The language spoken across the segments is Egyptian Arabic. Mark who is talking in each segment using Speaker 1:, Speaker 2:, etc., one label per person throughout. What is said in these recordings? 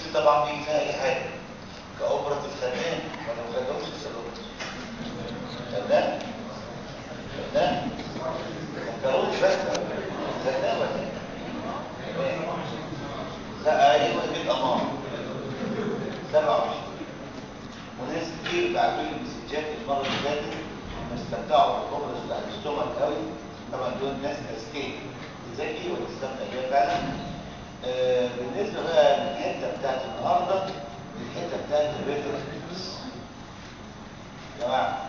Speaker 1: طبعا بيجي فيها اي حاجه كاوبراتيف فنان ولا ما خدهمش لسه فنان فنان فكروني بس فنان ولا ايه؟ لا ايوه دي امام 27 وناس كتير بعتوا لي مسجات المره اللي فاتت استمتعوا بالكوبرس بتاع الاستومك قوي طبعا دول ناس اذكياء ذكي وتستمتع بيها فعلا آه بالنسبه بقى للحته بتاعت النهارده الحته بتاعت الريفرنس يا جماعه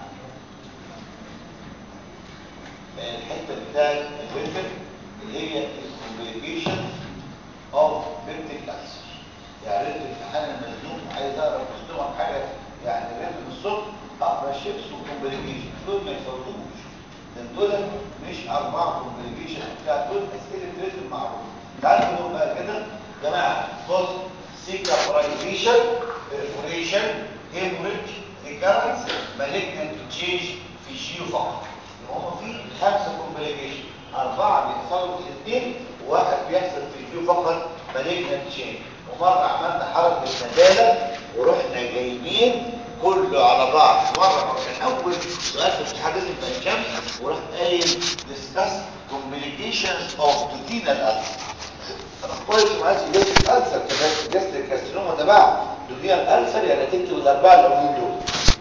Speaker 1: الحته بتاعت الريفر اللي هي الكومبليكيشن اوف بيبتيك كانسر يعني ريت الامتحان المزنوق عايز اقرا في الاستومك حاجه يعني ريت من الصبح اقرا شيبس وكومبليكيشن دول ما يفوتوش لان دول مش اربعه كومبليكيشن بتاع دول اسئله ريتم معروف تعالوا نقول بقى كده يا جماعه بص سيكابرايزيشن بيرفوريشن هيموريج ريكارنس مالجنت تشينج في الجيو فقط هم في خمسه كومبليكيشن اربعه بيحصلوا في الاثنين وواحد بيحصل في الجيو فقط مالجنت تشينج ومره عملنا حركه النداله ورحنا جايبين كله على بعض مرة كان أول سؤال في امتحان لازم بقى كام وراح قايل discuss complications of duodenal ulcer أنا كويس ما عايز جاستريك ألسر كمان جاستريك كاسترينوما تبعها duodenal ulcer يعني تكتب الأربعة الأولين دول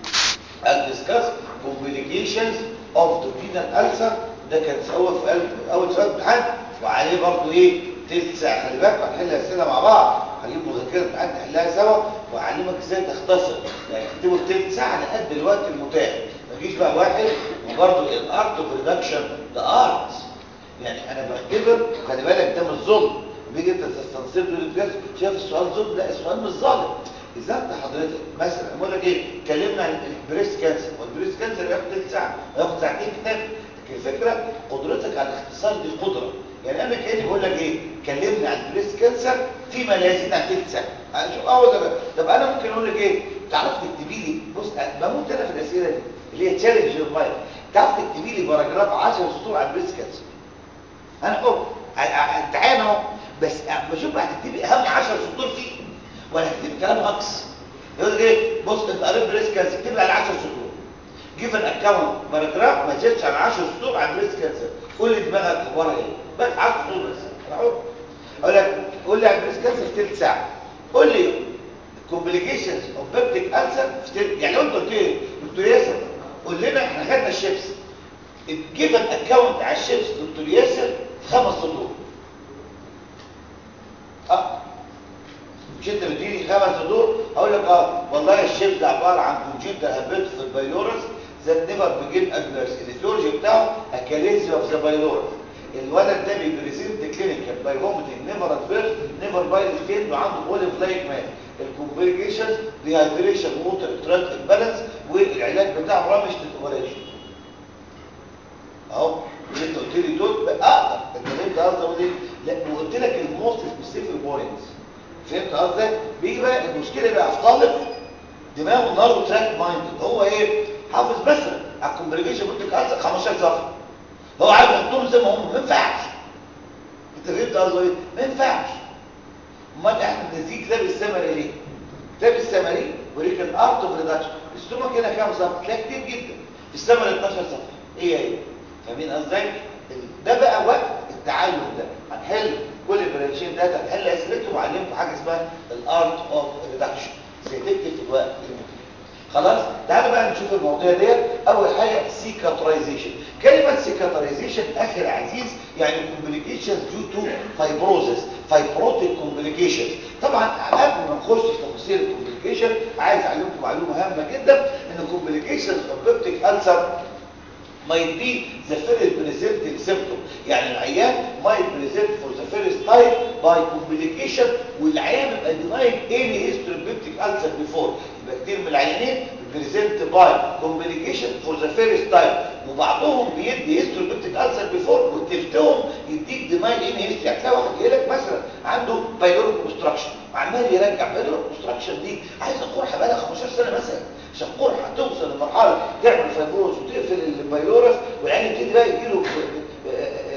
Speaker 1: قال discuss complications of duodenal ulcer ده كان أول في أول سؤال امتحان وعليه برضه إيه تلت ساعة خلي بالك هنحل أسئلة مع بعض هجيب مذكرة امتحان نحلها سوا واعلمك ازاي تختصر يعني تكتبه في تلت ساعه لقد الوقت المتاح ما تجيش بقى واحد وبرضه الارت اوف ريدكشن ده ارت يعني انا بعتبر خلي بالك ده مش ظلم بيجي انت تستنصر تقول الجهاز شايف السؤال ظلم لا السؤال مش ظالم اذا انت حضرتك مثلا بقول لك ايه اتكلمنا عن البريست كانسر والبريست كانسر بياخد تلت ساعه بياخد ساعتين كتاب لكن الفكره قدرتك على الاختصار دي قدره يعني انا كاني بقول لك ايه كلمني عن البريست كانسر فيما لا يزيد عن تلت ساعه شوف اول ده طب انا ممكن اقول لك ايه تعرف تكتبي لي بص بموت انا في الاسئله دي اللي هي تشالنج يور مايند تعرف تكتبي لي باراجراف 10 سطور عن البريست كانسر انا حر تعالى اهو بس بشوف هتكتبي اهم 10 سطور فيه ولا هتكتبي كلام هكس يقول لك ايه بص انت قريت بريست كانسر اكتب لي على 10 سطور جيف ان اكونت باراجراف ما يزيدش عن 10 سطور عن بريست كانسر قول لي دماغك اخبارها ايه بس 10 سطور بس انا حر اقول لك قول لي على البريست كانسر في ثلث ساعه قول لي complications of peptic ulcer يعني لو انت قلت لي دكتور ياسر قول لنا احنا خدنا الشيبس جيف ان اكونت على الشيبس دكتور ياسر في خمس سطور اه مش انت بتديني خمس سطور هقول لك اه والله الشيبس ده عباره عن كونجنتال هابيت في البايلورس ذات نيفر بيجين ادفيرس الايتيولوجي بتاعه اكاليزيا اوف ذا بايلورس الولد ده بيبريزنت كلينيكال باي فوميتنج نيفر ادفيرس نيفر باي ستين وعنده اوليف لايك مان الكومبليكيشن ديهايدريشن ووتر ترانت امبالانس والعلاج بتاعه رامش اوبريشن اهو اللي انت قلت لي دول اقدر انت فهمت قصدي ايه لا وقلت لك الموست سبيسيفيك بوينتس فهمت قصدي بيجي بقى المشكله بقى في طالب دماغه النهارده تراك مايند هو ايه حافظ مثلا على الكومبليكيشن قلت لك 15 صفحه هو عارف يحطهم زي ما هم ما ينفعش انت فهمت قصدي ايه ما ينفعش امال احنا بنديك كتاب السمري ليه كتاب السمري وريك الارت اوف ريدكشن السمك هنا كام صفحه تلاقي كتير جدا في السمري 12 صفحه ايه هي فاهمين قصدي ده بقى وقت التعلم ده هنحل كل برانشين ده هنحل اسئلته وعلمكم حاجه اسمها الارت اوف ريدكشن ازاي تكتب في الوقت المتاح خلاص تعالوا بقى نشوف المواضيع ديت اول حاجه سيكاترايزيشن كلمه سيكاترايزيشن اخي العزيز يعني كومبليكيشنز ديو تو فايبروزس فايبروتيك كومبليكيشن طبعا قبل ما نخش في تفاصيل الكومبليكيشن عايز اعلمكم معلومه هامه جدا ان كومبليكيشنز اوف بيبتيك ألسر might be the first presenting symptom يعني العيان might present for the first time by complication والعيان يبقى denied any history of peptic ulcer before يبقى كتير من العيانين present by complication for the first time وبعضهم بيدي history of peptic ulcer before وتلتهم يديك denied any history هتلاقي واحد يقول لك مثلا عنده pyloric obstruction وعمال يرجع pyloric obstruction دي عايزه قرحه بقى لها 15 سنه مثلا عشان قرحه توصل لمرحله تعمل فايبروز وتقفل البايلورس والعين يبتدي بقى يجيله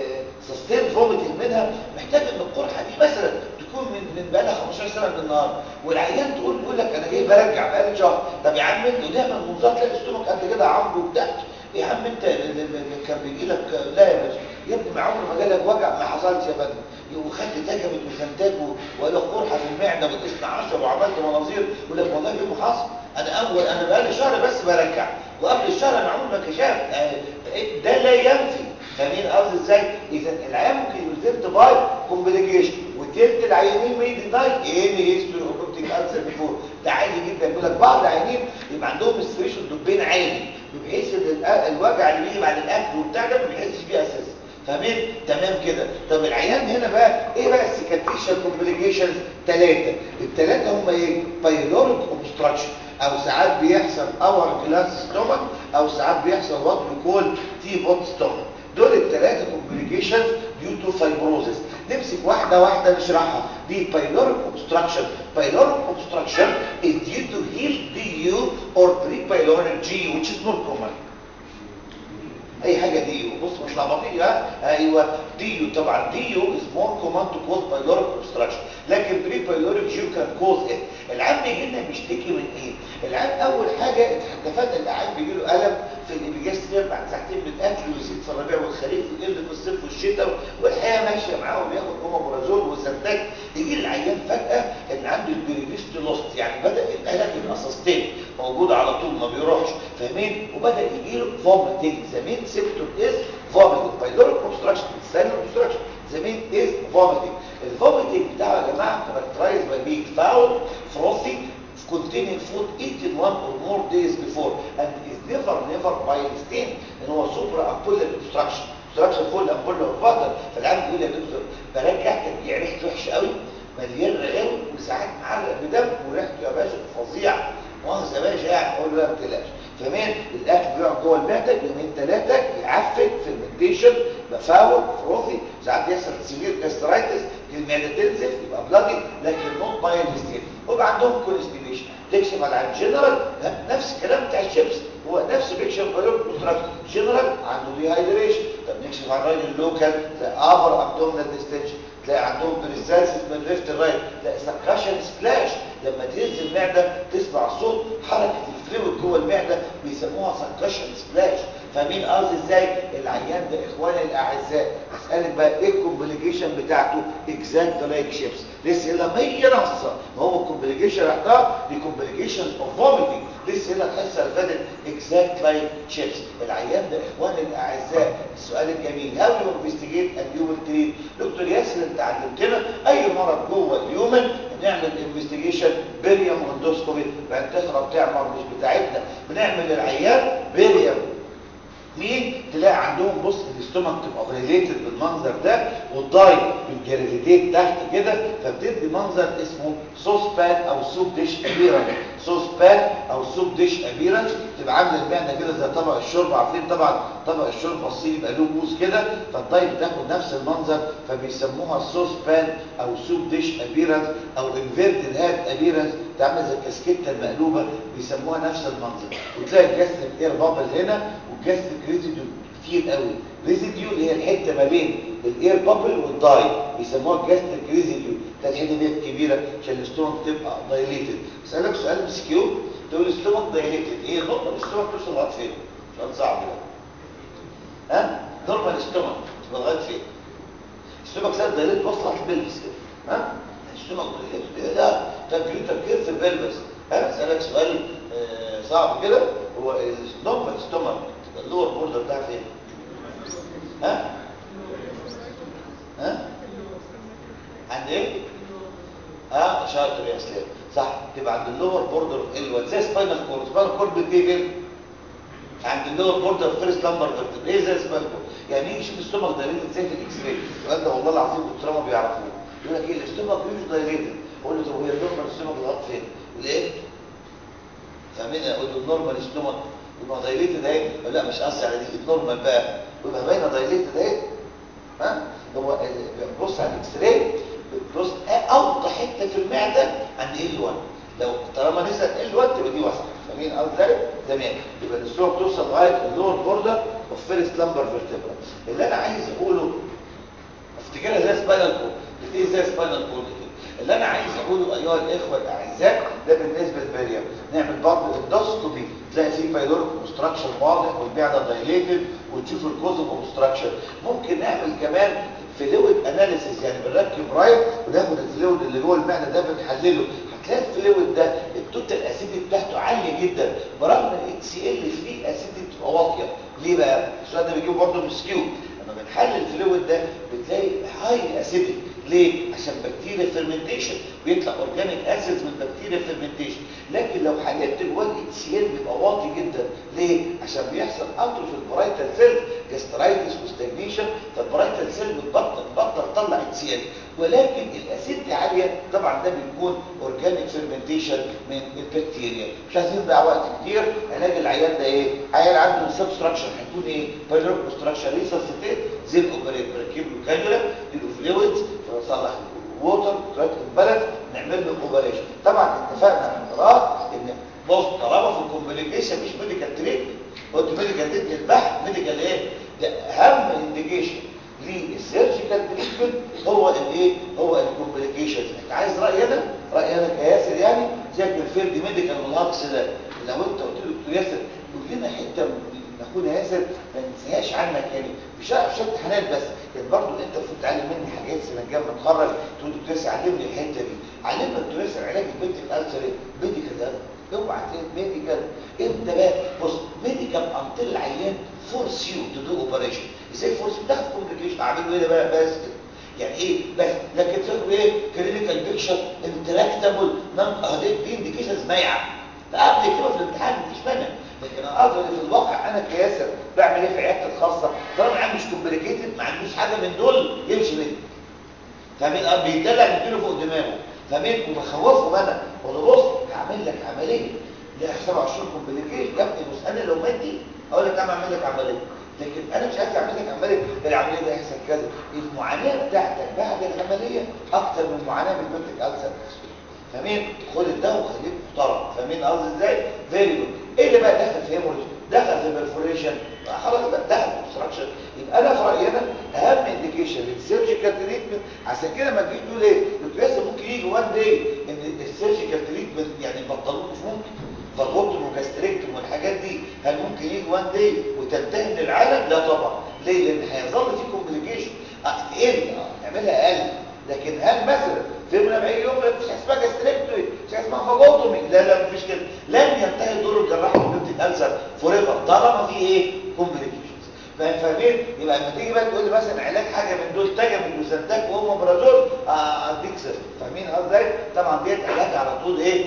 Speaker 1: سستين فوميتنج منها محتاج ان القرحه دي مثلا تكون من من بقى لها 15 سنه من النهارده والعيان تقول يقول لك انا جاي برجع بقالي شهر طب يا عم انت نعمل منظار تلاقي استومك قد كده عمرو وبتاع يا عم انت كان بيجي لك لا يا باشا يا ابني ما عمره ما جالك وجع ما حصلش يا فندم وخدت تجربه وسنتات وقال لك قرحه في المعده والاثنى عشر وعملت مناظير يقول لك والله ايه اللي حصل انا اول انا بقالي شهر بس برجع وقبل الشهر انا عمري ما كشفت ده لا ينفي فاهمين قصدي ازاي اذا العيان ممكن يرزلت باي كومبليكيشن وتلت العيانين ميد داي ايه اللي هيستوري اوبتيك انسر بيفور ده عادي جدا يقول لك بعض العيانين يبقى عندهم استريشن دبين عالي بحيث ان الوجع اللي بيجي بعد الاكل وبتاع ده ما بيحسش بيه اساسا فاهمين تمام كده طب العيان هنا بقى ايه بقى السيكاتريشن كومبليكيشنز ثلاثه الثلاثه هم ايه بايلوريك اوبستراكشن او ساعات بيحصل اور كلاس ستومك او ساعات بيحصل وات بيكول تي بوت ستومك دول الثلاثه كومبليكيشنز ديو تو فايبروزس نمسك واحده واحده نشرحها دي بايلوريك اوبستراكشن بايلوريك اوبستراكشن is due to heal DU or pre-pyloric G which is more common اي حاجه ديو بص مش لخبطيه ايوه ديو طبعا ديو از مور كومن تو كوز بايلوريك اوبستراكشن لكن بري بايلوريك جيو كان كوز ايه العيان بيجي لنا بيشتكي من ايه العيان اول حاجه اتفقنا العيان بيجي له الم في الابيجاستريم بعد ساعتين من الاكل ويزيد في الربيع والخريف ويقل في الصيف والشتاء والحياه ماشيه معاه وبياخد اومابرازول وسنتاك يجي العيان فجاه ان عنده البريفيست لوست يعني بدا الالم يبقى سستين موجود على طول ما بيروحش فاهمين وبدا يجي له فوميتنج زمين symptom is vomiting pyloric obstruction cellular obstruction the main is vomiting الفوميتنج بتاعه يا جماعه characterized by being foul frothy containing food eaten one or more days before and is never never bile stain ان هو supra ampullary obstruction obstruction full ampullary of water فالعيان بيقول يا دكتور برجع ترجيع ريحته وحشه قوي مليان رغاوي وساعات معلق بدم وريحته يا باشا فظيعه مؤاخذه يا باشا يعني اقول له لا ما تقلقش كمان الاكل بيقعد جوه المعده يومين ثلاثه يعفن فيرمنتيشن مفاول فروثي ساعات بيحصل سيفير جاسترايتس المعده تنزف يبقى بلادي لكن نوت باين ستيل ويبقى عندهم كونستيبيشن تكشف على الجنرال نفس الكلام بتاع الشيبس هو نفس بيكشف بالون كونتراكت جنرال عنده ديهايدريشن طب نكشف على الراجل اللوكال تلاقي ابر ابدومينال ديستنشن تلاقي عندهم بريسالسيس من ليفت الرايت تلاقي سكاشن سبلاش لما تنزل المعده تسمع صوت حركه الفلويد جوه المعده بيسموها سكاشن سبلاش فاهمين قصدي ازاي العيان ده اخواني الاعزاء اسالك بقى ايه الكومبليكيشن بتاعته اكزاكت لايك شيبس لسه لما هي نصه ما هو الكومبليكيشن احتار دي كومبليكيشن اوف فوميتنج لسه هنا الحصه اللي فاتت اكزاكت لايك شيبس العيان ده اخواني الاعزاء السؤال الجميل هاو يو انفستيجيت اند يو تريت دكتور ياسر انت علمتنا اي مرض جوه اليومن نعمل انفستيجيشن بيريوم اندوسكوبي بعد تخرب تعمر مش بتاعتنا بنعمل العيان بيريوم مين تلاقي عندهم بص الاستومك تبقى ريليتد بالمنظر ده والضاي بالجرافيتيت تحت كده فبتدي منظر اسمه صوص بان او سوب ديش ابيرنس صوص بان او سوب ديش ابيرنس تبقى عامله المعده كده زي طبق الشرب عارفين طبعا طبق الشرب الصيني يبقى له بوز كده فالضاي بتاخد نفس المنظر فبيسموها صوص بان او سوب ديش ابيرنس او انفيرتد هات ابيرنس تعمل زي الكاسكيته المقلوبه بيسموها نفس المنظر وتلاقي الجاستريك اير بابل هنا والجاستريك ريزيديو كتير قوي ريزيديو اللي هي الحته ما بين الاير بابل والداي بيسموها الجاستريك ريزيديو ده الحته دي كبيره عشان الاستومك تبقى دايليتد اسالك سؤال ام كيو تقول الاستومك دايليتد ايه النقطه الاستومك توصل لغايه فين سؤال صعب ده ها نورمال استومك تبقى لغايه فين الاستومك ساعات دايليتد وصلت البلفس كده ها الاستومك دايليتد ده تمبيوتر كير في البلفس ها اسالك سؤال آه صعب كده هو النورمال استومك تبقى اللور بوردر بتاعها فين ها ها عند ايه اه شاطر يا اسلام صح تبقى عند اللور بوردر ال زي سباينال كورد سباينال كورد بتجي فين عند اللور بوردر فيرست لمبر فيرتبري ايه زي سباينال كورد يعني يجي يشوف الاستومك دايليتد ازاي في الاكس راي السؤال ده والله العظيم الدكتوره ما بيعرفوه يقول لك ايه الاستومك مش دايليتد اقول له طب هي النورمال استومك لغايه فين ليه فاهمين اقول له النورمال استومك يبقى دايليتد اهي لا مش قصدي على دي النورمال بقى ويبقى باينه دايليتد اهي ها هو بص على الاكس راي بص اوطى حته في المعده عند ال 1 لو طالما نسال ال 1 تبقى دي واسعه فاهمين قصدي ازاي تمام يبقى السوق توصل لغايه اللور بوردر اوف فيرست لمبر فيرتبرا اللي انا عايز اقوله افتكرها زي سباينال كورد ايه زي سباينال كورد اللي انا عايز اقوله ايها الاخوه الاعزاء ده بالنسبه للبريم نعمل برضه اندوسكوبي تلاقي فيه بايلوريك اوبستراكشن واضح والمعده دايليتد وتشوف الكوز اوف اوبستراكشن ممكن نعمل كمان فلويد اناليسيس يعني بنركب رايت وناخد الفلويد اللي جوه المعده ده بنحلله هتلاقي الفلويد ده التوتال اسيدي بتاعته عاليه جدا برغم ان الاكس سي ال فري اسيدي بتبقى واطيه ليه بقى السؤال ده بيجيبه برضه من سكيو لما بنحلل الفلويد ده بتلاقي هاي اسيدي ليه عشان بكتيريا فيرمنتيشن بيطلع اورجانيك اسيدز من بكتيريا فيرمنتيشن لكن لو حللت جوه الاكس سي ال بيبقى واطي جدا ليه عشان بيحصل اتروفي البرايتال سيل جاسترايتس وستاجنيشن فالبرايتال سيل بتبطل بطل تطلع اكس سي ال ولكن الاسيديتي عاليه طبعا ده بيكون اورجانيك فيرمنتيشن من البكتيريا مش عايزين بقى وقت كتير علاج العيان ده ايه عيان عنده سبستراكشن هيكون ايه بايلوريك اوبستراكشن ريسسيتيت زي الاوبريت بركب له كانيولا له فلويدز فنصلح ووتر تراك البلد نعمل له اوبريشن طبعا اتفقنا من قرار ان بص طالما في الكومبليكيشن مش ميديكال تريتمنت قلت ميديكال تريتمنت البحث ميديكال ايه ده اهم انديكيشن للسيرجيكال تريتمنت هو الايه هو الكومبليكيشنز انت عايز رايي انا رايي انا كياسر يعني زي الفيلد ميديكال والهاكس ده لو انت قلت له دكتور ياسر قول لنا حته من اخونا ياسر ما ننساهاش عنك يعني مش مش امتحانات بس كان برضه انت المفروض تعلم مني حاجات السنه الجايه لما اتخرج تقول دكتور ياسر علمني الحته دي علمنا دكتور ياسر علاج البنت الالسر ايه ميديكال ده اوعى ميديكال امتى بقى بص ميديكال انطل العيان فورس يو تو دو اوبريشن ازاي فورس بتاخد كومبليكيشن اعمله ايه بقى بس كده يعني ايه بس لكن تاخد ايه كلينيكال بيكشر انتراكتابل نون اهديك دي انديكيشنز مايعه لا قبل كده في الامتحان مفيش مانع لكن انا اقدر في الواقع انا كياسر بعمل ايه في عيادتي الخاصه طالما عندي مش كومبليكيتد ما عنديش حاجه من دول يمشي مني فاهمين اه بيدلع مديله فوق دماغه فاهمين وبخوفه انا اقول له بص هعمل لك عمليه ليها 27 كومبليكيشن يا ابني بص انا لو مادي اقول لك انا اعمل لك عمليه لكن انا مش عايز اعمل لك عمليه العمليه دي هيحصل كذا المعاناه بتاعتك بعد العمليه اكتر من المعاناه من بنتك السر فاهمين خد الدواء وخليك محترم فاهمين قصدي ازاي فيري جود ايه اللي بقى دخل في هيموريج دخل في برفوريشن خلاص بقى دخل في اوبستراكشن يبقى انا في رايي انا اهم انديكيشن للسيرجيكال تريتمنت عشان كده ما تجيش تقول ايه دكتور ممكن يجي وان داي ان السيرجيكال تريتمنت يعني بطلوه مش ممكن فالغوتم وجاستريكتوم والحاجات دي هل ممكن يجي وان داي وتنتهي من العالم لا طبعا ليه لان هيظل في كومبليكيشن تقل نعملها اقل لكن هل مثلا في من 40 يوم مش اسمها جاستريكتومي مش اسمها فاجوتومي لا لا مفيش كده لن ينتهي دور الجراح والبنت الالسر فوريفر طالما في ايه كومبليكيشنز فاهمين يبقى لما تيجي بقى تقول لي مثلا علاج حاجه من دول تاجمل وزنتاك وامبرازول اديك صفر فاهمين قصدي طبعا ديت علاج على طول ايه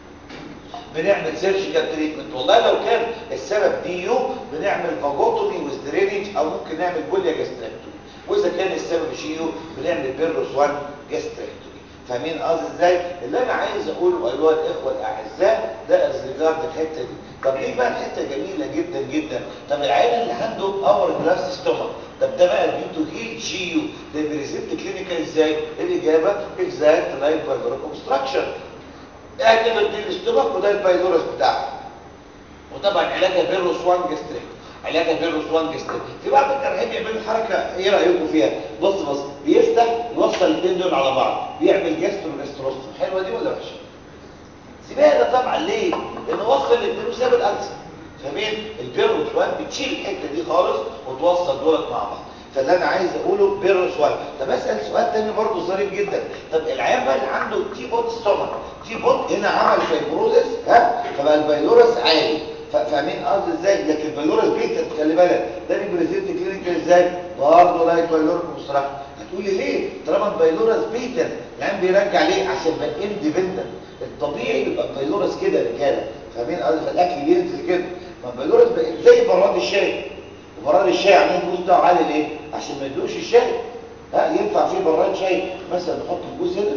Speaker 1: بنعمل سيرجيكال تريتمنت والله لو كان السبب دي يو بنعمل فاجوتومي وسترينج او ممكن نعمل بوليا جاستريكتومي واذا كان السبب شيو بنعمل بيروس 1 جاستريكتومي فاهمين قصدي ازاي اللي انا عايز اقوله ايها الاخوه الاعزاء ده از ريجارد الحته دي طب ايه بقى الحته جميله جدا جدا طب العيان اللي عنده اور جلاس ستومك طب ده بقى دي تو هيل شيو ده بريزنت كلينيكال ازاي الاجابه اكزاكت لايك بايلوريك اوبستراكشن اعتبر دي الاستومك وده البايلورس بتاعه وطبعا علاجها بيروس 1 جاستريك علاجها بيروس 1 جاستريك في بعض الجراحين بيعملوا حركه ايه رايكم فيها بص بص بيفتح يوصل الاثنين دول على بعض بيعمل جاسترو جاستروستوم حلوه دي ولا وحشه سيبها ده طبعا ليه لانه وصل الاثنين وساب الالسر فاهمين البيروس 1 بتشيل الحته دي خالص وتوصل دولت مع بعض فاللي انا عايز اقوله بيروس 1 طب اسال سؤال تاني برضه ظريف جدا طب العيان بقى اللي عنده تي بوت ستومك تي بوت هنا عمل فايبروزس ها فبقى البايلورس عالي فاهمين قصدي ازاي لكن البايلورس بيتا خلي بالك ده بيبريزنت كلينيكال ازاي برضه لايك بايلوريك اوبستراكشن هتقولي ليه طالما البايلورس بيتا العيان بيرجع ليه عشان بقى اندبندنت الطبيعي بيبقى البايلورس كده رجاله فاهمين قصدي فالاكل بينزل كده ما البايلورس بقى زي براد الشاي براد الشاي عاملين الجوز بتاعه عالي ليه عشان ما يدوش الشاي ها ينفع فيه براد شاي مثلا نحط الجوز هنا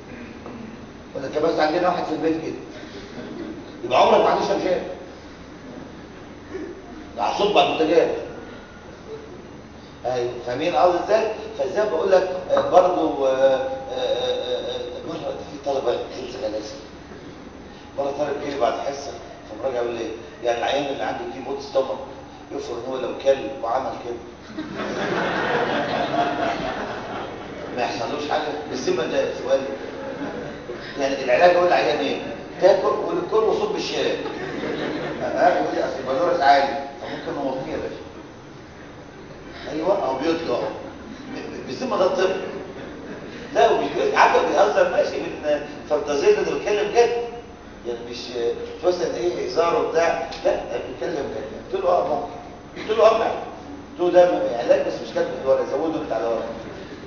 Speaker 1: ولا انت بس عندنا واحد في البيت كده يبقى عمرك ما هتشرب شاي هصب على البوتاجاز ايوه فاهمين قصدي ازاي فزي ما بقول لك برضه مره في طلبه حس غلاسه مره طالب جه بعد حصه فمراجع يقول لي يعني العيان اللي عنده تي بوت ستومك يفرض ان هو لو كل وعمل كده ما يحصلوش حاجه بالذمه ده سؤال يعني العلاج يقول العيان ايه تاكل والكل وصب الشارع ها يقول لي اصل البلورس عالي فممكن نوطيه يا باشا ايوه او بيطلع بيسمى ده الطب لا ومش بيقول عارفه بيهزر ماشي من فانتازيه ده بيتكلم جد يعني مش مش مثلا ايه هزار وبتاع لا ده بيتكلم جد قلت له اه ممكن قلت له اه فعلا قلت له ده علاج بس مش كاتب في الورقه زوده انت على الورقه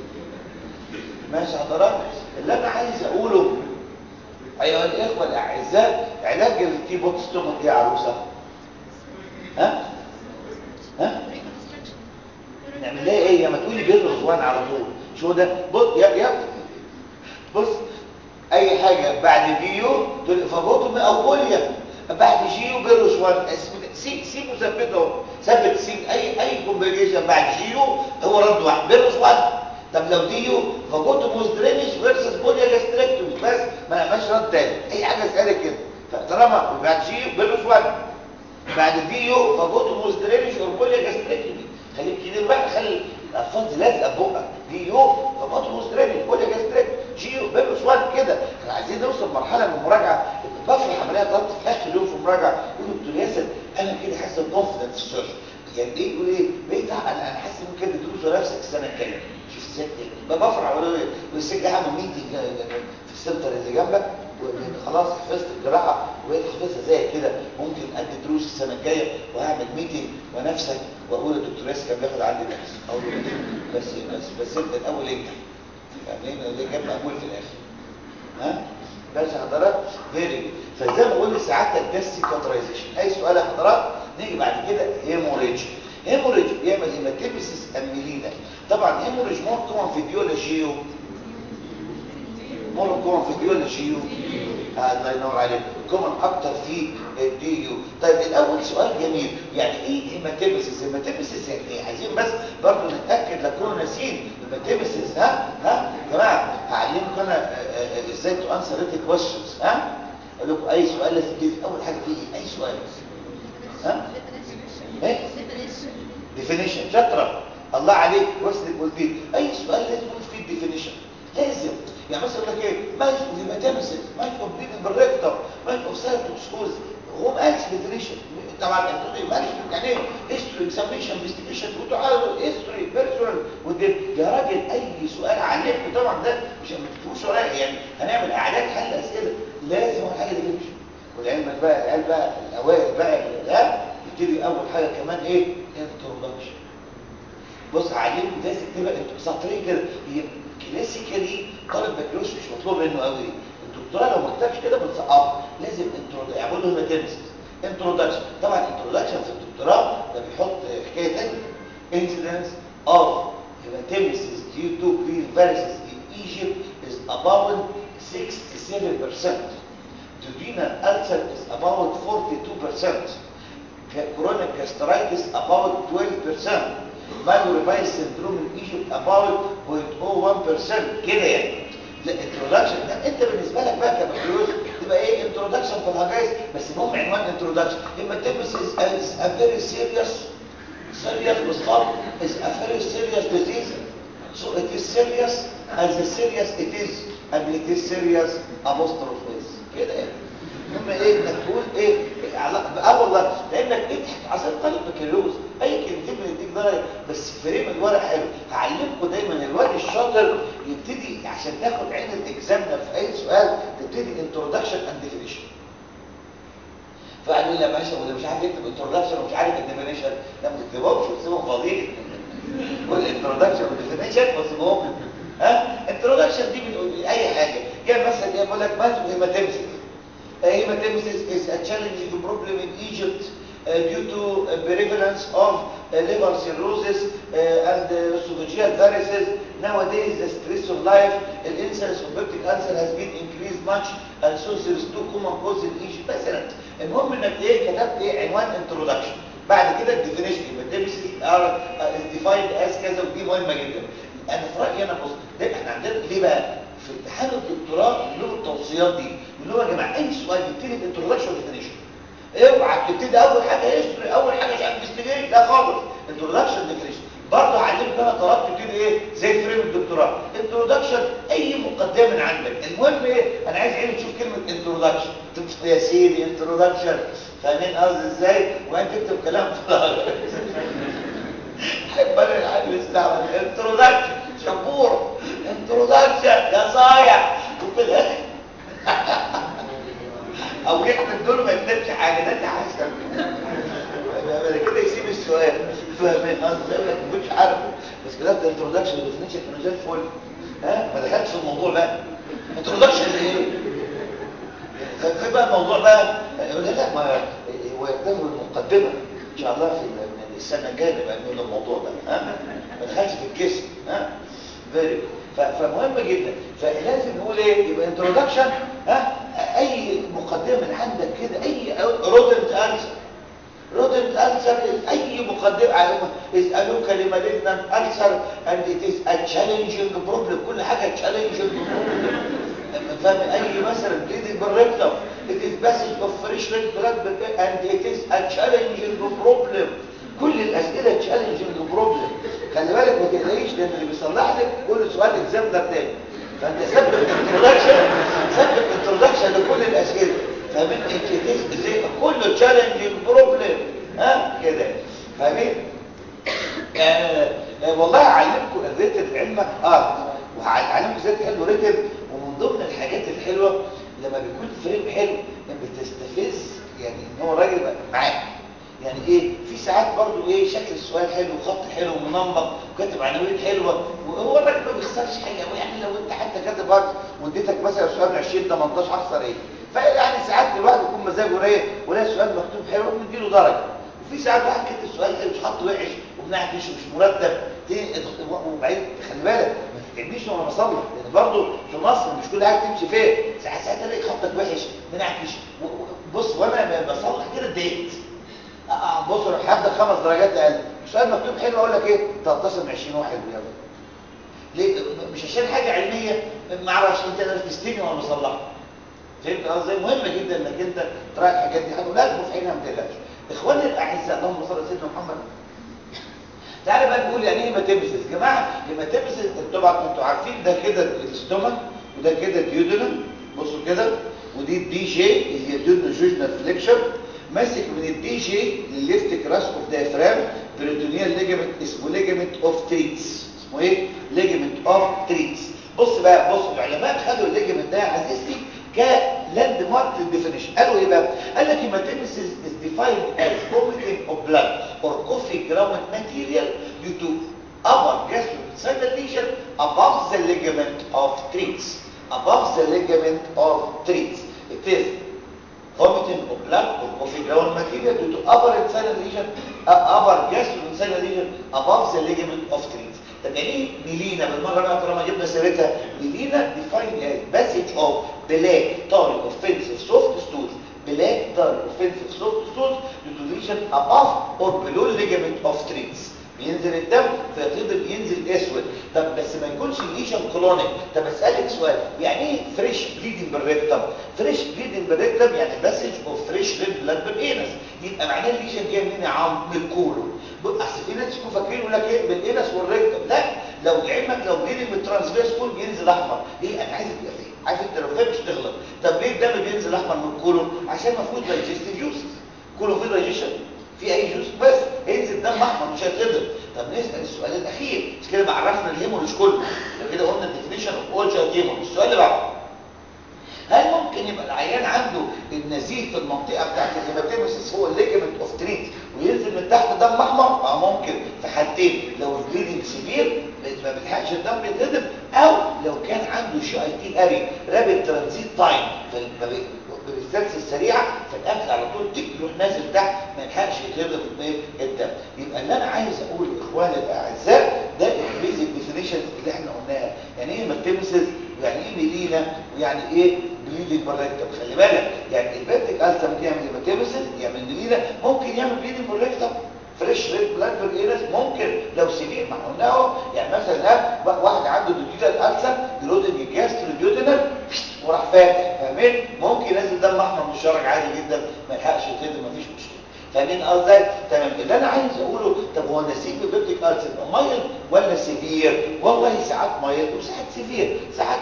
Speaker 1: ماشي حضرتك اللي انا عايز اقوله ايها الاخوه الاعزاء علاج الكيبوتستوم دي عروسه ها ها نعمل لها ايه يا ما تقولي بيض رضوان على طول شو ده بص يا يا بص اي حاجه بعد ديو تقول فابوتوم او بوليا بعد جيو بيروش وان سي سي مثبته ثبت سي اي اي كومبينيشن بعد جيو هو رد واحد بيروش وان طب لو ديو فابوتوموس درينج فيرسس بوليا جاستريكتومي بس ما نعملش رد تاني اي حاجه سهله كده فطالما بعد جيو بيروش وان بعد ديو فابوتوموس درينج اور بوليا جاستريكتومي خليك كده بقى خلي الالفاظ دي لازقه في بقك ديو فابوتوموس درينج بوليا جاستريكتومي جيو بيروش وان كده احنا عايزين نوصل مرحله من المراجعه بفرح عمليه ضغط في اخر يوم في المراجعه يقول دكتور ياسر انا كده حاسس بكونفدنس في الشغل يعني ايه يقول ايه بقيت انا انا حاسس ان كده دروس نفسك السنه الجايه شوف ازاي بقى بفرح اقول له والسجل هعمل ميتنج في السنتر اللي جنبك خلاص حفظت الجراحه وبقيت حافظها زي كده ممكن ادي دروس السنه الجايه وهعمل ميتنج ونفسك واقول الدكتور ياسر كان بياخد عندي درس اقول له بس بس بس انت الاول انجح فاهمين اللي جاب مقبول في الاخر ها بس حضرات فيري فزي ما بقول لسعادتك ده سيكاترايزيشن اي سؤال يا حضرات نيجي بعد كده هيموريج هيموريج بيعمل هيماتيمسيس اميلينا طبعا هيموريج مور كومن في ديولوجيو مور كومن في ديولوجيو الله ينور عليك كومن اكتر في الديو طيب الاول سؤال جميل يعني ايه هيماتيمسيس هيماتيمسيس يعني ايه عايزين بس برضه نتاكد لا كنا ناسيين هيماتيمسيس ها ها يا جماعه هعلمكم انا ازاي تو انسر ريتك كويشنز ها اقول لكم اي سؤال لازم تيجي اول حاجه فيه اي سؤال ها ايه ديفينيشن شاطره الله عليك كويس انك قلت اي سؤال لازم يكون فيه الديفينيشن لازم يعني مثلا يقول لك ايه مايك اوف هيماتيمسيس مايك اوف بليدنج بالريكتر مايك اوف سايتوسكوز هو ما قالش ديفينيشن طبعا انتوا ما يعني ايه هيستوري اكزامينشن انفستيجيشن وتعالوا هيستوري بيرسونال ودي يا راجل اي سؤال علمكم طبعا ده مش ما تكتبوش ورايا يعني هنعمل اعداد حل اسئله لازم اول حاجه ديفينيشن ولعلمك بقى العيال بقى الاوائل بقى ها يبتدي اول حاجه كمان ايه انترودكشن بص علمكم ده تبقى سطرين كده هي كلاسيكالي طالب بكالوريوس مش مطلوب منه قوي الدكتوراه لو ما كتبش كده بتسقط لازم انترودكشن يعملوا له هيماتيمسيس انترودكشن طبعا انترودكشن في الدكتوراه ده بيحط حكايه ثانيه incidence of hematemesis due to varices in Egypt is about 67%. Duodenal ulcer is about 42%. Chronic gastritis about 12%. Myelofibrosis syndrome in Egypt about 0.01% كده يعني الانترودكشن ده انت بالنسبه لك بقى كبكالوريوس تبقى ايه انترودكشن في الهجايز بس المهم عنوان انترودكشن اما تبس از ا فيري سيريس سيريس بالظبط از ا فيري سيريس ديزيز so it is serious as serious it is and it is serious apostrophe كده يعني المهم ايه انك تقول ايه اه والله لانك اضحك عشان طالب بكالوريوس اي كلمتين بنديك درجه بس فريم الورق حلو هعلمكم دايما الواد الشاطر يبتدي عشان تاخد عين الاكزامنر في اي سؤال تبتدي انترودكشن اند ديفينيشن فقال لي يا باشا وده مش عارف يكتب انترودكشن ومش عارف الديفينيشن لا ما تكتبهمش وتسيبهم فاضيين والانترودكشن والديفينيشن وتسيبهم ها انترودكشن دي بنقول اي حاجه يعني مثلا ايه بقول لك ماث هيماتيمسيس hematemesis is a challenging problem in Egypt uh, due to uh, prevalence of uh, liver cirrhosis uh, and uh, esophageal varices. Nowadays, the stress of life, the incidence of peptic ulcer has been increased much, and so there is two common causes in Egypt. مثلا المهم انك ايه كتبت ايه عنوان introduction. بعد كده الديفينيشن hematemesis are uh, is defined as كذا ودي مهمه جدا. انا في رايي انا بص ده احنا عندنا ليه بقى؟ في امتحان الدكتوراه له التوصيات دي اللي هو يا جماعه اي سؤال يبتدي بانترودكشن ديفينيشن اوعى تبتدي اول حاجه هيستوري اول حاجه مش انفستيجيت لا خالص انترودكشن ديفينيشن برضه علمت انا طلبت تبتدي ايه زي فريم الدكتوراه انترودكشن اي مقدمه من عندك المهم ايه انا عايز عيني تشوف كلمه انترودكشن تكتب يا سيدي انترودكشن فاهمين قصدي ازاي وانت تكتب كلام فراغ حب انا العيال يستعمل انترودكشن شبور انترودكشن يا صايع وفي الاخر او يكتب دول ما يكتبش حاجه ده انت عايز بعد كده يسيب السؤال فاهمين قصدي ما كنتش عارفه بس كتبت انترودكشن ديفينيشن كانوا زي الفل ها ما دخلتش في الموضوع بقى انترودكشن ايه ففي بقى الموضوع بقى يقول لا لا ما هو يهتم بالمقدمه ان شاء الله في السنه الجايه نبقى نقول الموضوع ده ها ما دخلش في الجسم ها فيري فمهم جدا فلازم نقول ايه يبقى انترودكشن ها اي مقدمه من عندك كده اي رودنت انسر rodent ulcer is اي مقدمه يسالوك لمالجنان ulcer and it is a challenging problem كل حاجه challenging problem فاهم اي مثلا bleeding بالريكتم it is passage of fresh red blood and it is a challenging problem كل الاسئله challenging problem خلي بالك ما تقلقيش لان اللي بيصلح لك كل سؤال اكزامنر تاني فانت سبب انترودكشن سبب انترودكشن لكل الاسئله فاهمين انت زي كله تشالنجينج بروبلم ها كده فاهمين آه والله هعلمكم الريتم علمك اه وهعلمكم ازاي تحلوا ريتم ومن ضمن الحاجات الحلوه لما بيكون فريم حلو بتستفز يعني ان هو راجل معاك يعني ايه في ساعات برضو ايه شكل السؤال حلو وخط حلو ومنمق وكاتب عناوين حلوه وهو الراجل ما بيخسرش حاجه قوي يعني لو انت حتى كاتب وقت واديتك مثلا سؤال 20 18 هخسر ايه فيعني ساعات الواحد يكون مزاجه رايق ولا سؤال مكتوب حلو نديله درجه وفي ساعات واحد كاتب سؤال مش حاطه وحش وبنعكش ومش مرتب وبعدين خلي بالك ما تتعبنيش وانا بصلح لان برضه في مصر مش كل حاجه تمشي فين ساعات ساعات الاقي خطك وحش بنعكش بص وانا بصلح كده اتضايقت بص هبدا خمس درجات اقل سؤال مكتوب حلو اقول لك ايه 13 من 20 واحد يلا ليه مش عشان حاجه علميه ما اعرفش انت نرفزتني وانا بصلحها فهمت قصدي مهم جدا انك انت تراعي الحاجات دي حاجه لا في عينها ما تقلقش اخواني الاعزاء اللهم صل على سيدنا محمد تعالى بقى نقول يعني ايه هيماتيمسيس يا جماعه هيماتيمسيس طبعا انتوا عارفين ده كده الاستومك وده كده الديودنم بصوا كده ودي الدي جي اللي هي الديودنوجينال فليكشن ماسك من الدي جي للليفت كراس اوف دايفرام بريتونيال ليجامنت اسمه ليجامنت اوف تريتس اسمه ايه ليجامنت اوف تريتس بص بقى بص العلماء خدوا الليجامنت ده يا عزيزتي كلاند مارك للديفينيشن قالوا ايه بقى قال لك هيماتيمسيس is defined as vomiting of blood or coffee ground material due to upper gastrointestinal lesion above the ligament of treats above the ligament of treats it is vomiting of blood or coffee ground material due to upper intestinal lesion uh, upper gastrointestinal lesion above the ligament of treats طب يعني ايه ميلينا بالمره بقى طالما جبنا سيرتها ميلينا defined as passage of black tarry offensive soft stools black tarry offensive soft stools due to lesion above or below ligament of treats بينزل الدم فيفضل ينزل اسود طب بس ما يكونش الليشن كلونيك طب اسالك سؤال يعني ايه فريش بليدنج بالريكتم فريش بليدنج بالريكتم يعني باسج اوف فريش ريد بلاد بالانس يبقى معناه الليشن جاي منين يا عم من الكولون اصل في ناس يكونوا فاكرين يقول لك ايه بالانس والريكتم لا لو لعلمك لو بليدنج بالترانسفيرس كول بينزل احمر ليه انا عايز ابقى فاهم عارف انت لو فاهم مش تغلط طب ليه الدم بينزل احمر من الكولون عشان ما فيهوش دايجستيف جوسز كله فيه دايجيشن في اي جوز بس هينزل دم احمر مش هيتهضم طب نسال السؤال الاخير مش كده عرفنا الهيموريج كله لو كده قلنا الديفينيشن اوف اول شايلد هيموريج السؤال اللي بعده هل ممكن يبقى العيان عنده النزيف في المنطقه بتاعت الهيماتيمسيس هو الليجمنت اوف تريت وينزل من تحت دم احمر اه ممكن في حالتين لو البليدنج سيفير ما بيلحقش الدم يتهضم او لو كان عنده شي اي تي اري رابid ترانزيت تايم بالريسيرش السريعه فالاكل على طول تك يروح نازل تحت ما يلحقش يتهضم الدم يبقى اللي انا عايز اقوله لاخواني الاعزاء ده البيزك ديفينيشن اللي احنا قلناها يعني ايه هيماتيمسيس ويعني ايه ميلينا ويعني ايه بليدنج بالريكتم خلي بالك يعني البيبتيك ألسر ممكن يعمل هيماتيمسيس يعمل ميلينا ممكن يعمل بليدنج بالريكتم فريش ريد بلاد بالانس ممكن لو سيفير ما احنا قلنا اهو يعني مثلا واحد عنده ديجيتال ألسر جلودنج جاستروديودينال وراح فاتح فاهمين ممكن ينزل دم احمر من الشرج عادي جدا ما يلحقش يتهدم مفيش مشكله فاهمين قصدي تمام اللي انا عايز اقوله طب هو نسيب البيبتيك ألسر يبقى مايل ولا سيفير والله ساعات مايل وساعات سيفير ساعات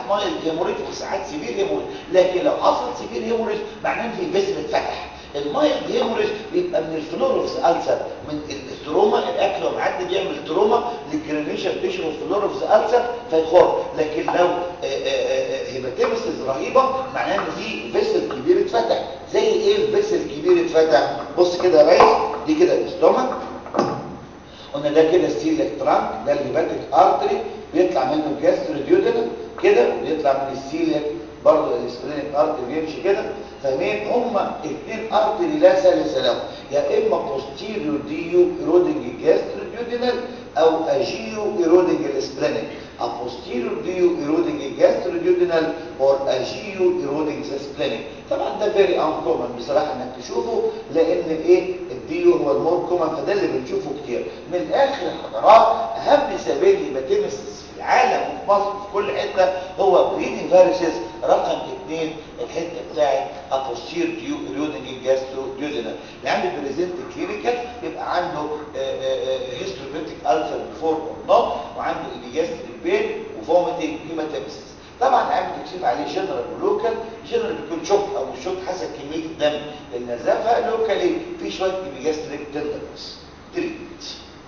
Speaker 1: مايل هيموريج وساعات سيفير هيموريج لكن لو حصل سيفير هيموريج معناه ان في فيسل اتفتح المايل هيموريج بيبقى من الفلوروفز ألسر من التروما الاكل ومعدي بيعمل تروما للجرينيشن تيشو الفلوروفز ألسر فيخر لكن لو هيماتيمسيس رهيبه معناه ان في فيسل كبير اتفتح زي ايه الفيسل الكبير اتفتح بص كده يا ريس دي كده الاستومك قلنا ده كده ستيل ترانك ده الهيباتيك ارتري بيطلع منه الجاستروديودينال كده وبيطلع من السيليك برضه الاسبلينيك ارتري بيمشي كده فاهمين هما اثنين ارتري لا ثالث لهم يا اما بوستيريور ديو ايرودنج الجاستروديودينال او اجيو ايرودنج الاسبلينيك a posterior dio eroding gastroduodenal or a geo eroding the splenic طبعا ده very uncommon بصراحه انك تشوفه لان ايه الديو هو المور كومن فده اللي بنشوفه كتير من الاخر حضرات اهم سبيل هيباتيمسيس في العالم وفي مصر وفي كل حته هو بريدنج فيروسز رقم اثنين الحته بتاعت ابوستير ديو ايرودنج جاستروديودينال اللي عنده بريزنت كلينيكال يبقى عنده هيستروبيتيك الفا بيفور اور نوت وعنده ايبيجاستريك بين وفوميتنج هيماتيمسيس طبعا عامل تكشيف عليه جنرال ولوكال جنرال بيكون شوك او مش شوك حسب كميه الدم النزافه لوكالي في شويه ايبيجاستريك تندرنس تريت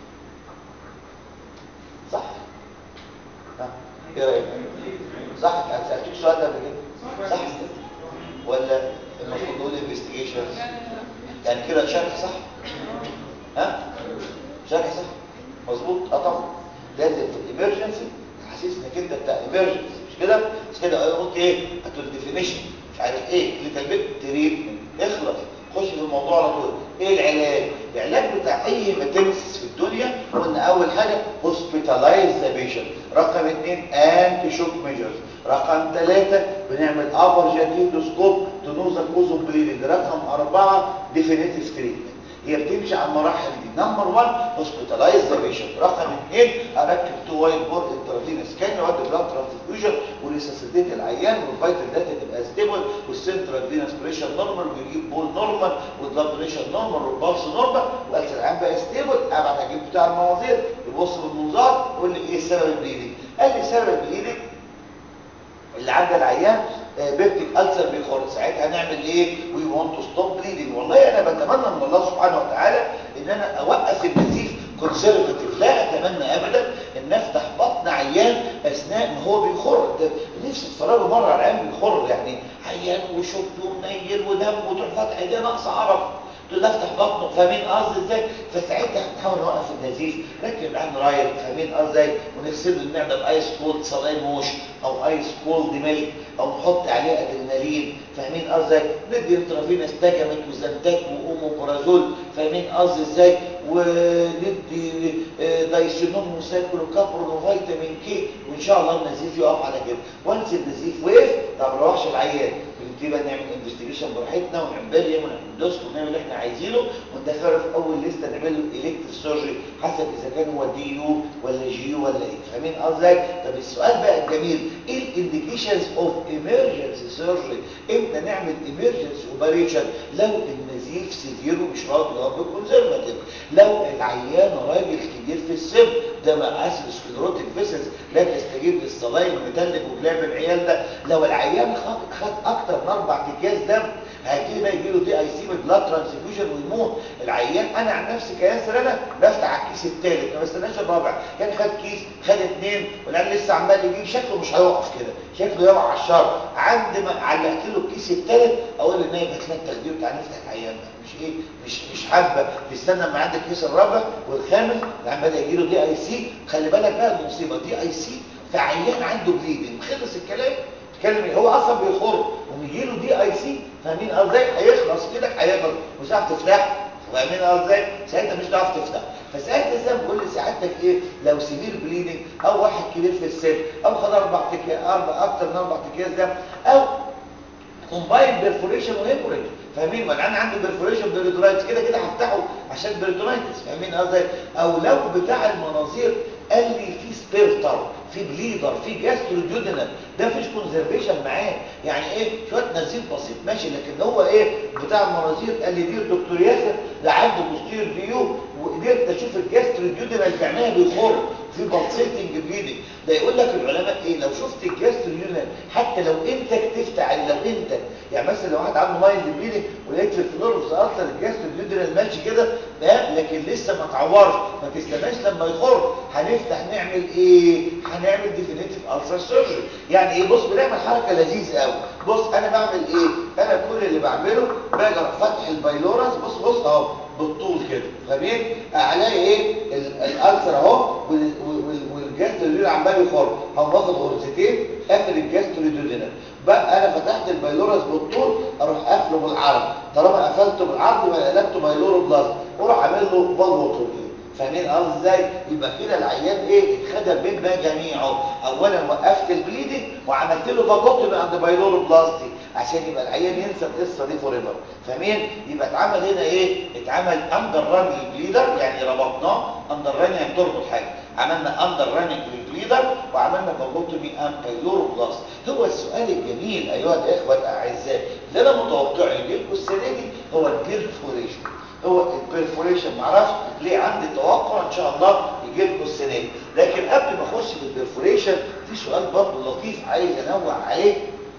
Speaker 1: صح ها ايه رايك صح انا سالتك السؤال ده قبل كده صح ولا المفروض نقول انفستيجيشن يعني كده شرح صح ها شرح صح مظبوط اه طبعا لازم في الامرجنسي حاسس انك انت بتاع امرجنسي مش كده مش كده انا قلت ايه هتقول ديفينيشن مش عارف ايه اللي كلمه تريتمنت اخلص خش في الموضوع على طول ايه العلاج العلاج بتاع اي هيماتيمسيس في الدنيا قلنا اول حاجه هوسبيتالايز ذا بيشنت رقم اثنين انتي شوك ميجرز رقم ثلاثة بنعمل ابر جاتيدوسكوب تنوز الكوزو بليدنج رقم أربعة ديفينيتيف تريتمنت هي بتمشي على المراحل دي نمبر 1 هوسبيتالايز ذا بيشنت رقم 2 اركب تو وايت بورد انترافينس كان يودي بلاد ترانسفيوجن وريسسيتيت العيان والفيتال داتا تبقى ستيبل والسنترال فينس بريشر نورمال ويجيب بول نورمال والبلاد بريشر نورمال والبلس نورمال والس العيان بقى ستيبل ابعت اجيب بتاع المناظير يبص بالمنظار يقول لي ايه سبب البليدنج قال لي سبب البليدنج اللي عدى العيان بيبتك ألسر بيخر ساعتها هنعمل ايه وي وونت تو ستوب بليدنج والله انا بتمنى من الله سبحانه وتعالى ان انا اوقف النزيف كونسرفتيف لا اتمنى ابدا ان افتح بطن عيان اثناء ما هو بيخر نفسي اتفرجوا مره على العيان بيخر يعني عيان وشد ومنيل ودم وتروح فاتح ايديه ناقص عرف تقول افتح بطنه فاهمين قصدي ازاي فساعتها هنحاول نوقف النزيف ركب العين رايل فاهمين قصدي ازاي ونغسل المعده بايس كولد صلاين موش او ايس كولد ميلك او نحط عليه ادرينالين فاهمين قصدي ازاي ندي انترافينس تاجمت وزنتات واوموبرازول فاهمين قصدي ازاي وندي دايسينوم وسايكلوكابرون وفيتامين كي وان شاء الله النزيف يقف على كده وانس النزيف وقف ما بنروحش العيان بنبتدي بقى نعمل انفستيجيشن براحتنا ونعمل باليم ونعمل دوسك ونعمل اللي احنا عايزينه وندخله في اول لسته نعمل له الكتريك سيرجري حسب اذا كان هو دي يو ولا جي يو ولا ايه فاهمين قصدي طب السؤال بقى الجميل ايه الانديكيشنز اوف ايمرجنسي سيرجري امتى نعمل ايمرجنسي اوبريشن لو النزيف سيفير ومش راضي رب كونزرفاتيف لو العيان راجل كبير في السن ده مع سكليروتيك فيسلز لا تستجيب للصلايم المتلج وكلاب العيال ده لو العيان خد خد اكتر من اربع اكياس دم هيجي بقى يجي له دي اي سي بلاد ترانسفيوجن ويموت العيان انا عن نفسي كياسر انا بفتح على الكيس الثالث ما بستناش الرابع كان خد كيس خد اثنين والعيان لسه عمال يجيب شكله مش هيقف كده شكله يقع على الشر عند ما علقت له الكيس الثالث اقول للنايب هات لنا التخدير تعالى نفتح العيان ده مش ايه مش مش حابه تستنى ما عندك الكيس الرابع والخامس العيان بدا يجي له دي اي سي خلي بالك بقى المصيبه دي اي سي في عيان عنده بليدنج خلص الكلام اتكلم هو اصلا بيخر ويجي له دي اي سي فاهمين ازاي هيخلص كده هيخلص مش هتعرف تفتح فاهمين ازاي ساعتها مش هتعرف تفتح فساعتها زي ما بقول لسعادتك ايه لو سيفير بليدنج او واحد كبير في السن او خد اربع تكياس اربع اكتر من اربع اكياس ده او كومباين بيرفوريشن وهيموريج فاهمين ما انا عندي بيرفوريشن بيريتونايتس كده كده هفتحه عشان بيريتونايتس فاهمين قصدي او لو بتاع المناظير قال لي في سبيرتر في بليدر في جاستروديودينال ده مفيش كونزرفيشن معاه يعني ايه شويه نزيف بسيط ماشي لكن هو ايه بتاع المناظير قال لي دي الدكتور ياسر ده عنده بوستير فيو وقدرت اشوف الجاستروديودينال معناها بيخر في بلسيتنج بليدنج ده يقول لك العلماء ايه لو شفت الجاستروديودينال حتى لو انت تفتح لو انت يعني مثلا لو واحد عنده مايند بليدنج ولقيت في الفلور في اصلا الجاستروديودرال ماشي كده فاهم لكن لسه ما اتعورش ما تستناش لما يخر هنفتح نعمل ايه هنعمل ديفينيتيف السر سيرجري يعني ايه بص بنعمل حركه لذيذه قوي بص انا بعمل ايه انا كل اللي بعمله باجي اروح فاتح البايلورس بص بص اهو بالطول كده فاهمين هلاقي ايه الالسر اهو والجاستروديودرال عمال يخر هقوم واخد غرزتين قافل الجاستروديودرال بقى انا فتحت البايلورس بالطول اروح قافله بالعرض طالما قفلته بالعرض يبقى قلبته بايلورو بلاست واروح عامل له فالفوتور كده فاهمين قصدي ازاي يبقى كده العيان ايه اتخدم بما جميعه اولا وقفت البليدنج وعملت له فالفوتور عند بايلورو بلاستي عشان يبقى العيان ينسى القصه دي فور ايفر فاهمين يبقى اتعمل هنا ايه اتعمل اندر ران للبليدر يعني ربطناه اندر ران يعني تربط حاجه عملنا اندر راننج للبليدر وعملنا فالفوتومي ام بايلورو بلاست هو السؤال الجميل ايها الاخوه الاعزاء اللي انا متوقع يجي لكم السنه دي هو البيرفوريشن هو البيرفوريشن معرفش ليه عندي توقع ان شاء الله يجي لكم السنه دي لكن قبل ما اخش في البيرفوريشن في سؤال برضه لطيف عايز انوع عليه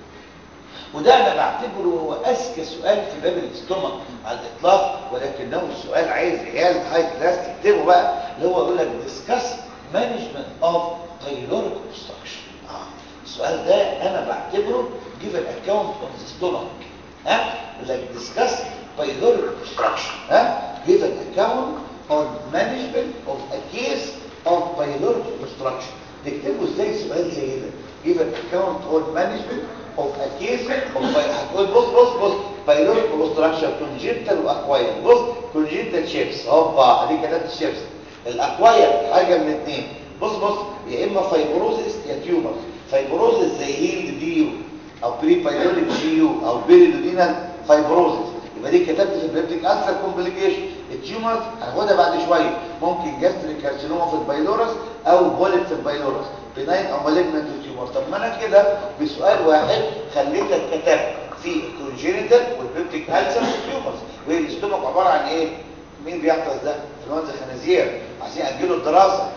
Speaker 1: وده انا بعتبره هو اذكى سؤال في باب الاستومك على الاطلاق ولكنه السؤال عايز عيال هاي كلاس تكتبه بقى اللي هو يقول لك ديسكاس مانجمنت اوف بايلوريك اوبستراكشن السؤال ده انا بعتبره جيفن اكونت اون ذا ستومك ها يقول لك ديسكاس بايلوريك اوبستراكشن ها جيفن اكونت اون مانجمنت اوف ا كيس اوف بايلوريك اوبستراكشن تكتبه ازاي سؤال زي ده جيفن اكونت اون مانجمنت اوف ا كيس اوف هتقول بص بص بص بايلوريك اوبستراكشن كونجنتال واكواير بص كونجنتال شيبس هوبا ادي كتبت الشيبس الاكواير حاجه من اثنين بص بص يا اما فايبروزس يا تيومر فايبروزس زي هيلد ديو او بري بايلوريك جيو او بيريدودينال فايبروزس يبقى دي كتبت في البيبتيك ألسر كومبليكيشن التيومرز هناخدها بعد شويه ممكن جاستريك كارسينوما في البايلورس او بوليت في البايلورس بناين او مالجنت تيومر طب ما انا كده بسؤال واحد خليتك كتبت في الكونجينيتال والبيبتيك ألسر والتيومرز وهي الاستومك عباره عن ايه مين بيحفظ ده انفلونزا خنازير عايزين اجلوا الدراسه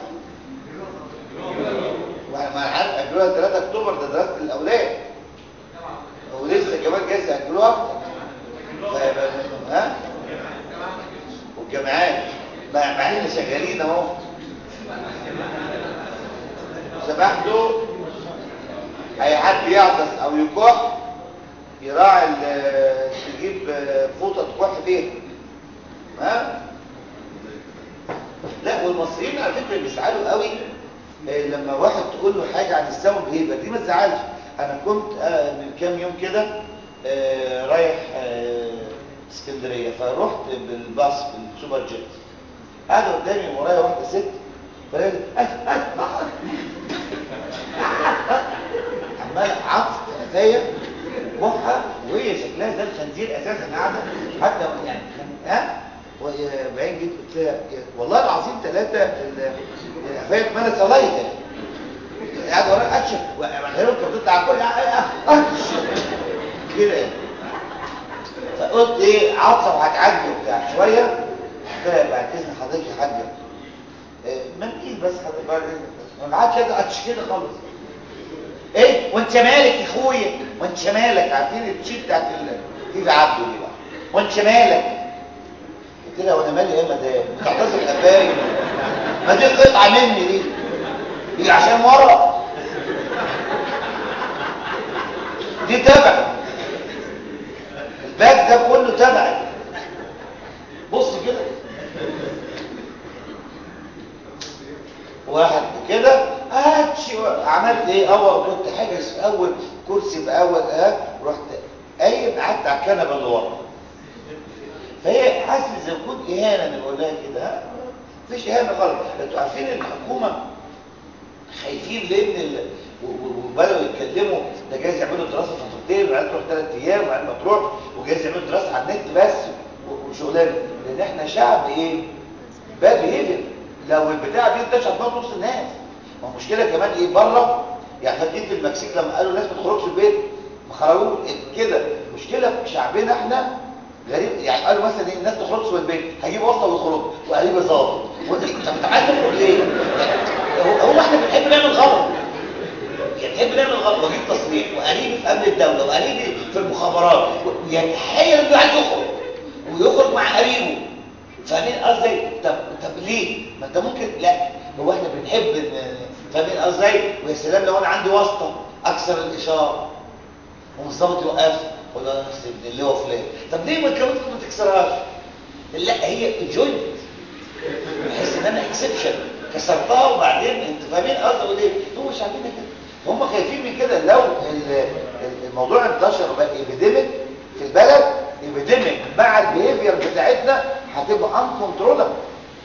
Speaker 1: وانا عارف اجلوها 3 اكتوبر ده دراسه الاولاد ولسه كمان جايز ياجلوها اكتر ها والجامعات مع احنا شغالين اهو سمحتوا اي حد يعطس او يكح يراعي تجيب فوطه تكح فيها ها لا والمصريين على فكره بيزعلوا قوي لما واحد تقول له حاجه عن السبب هيبه دي ما تزعلش انا كنت من كام يوم كده رايح اسكندريه فرحت بالباص بالسوبر جيت قاعد قدامي ورايا واحده ست فقالت عمال عطف قفايا بقها وهي شكلها زي الخنزير اساسا قاعده حتى يعني ها وبعدين جيت قلت لها والله العظيم ثلاثه القفايا اتملت صلايته قاعد ورايا اكشف وعملها لهم كانت بتطلع كل كده يعني فقلت ايه عطسه وهتعدي وبتاع شويه قلت لها بعد اذن حضرتك يا حاجه منديل بس حضرتك بعد اذنك ما عادش كده عادش كده خالص ايه وانت مالك يا اخويا وانت مالك عارفين التشيت بتاعت في عبده دي بقى وانت مالك قلت لها وانا مالي ايه يا مدام بتعتذر القفايل ما دي قطعه مني دي دي عشان ورا دي تبع الباك ده كله تبعي بص كده واحد كده هاتشي عملت ايه اول كنت حاجز في اول كرسي في اول اه رحت قايم قعدت على الكنبه اللي ورا فهي حاسه زي ما كنت اهانه اللي بقولها كده ها مفيش اهانه خالص انتوا عارفين الحكومه خايفين لان ال... وبداوا يتكلموا ده جايز يعملوا دراسه فترتين وبعدين تروح ثلاث ايام وبعدين ما تروح وجايز يعملوا دراسه على النت بس وشغلانه لان احنا شعب ايه باد بيهيفير لو البتاعه دي انتشرت بقى نص الناس ما هو مشكله كمان ايه بره يعني فاكرين في المكسيك لما قالوا الناس ما تخرجش البيت ما خرجوش كده مشكله في شعبنا احنا غريب يعني قالوا مثلا ايه الناس تخرجش من البيت هجيب وصله ويخرجوا وقريب ظابط طب انت عايز تخرج ليه هو احنا بنحب نعمل غلط
Speaker 2: يعني نحب نعمل غلط واجيب تصريح وقريبي في امن الدوله وقريبي في المخابرات و- يعني حي انه عايز يخرج ويخرج مع قريبه فاهمين قصدي طب طب ليه ما انت ممكن لا هو احنا بنحب ن- فاهمين قصدي ويا سلام لو انا عندي واسطه اكسر الاشاره ومظبط يوقف ولا نفس ابن اللي هو فلان طب ليه ما كمان ما تكسرهاش لا هي جوينت بحس ان انا اكسبشن كسرتها وبعدين انت فاهمين قصدي اقول ايه هم مش عارفين كده هم خايفين من كده لو ال- ال- الموضوع انتشر وبقى ايبيديميك في البلد ايبيديميك مع البيهيفير بتاعتنا هتبقى ان كنترولبل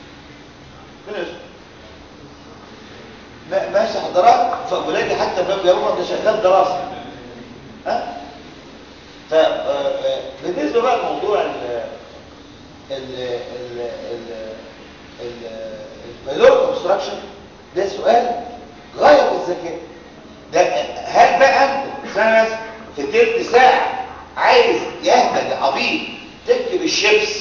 Speaker 2: ماشي حضرات فولادي حتى باب يوم ده شغال دراسه ها ف آه، آه، بالنسبه بقى لموضوع ال ال ال ال البايلوريك اوبستراكشن ده سؤال غايه في الذكاء ده هل بقى انت استنى بس في تلت ساعه عايز يهبل يا عبيط تكتب الشيبس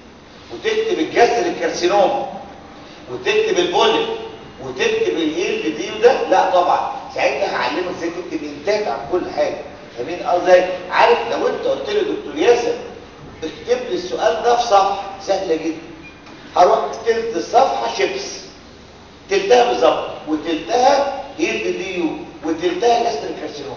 Speaker 2: وتكتب الجسر الكارسينوم وتكتب البوليك وتكتب الايه دي وده لا طبعا ساعتها هعلمك ازاي تكتب انتاج عن كل حاجه فاهمين قصدي عارف لو انت قلت لي دكتور ياسر اكتب لي السؤال ده في صفحه سهله جدا هروح تلت الصفحه شيبس تلتها بالظبط وتلتها هيلد ديو وتلتها جاستر كارسينوم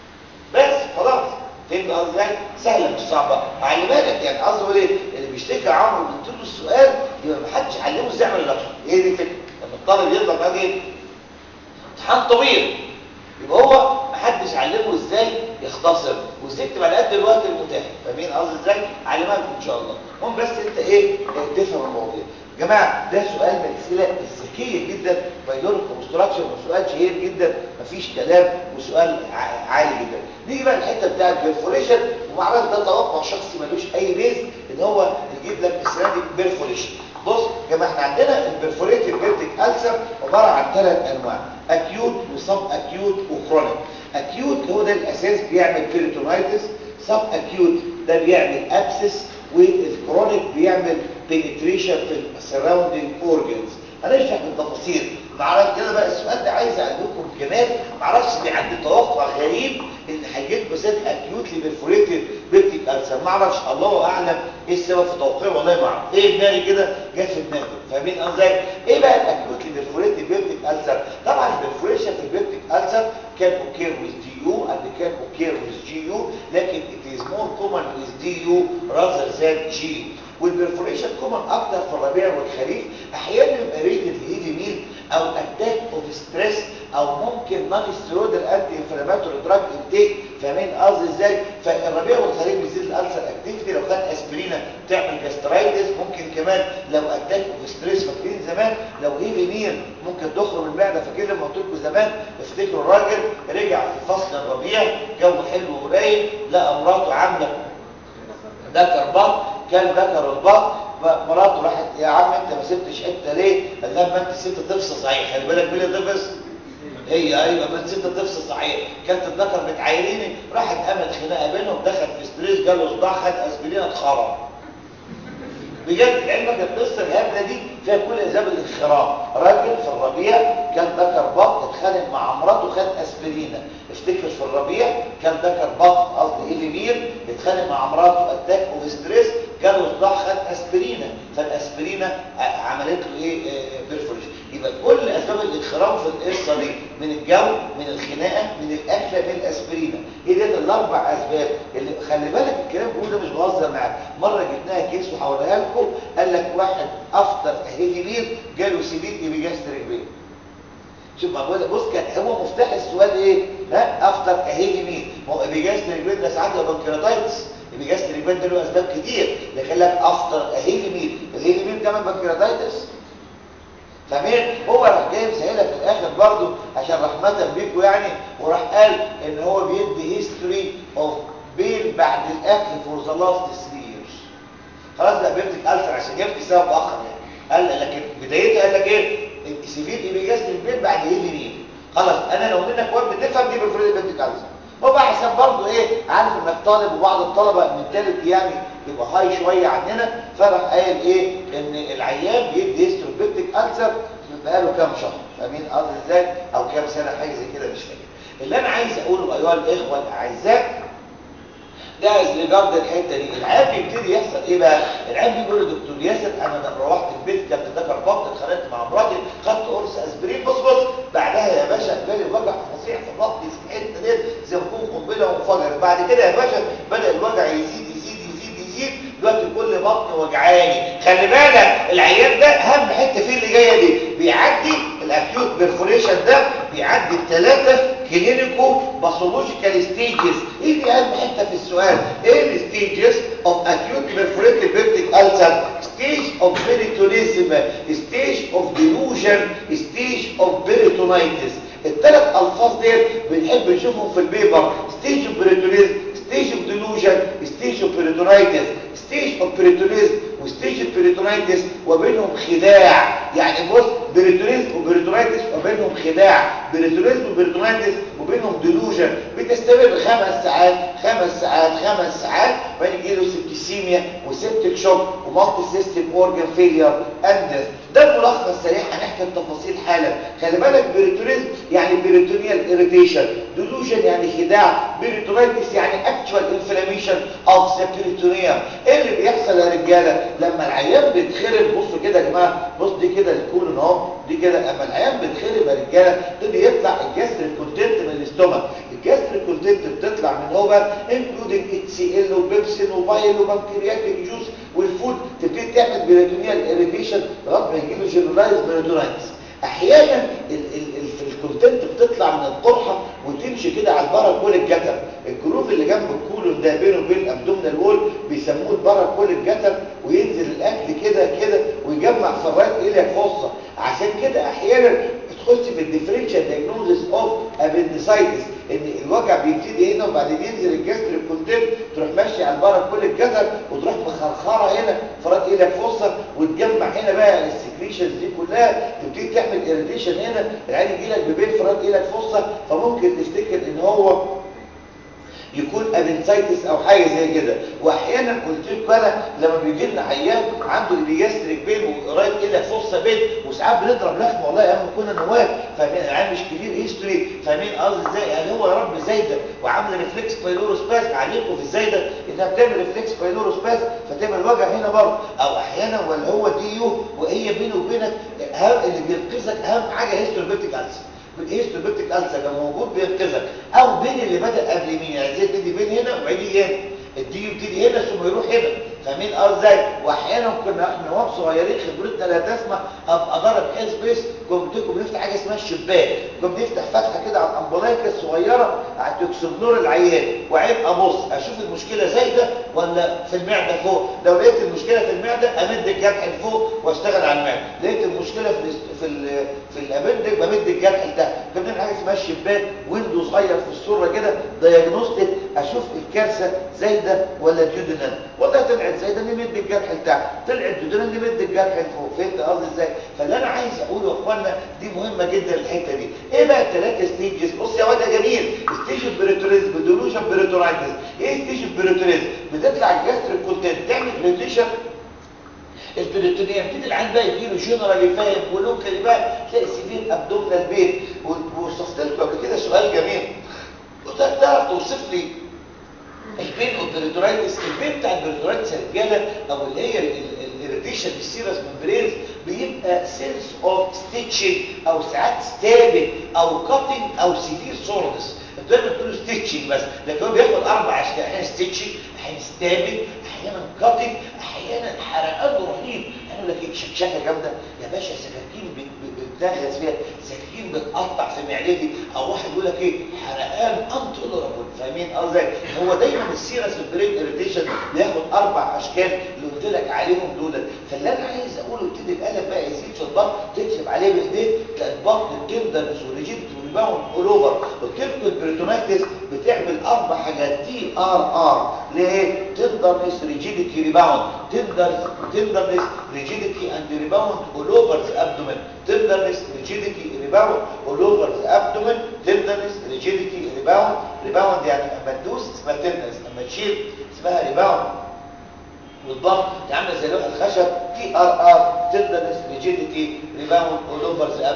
Speaker 2: بس خلاص فهمت قصدي ازاي سهله مش صعبه علمها لك يعني قصدي اقول ايه اللي بيشتكي عمرو قلت له السؤال يبقى ما حدش علمه ازاي يعمل اللقطه هي دي الفكره لما الطالب يطلع بقى ايه امتحان طويل يبقى هو ما حدش علمه ازاي يختصر وازاي يكتب على قد الوقت المتاح فاهمين قصدي ازاي علمها لكم ان شاء الله المهم بس انت ايه اه، تفهم المواضيع يا جماعه ده سؤال من الاسئله الذكيه جدا بايلوريك كونستراكشن وسؤال شهير جدا مفيش كلام وسؤال ع- عالي جدا نيجي بقى الحته بتاعت بيرفوريشن ومعرفش ده توقع شخصي ملوش اي بيز ان هو يجيب لك السنه دي بيرفوريشن بص يا جماعه احنا عندنا البرفوريتيف بيرتيك ألسر عباره عن ثلاث انواع اكيوت وسب اكيوت وكرونيك اكيوت هو ده الاساس بيعمل بيريتونايتس سب اكيوت ده بيعمل ابسس والكرونيك بيعمل بينتريشن في السراوندينج اورجنز هنشرح بالتفاصيل معرفش كده بقى السؤال ده عايز اقول لكم كمان معرفش دي عندي توقع غريب ان هيجيب بسات اكيوتلي بيرفوريتد بيبتيك ألسر معرفش الله اعلم ايه السبب في توقيعي والله ما اعرف ايه دماغي كده جت في دماغي فاهمين قصدي ايه بقى الاكيوتلي بيرفوريتد بيبتيك ألسر طبعا البرفوريشن في البيبتيك ألسر كان اوكير with DU and كان اوكير with GU لكن it is more common with DU rather than GU والبرفوريشن كومن اكتر في الربيع والخريف احيانا يبقى ريتد هيفي ميل او اتاك اوف ستريس او ممكن نون ستيرويدال انتي انفلاماتوري دراج انتيك فاهمين قصدي ازاي فالربيع والخريف بيزيد الالسر اكتيفيتي لو كان اسبرينا تعمل جاسترايتس ممكن كمان لو اتاك اوف ستريس فاكرين زمان لو هيفي ميل ممكن تخرج من المعده فاكرين لما قلت لكم زمان افتكروا الراجل رجع في فصل الربيع جو حلو ورايق لقى مراته عامله ذكر بط كان ذكر البط مراته راحت يا عم انت ما سبتش حته ليه قال لها ما انت سبت تفصل صحيح خلي بالك مين اللي تفصل هي ايوه ما انت سبت تفصل صحيح كانت الذكر بتعايريني راحت قامت خناقه بينهم دخل في ستريس جاله صداع خد اسبرين اتخرب بجد علمك القصه الهبله دي فيها كل اسباب الانخراط راجل في الربيع كان ذكر بط اتخانق مع مراته خد اسبرينه افتكر في الربيع كان ذكر بط قصدي ايفي مير اتخانق مع مراته اتاك وستريس جاله صداع خد اسبرينه فالاسبرينه ع- عملت له ايه آه، بيرفوريشن يبقى كل اسباب الانخراط في القصه دي من الجو من الخناقه من الاكله من الاسبرينه هي دي الاربع اسباب اللي خلي بالك الكلام بقوله ده مش بهزر معاك مره جبناها كيس وحولها لكم قال لك واحد افطر هيفي ميل جاله سيديت بيجاستريك بيه شوف ما بقول بص كان هو مفتاح السؤال ايه ها افطر كهيفي مين ما هو ابيجاستريك بين ده ساعات يبقى بنكرياتايتس ابيجاستريك بين ده له اسباب كتير لكن لك افطر كهيفي مين الهيفي مين كمان بنكرياتايتس تمام هو راح جايب سهيله في الاخر برضه عشان رحمه بيكم يعني وراح قال ان هو بيدي هيستوري اوف بين بعد الاكل فور ذا لاست 3 years خلاص بقى بيمسك ألسر عشان يبكي سبب اخر يعني قال لكن بدايته قال لك ايه سيفير ايبيجاس البيت بعد ايه مين خلاص انا لو منك واد بتفهم دي بفريد بنتك ألسر هو بقى حساب برضه ايه عارف انك طالب وبعض الطلبه منتاليتي يعني يبقى هاي شويه عننا فراح قايل ايه ان العيان بيدي هيستروبيتك ألسر بقاله كام شهر فاهمين قصدي ازاي او كام سنه حاجه زي كده مش فاكر اللي انا عايز اقوله ايها الاخوه الاعزاء ده از ريجارد الحته دي العيان بيبتدي يحصل ايه بقى العيان بيقول له دكتور ياسر انا لما روحت البيت كانت ذكر بطن اتخانقت مع مراتي خدت قرص اسبرين بص بص بعدها يا باشا جالي وجع فظيع في بطني في الحته دي زي ما تكون قنبله وانفجرت بعد كده يا باشا بدا الوجع يزيد يزيد يزيد يزيد دلوقتي كل بطن وجعاني خلي بالك العيان ده اهم حته فيه اللي جايه دي بيعدي الاكيوت بيرفوريشن ده بيعدي الثلاثه كلينيكو باثولوجيكال ستيجز ايه دي اهم حته في السؤال ايه الستيجز اوف اكيوت بيرفوريتد بيبتيك ألسر ستيج اوف بيريتونيزم ستيج اوف ديلوجن ستيج اوف بيريتونايتس الثلاث الفاظ ديت بنحب نشوفهم في البيبر ستيج اوف بيريتونيزم ستيج اوف ديلوجن ستيج اوف بيريتونايتس ستيج اوف بيريتونيزم وستيج اوف بيريتونايتس وبينهم خداع يعني بص بيريتونيزم وبيريتونايتس وبينهم خداع بيريتونيزم وبيريتونايتس وبينهم ديلوجن بتستمر خمس ساعات خمس ساعات خمس ساعات وبعدين يجي له سبتيسيميا وسيبتيك شوك ومالتي سيستم اورجان فيلير اند ده ملخص سريع هنحكي التفاصيل حالا خلي بالك بيريتونيزم يعني بيريتونيال اريتيشن ديلوجن يعني خداع بيريتونايتس يعني اكتوال انفلاميشن اوف ذا بيريتونيوم ايه اللي بيحصل يا رجاله لما العيان بيتخرب بصوا كده يا جماعه بص دي كده الكولون اهو دي كده اما العيان بيتخرب يا رجاله يبتدي يطلع الجسر الكونتنت من الاستومك الجسر الكونتنت بتطلع من هو بقى انكلودنج اتش سي ال وبيبسين وبايل وبنكرياتيك جوز والفود تبتدي تعمل بيريتونيال اريتيشن لغايه ما يجي له جنرالايز بيريتونايتس احيانا الكونتنت بتطلع من القرحه وتمشي كده على البارا الجتر الجروف اللي جنب الكولون ده بينه وبين الابدومينال وول بيسموه البارا الجتر وينزل الاكل كده كده ويجمع في الرايت الى فصه عشان كده احيانا تخش في الديفرنشال دايجنوزس اوف ابندسايتس ان الوجع بيبتدي هنا وبعدين ينزل الجسر الكونتنت تروح ماشي على البارا كل الجسر وتروح مخرخره هنا فرات الى فصه وتجمع هنا بقى السكريشنز دي كلها تبتدي تعمل اريتيشن هنا العين يجي لك ببين فرات الى فصه فممكن تفتكر ان هو يكون ابنسايتس او حاجه زي كده واحيانا قلت لكم انا لما بيجي لنا عيان عنده الياستريك بين وقريب كده فرصه بين وساعات بنضرب لخم والله ايام ما كنا نواب فاهمين العيان مش كبير هيستوري فاهمين قصدي ازاي يعني هو يا رب زايده وعامله ريفلكس بايلوروسباس عليكم في الزايده انها بتعمل ريفلكس بايلوروسباس فتعمل وجع هنا برضه او احيانا ولا هو دي يو وهي بينه وبينك اللي بينقذك اهم حاجه هيستوريبيتيك ألسر الهيستوبيبتيك ألسر لو موجود بينقذك او بين اللي بدأ قبل مين يعني زي يبتدي بين هنا وبعدين يجي هنا الدي يبتدي هنا ثم يروح هنا فاهمين اه ازاي واحيانا كنا احنا وهم صغيرين خبرتنا لا تسمح ابقى ضارب حيل سبيس كنت بنفتح حاجه اسمها الشباك كنا بنفتح فتحه كده على الامبولانكه الصغيره تكسبلور العيان وعيب ابص اشوف المشكله زايده ولا في المعده فوق لو لقيت المشكله في المعده امد الجرح لفوق واشتغل على المعده لقيت المشكله في في ال في الابندج بمد الجرح لتحت كنا بنعمل حاجه اسمها الشباك ويندو صغير في الصوره كده دايجنوستيك اشوف الكارثه زايده ولا ديودينال والله طلعت زايده نمد الجرح لتحت طلعت ديودينال نمد الجرح لفوق فهمت قصدي ازاي فاللي انا عايز اقوله يا اخوانا دي مهمه جدا الحته دي ايه بقى الثلاثه ستيجز بص يا واد يا جميل ستيج البريتوريزم ديلوجن بريتورايتس ايه ستيج البريتوريزم بتطلع الجاستر كونتنت تعمل ريليشن البريتونيا يبتدي العين بقى يجيله جنرالي فاهم ولوكالي بقى تلاقي سيفير ابدومينال بين ووصفت لكم قبل كده سؤال جميل قلت لك تعرف توصف لي البين والبريتورايتس البين بتاع البريتورايتس يا رجاله او اللي هي الاريتيشن السيرس ممبرينز بيبقى سيلز اوف ستيتشنج او ساعات ستابنج او كاتنج او سيفير سورنس انتوا دايما بتقولوا ستيتشنج بس لكن هو بياخد اربع اشكال احيانا ستيتشنج احيانا ستابنج احيانا كاتنج احيانا حرقان رهيب يعني يقول لك ايه شكشكه جامده يا باشا سكاكين بتنغز فيها سكاكين بتقطع في معدتي او واحد يقول لك ايه حرقان انتولرابل فاهمين قصدي هو دايما السيرس البرين اريتيشن بياخد اربع اشكال اللي قلت لك عليهم دول فاللي انا عايز اقوله يبتدي القلم بقى يزيد في الضغط تكتب عليه بايديك تلاقي البطن الجلد سوريجيت وريباوند اول اوفر قلت لكم البريتونايتس بتعمل اربع حاجات تي ار ار ليه تندرنس ريجيديتي ريباوند تندر تندرنس ريجيديتي اند ريباوند اول اوفر ذا ابدومين تندرنس ريجيديتي ريباوند اول اوفر ذا ابدومين تندرنس ريجيديتي ريباوند ريباوند يعني اما تدوس اسمها تندرنس اما تشيل اسمها ريباوند والضغط عامله زي لوح الخشب تي ار ار تندرنس ريجيديتي ريباوند اول اوفر ذا ابدومين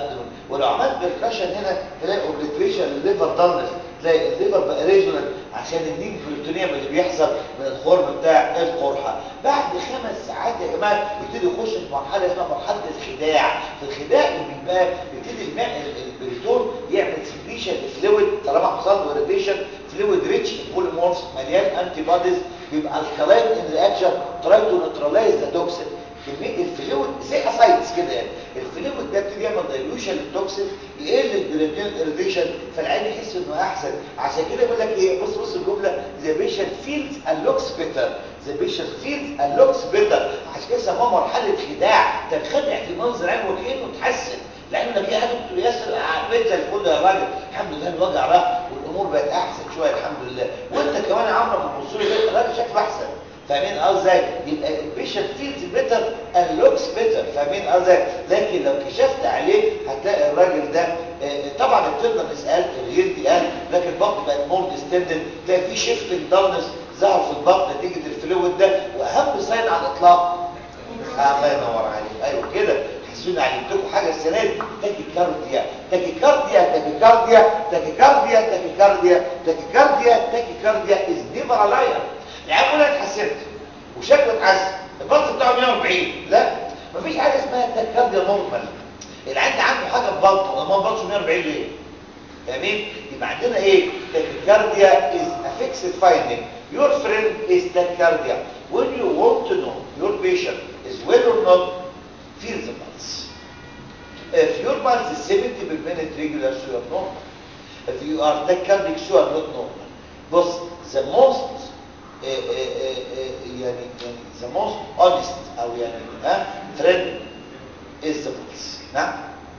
Speaker 2: ولو عملت بركشن هنا تلاقي اوبليتريشن للليفر دالنس تلاقي الليفر بقى ريجونال عشان النيم بروتونيوم اللي بيحصل من الخرم بتاع القرحه بعد خمس ساعات يا جماعه يبتدي يخش في مرحله اسمها مرحله الخداع في الخداع اللي بيبقى بيبتدي الماء البريتون يعمل سكريشن لفلويد طالما حصل له ريتيشن فلويد ريتش بوليمورفز مليان انتي بوديز بيبقى الكلاين ان رياكشن تراي تو نيوتراليز ذا توكسين كميه الفلويد زي اسايتس كده يعني الفلويد ده بيبتدي يعمل دايلوشن للتوكسين يقل البريتون اريتيشن فالعين يحس انه احسن عشان كده بيقول لك ايه بص بص الجمله ذا بيشنت فيلز اند لوكس بيتر ذا بيشنت فيلز اند لوكس بيتر عشان كده سموها مرحله خداع تنخدع في منظر عين وكانه اتحسن لان في حاجه بتقول ياسر بيت زي الفل يا راجل الحمد لله الوجع راح والامور بقت احسن شويه الحمد لله وانت كمان يا عمرو بتبص لي الراجل شكله احسن فاهمين ازاي يبقى البيشنت فيلز بيتر اند لوكس بيتر فاهمين ازاي لكن لو كشفت عليه هتلاقي الراجل ده طبعا التندر اسال الغير دي قال لكن البطن بقت مور ديستندد تلاقي في شيفت دارنس ظهر في البطن نتيجه الفلويد ده واهم ساين على الاطلاق الله ينور عليك ايوه كده حسينا علمتكم حاجه السنه دي تاكيكارديا تاكيكارديا تاكيكارديا تاكيكارديا تاكيكارديا تاكيكارديا تاكيكارديا از نيفر لاير العيال كلها اتحسنت وشكله اتحسن البلس بتاعه 140 لا مفيش حاجه اسمها تاكيكارديا نورمال العيال عنده حاجه في بلطه ما بلطه 140 ليه فاهمين يبقى عندنا ايه tachycardia is a fixed finding your friend is tachycardia when you want to know your patient is well or not feel the pulse if your pulse is 70 per minute regular so you are normal if you are tachycardic so you are not normal بص the most uh, uh, uh, يعني the most honest او يعني ها friend is the pulse نعم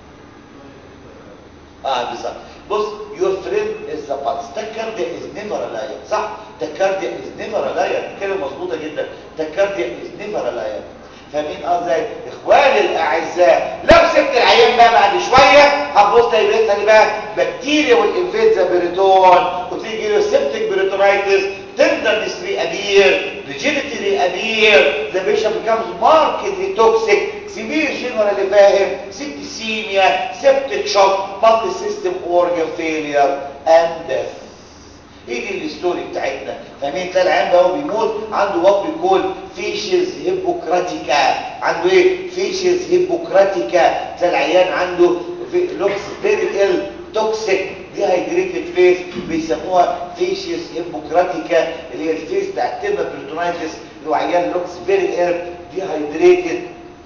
Speaker 2: اه بالظبط بص your friend is the pulse tachycardia is never a liar صح tachycardia is never a liar دي كلمه مظبوطه جدا tachycardia is never a liar فاهمين ازاي اخواني الاعزاء لو سبت العيان بقى بعد شويه هتبص تلاقي خلي بالك بكتيريا والانفيد ذا بريتون وتيجي له سيبتيك بريتونايتس tenderness reappear rigidity reappear the patient becomes markedly toxic severe generally فاهم septicemia septic shock multi-system organ failure and death ايه دي الستوري بتاعتنا فاهمين تلاقي العيان ده هو بيموت عنده وات بيكول فيشز هيبوكراتيكا عنده ايه فيشز هيبوكراتيكا تلاقي العيان عنده لوكس فيري ال توكسيك دي هيدريتد فيس بيسموها فيشيس هيبوكراتيكا اللي هي الفيس بتاع التيرما بريتونايتس اللي هو عيان لوكس فيري اير دي هيدريتد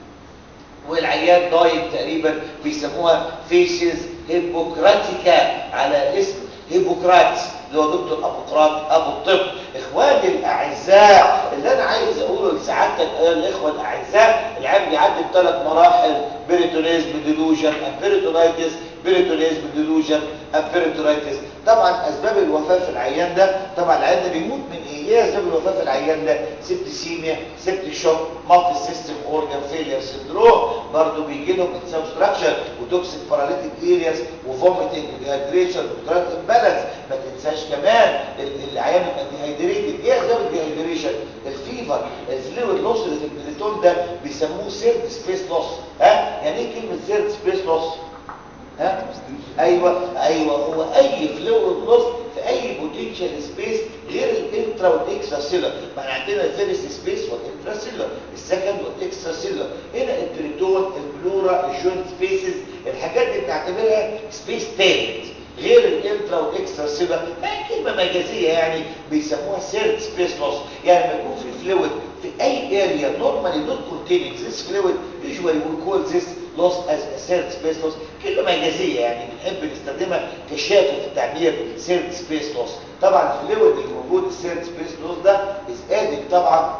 Speaker 2: والعيان دايت تقريبا بيسموها فيشيس هيبوكراتيكا على اسم هيبوكراتس اللي هو دكتور ابوقراط ابو الطب اخواني الاعزاء اللي انا عايز اقوله لسعادتك ايها الاخوه الاعزاء العيان بيعدي بثلاث مراحل بيريتونيزم ديلوجن امبيريتونايتس بيريتونيزم ديلوجن امبيريتونايتس طبعا اسباب الوفاه في العيان ده طبعا العيان ده بيموت من ايه ايه اسباب الوفاه في العيان ده سيبتيسيميا سيبتي شوك مالتي سيستم اورجان فيلير سندروم برضه بيجي لهم سبستراكشن وتوكسيك باراليتيك ارياس وفوميتنج وديهايدريشن وتراك امبالانس ما تنساش كمان العيان يبقى ديهايدريتد ايه اسباب الديهايدريشن الفيفر الفلويد لوس اللي في البريتون ده بيسموه سيرد سبيس لوس ها يعني ايه كلمه سيرد سبيس لوس ها ايوه ايوه هو اي فلويد لوس في اي بوتنشال سبيس غير الانترا والاكسترا سيلر ما احنا عندنا الفيرست سبيس والانترا سيلر السكند والاكسترا سيلر هنا البريتون البلورا الجوينت سبيسز الحاجات دي بنعتبرها سبيس تالت غير الانترا والاكسترا سيلر ما كلمه مجازيه يعني بيسموها سيرد سبيس لوس يعني لما يكون في فلويد في اي اريا نورمالي نوت كونتيننج ذيس فلويد يوجوالي وي كول ذيس loss as a third space loss كلمة مجازية يعني بنحب نستخدمها كشافة في التعبير third space loss طبعا الفلويد اللي موجود الثيرد سبيس لوس ده is added طبعا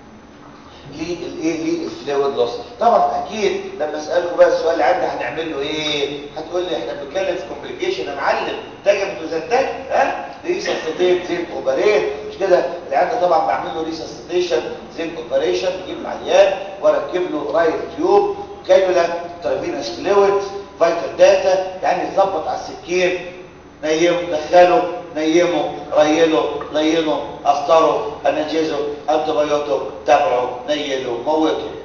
Speaker 2: للايه للفلويد لوس طبعا اكيد لما اسالكم بقى السؤال اللي عندي هنعمل له ايه هتقول لي احنا بنتكلم في كومبليكيشن يا معلم تاجم توزنتك ها ريسستيت زين اوبريت مش كده اللي عندي طبعا بعمل له ريسستيشن زين اوبريشن بجيب العيان واركب له رايت تيوب كانولا ترافينس فلويد فايتال داتا يعني يتظبط على السكين نيمه دخله نيمه ريله لينه اسطره انجزه انتبيوتو تابعه نيله موته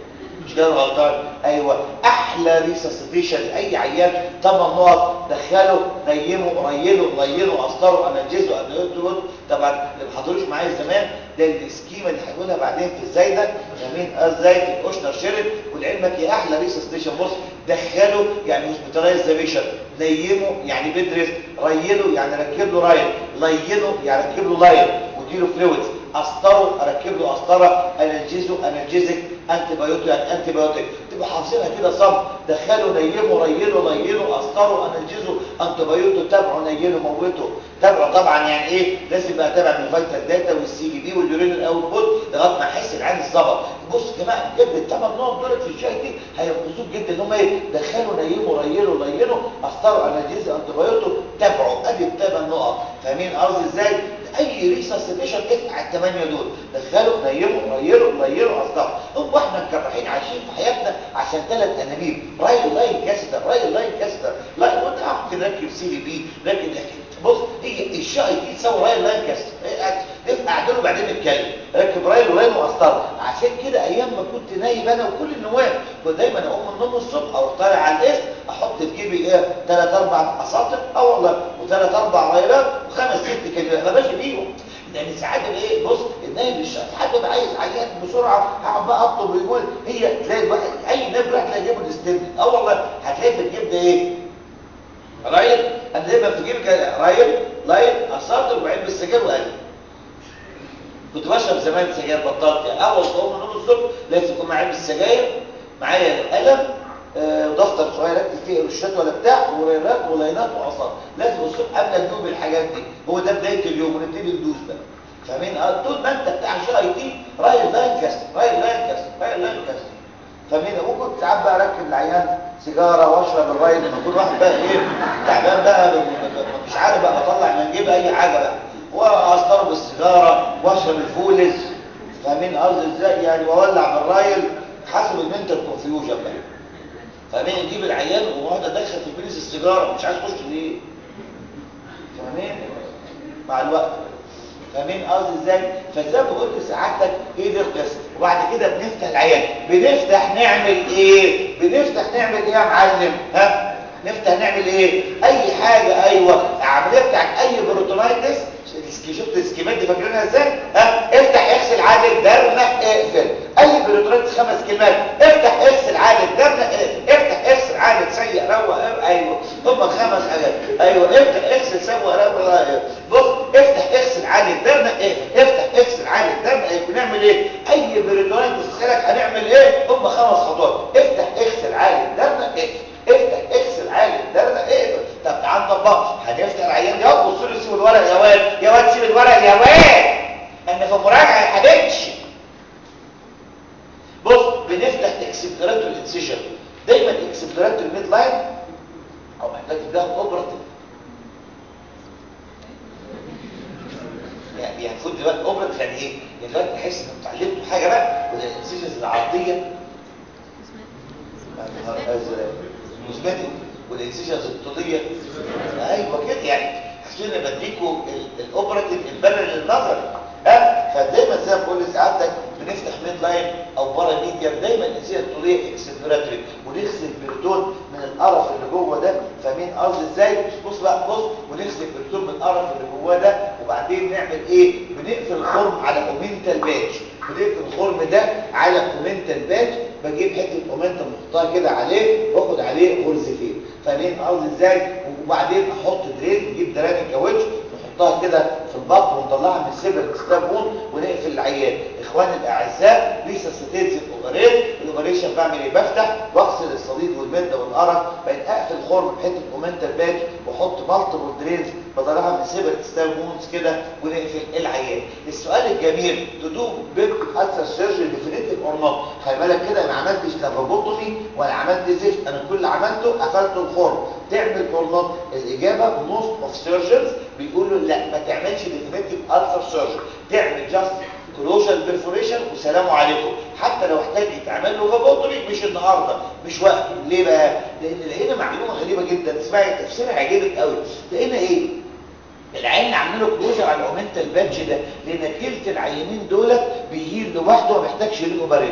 Speaker 2: مش كده غلطان ايوه احلى ريسسيتيشن لاي عيان 8 نقط دخله نيمه ريله لينه قسطره انجزه انجزه طبعا اللي ما حضروش معايا زمان ده السكيما اللي هقولها بعدين في الزايده يمين ازاي في الاوشنر شيرن ولعلمك يا احلى ريسسيتيشن بص دخله يعني هوسبيتالايز بيشن نيمه يعني بيدرس ريله يعني ركب له رايل لينه يعني ركب له لاين واديله فلويدز قسطره اركب له قسطره انرجيزه انرجيزك انتي بايوتيك يعني انتي بايوتيك تبقى حافظينها كده صم دخله نيمه ريله لينه قسطره انرجيزه انتي بايوتيك تابعه نيله موته تابعه طبعا يعني ايه لازم يبقى تابع من الفيتال داتا والسي في بي واليورين اوتبوت لغايه ما احس العين الظبط بص يا جماعه بجد الثمان نقط دول في الشاي دي هينقذوك جدا ان هم ايه دخلوا نيمه ريله لينه قسطره انرجيزه انتي بايوتيك تابعه ادي الثمان نقط فاهمين قصدي ازاي اي ريسسيتيشن ادفع الثمانيه دول دخلوا نيموا ريلوا ليلوا اصدقوا هم واحنا مكرحين عايشين في حياتنا عشان ثلاث انابيب رايل لاين كاستر رايل لاين كاستر لا وانت ممكن نركب سي في بي لكن لكن بص هي الشقه دي تساوي رايل لاين كاستر افقع دول وبعدين نتكلم ركب رايل ولاين واسطر عشان كده ايام ما كنت نايم انا وكل النواب كنت دايما اقوم من النوم الصبح او طالع على الاسم احط في جيبي ايه ثلاث اربع اساطر اه والله وثلاث اربع رايلات وخمس ست كلمات انا ماشي بيهم لان ساعات ايه بص النايم مش ساعات ببقى عايز عيان بسرعه هقعد بقى اطلب ويقول هي تلاقي الواحد اي نايم راح تلاقي جيبه الاستند اه والله هتلاقي في الجيب ده ايه رايل انا دايما في جيبي كده رايل لاين اساطر وعلبه السجاير وقلب كنت بشرب زمان سجاير بطلت يعني اول ما اقوم من النوم الصبح لازم يكون معايا السجاير معايا القلم آه، ودفتر صغير اكتب فيه قرشات ولا بتاع وريلات ولاينات وعصار لازم الصبح قبل النوم بالحاجات دي هو ده بدايه اليوم ونبتدي ندوس بقى فاهمين اه طول ما انت بتاع شي اي تي رايل لاين كاست رايل لاين كاست رايل لاين كاست فاهمين ممكن ساعات بقى اركب العيان سيجاره واشرب الرايل لما يكون واحد بقى ايه تعبان بقى مش عارف بقى بطلع من جيب اي حاجه بقى واصدره بالسيجاره واشرب الفولز فاهمين قصدي ازاي يعني واولع بالرايل حسب المنتال كونفيوجن بقى فاهمين نجيب العيان واقعد ادخل في بينس السيجاره مش عايز اخش ليه فاهمين مع الوقت فاهمين قصدي ازاي فزي ما قلت سعادتك ايه دي القصه وبعد كده بنفتح العيان بنفتح نعمل ايه بنفتح نعمل ايه يا معلم ها نفتح نعمل ايه اي حاجه ايوه العمليه بتاعت اي بروتونايتس شفت السكيمات دي فاكرينها ازاي ها افتح اغسل عادل درنق اقفل اي بروتونايتس خمس كلمات افتح اغسل عادل درنق اقفل افتح اغسل عادل سيء روق ايوه هم خمس حاجات ايوه افتح اغسل سوى روق ايوه بص افتح اغسل عادل درنق اقفل افتح اغسل عادل درنق اقفل بنعمل ايه اي بروتونايتس تسالك هنعمل ايه هم خمس خطوات افتح اغسل عادل درنق اقفل افتح اغسل عادل درنق اقفل طب تعال نطبق هنفتح العيان ده بص له سيب الورق يا واد يا واد سيب الورق يا واد انا في مراجعه يا حبيبتي بص بنفتح اكسبلوراتور انسيجن دايما اكسبلوراتور ميد لاين او محتاج تبقى اوبراتيف يعني يعني المفروض دلوقتي اوبراتيف يعني ايه؟ يعني دلوقتي تحس انك اتعلمت حاجه بقى وده الانسيجنز العرضيه المثبته والانسيجنز الطوليه ايوه كده يعني عشان انا بديكوا الاوبراتيف البرر للنظر ها فدايما زي ما بقول لسعادتك بنفتح ميد لاين او بارا ميديا دايما الانسيجنز الطوليه اكسبلوراتوري ونغسل البريتون من القرف اللي جوه ده فاهمين قصدي ازاي بص بقى بص ونغسل البريتون من القرف اللي جوه ده وبعدين نعمل ايه بنقفل الخرم على اومنتال باتش بنقفل الخرم ده على اومنتال باتش بجيب حته اومنتال نحطها كده عليه واخد عليه غرزتين فاهمين قصدي ازاي وبعدين احط درين نجيب دران الكاوتش نحطها كده في البطن ونطلعها من السبل ستابون ونقفل العيان اخواني الاعزاء ليس ستيتس الاوبريت الاوبريشن بعمل ايه بفتح واغسل الصديد والمده والقرف بعدين اقفل خرم بحته اومنتال باج واحط مالتيبل درينز بطلعها من سبل ستابونز كده ونقفل العيان السؤال الجميل تدوب بيب السر سيرجري ديفينيتيف اور نوت خلي بالك كده ما عملتش لافابوتومي ولا عملت زفت انا كل اللي عملته قفلت الخرم تعمل اور نوت الاجابه موست اوف سيرجنز بيقولوا لا ما تعملش ديفينيتيف السر سيرجري تعمل جاست كلوجر بيرفوريشن وسلام عليكم حتى لو احتاج يتعمل له فابوتومي مش النهارده مش وقت ليه بقى لان لقينا معلومه غريبه جدا اسمعي تفسيرها هيعجبك قوي لقينا ايه العين عامل له كلوجر على الاومنتال بادج ده لان كلت العينين دولت بيهيل لوحده وما محتاجش ليه اوبريشن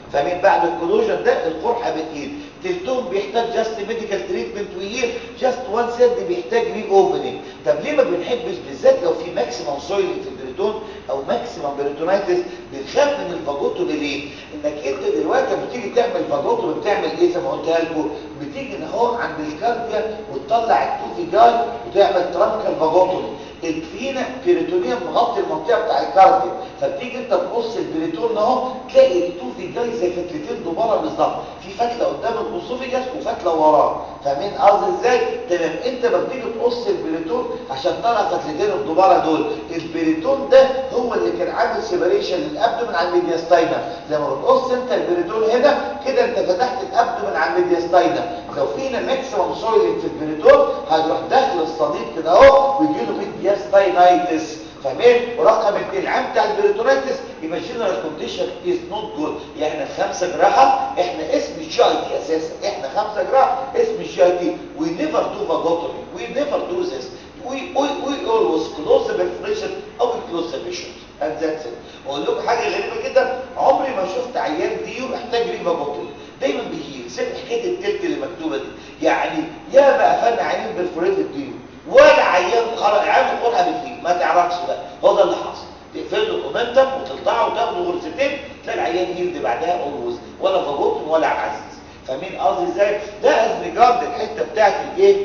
Speaker 2: فمن بعد الكلوجر ده القرحه بتقيل تلتهم بيحتاج جاست ميديكال تريتمنت وير جاست وان سيد بيحتاج ري اوبننج طب ليه ما بنحبش بالذات لو في ماكسيمم سويل في البريتون او ماكسيمم بريتونايتس بنخاف من الفاجوتومي ليه انك انت دلوقتي لما تيجي تعمل فاجوتومي بتعمل ايه زي ما قلتها لكم بتيجي ان هو عند الكارديا وتطلع التوفي جاي وتعمل ترانكال فاجوتومي الفينا بيريتونيوم مغطي المنطقه بتاع الكارديا فبتيجي انت تبص البريتون اهو تلاقي التوفي جاي زي فتلتين دباره بالظبط في فتله قدام الاسوفيجاس وفتله وراه فاهمين قصدي ازاي تمام انت ما بتيجي تقص البريتون عشان طلع فتلتين الدباره دول البريتون ده هو اللي كان عامل سيبريشن للابدومن على الميدياستاينا لما بتقص انت البريتون هنا كده انت فتحت الابدومن على الميدياستاينا لو فينا ماكسيمم سويلنج في البريتون هيروح داخل الصديد كده اهو ويجي له ميدياستاينايتس فاهمين ورقم اثنين العام بتاع البريتونيتس يبقى جنرال كونديشن از نوت جود يعني خمسه جراحه احنا اسم الجي اي تي اساسا احنا خمسه جراحه اسم الجي اي تي وي نيفر دو فاجوتومي وي نيفر دو ذس وي وي وي اولويز كلوز ذا بريفريشن او كلوز ذا بيشنت اند ذاتس ات واقول لكم حاجه غريبه جدا عمري ما شفت عيان ديو محتاج ري فاجوتومي دايما بيجي سيب حكايه التلت اللي مكتوبه دي يعني يا بقى فن عيان برفوريتد ديو ولا عيان خرج عيان القرحه بتجيب ما تعرفش بقى هو ده اللي حصل تقفل له الاومنتم وتقطعه وتاخده غرفتين تلاقي العيان يلد بعدها اولوز ولا فاجوتوم ولا عزيز فاهمين قصدي ازاي ده از ريجارد الحته بتاعت الايه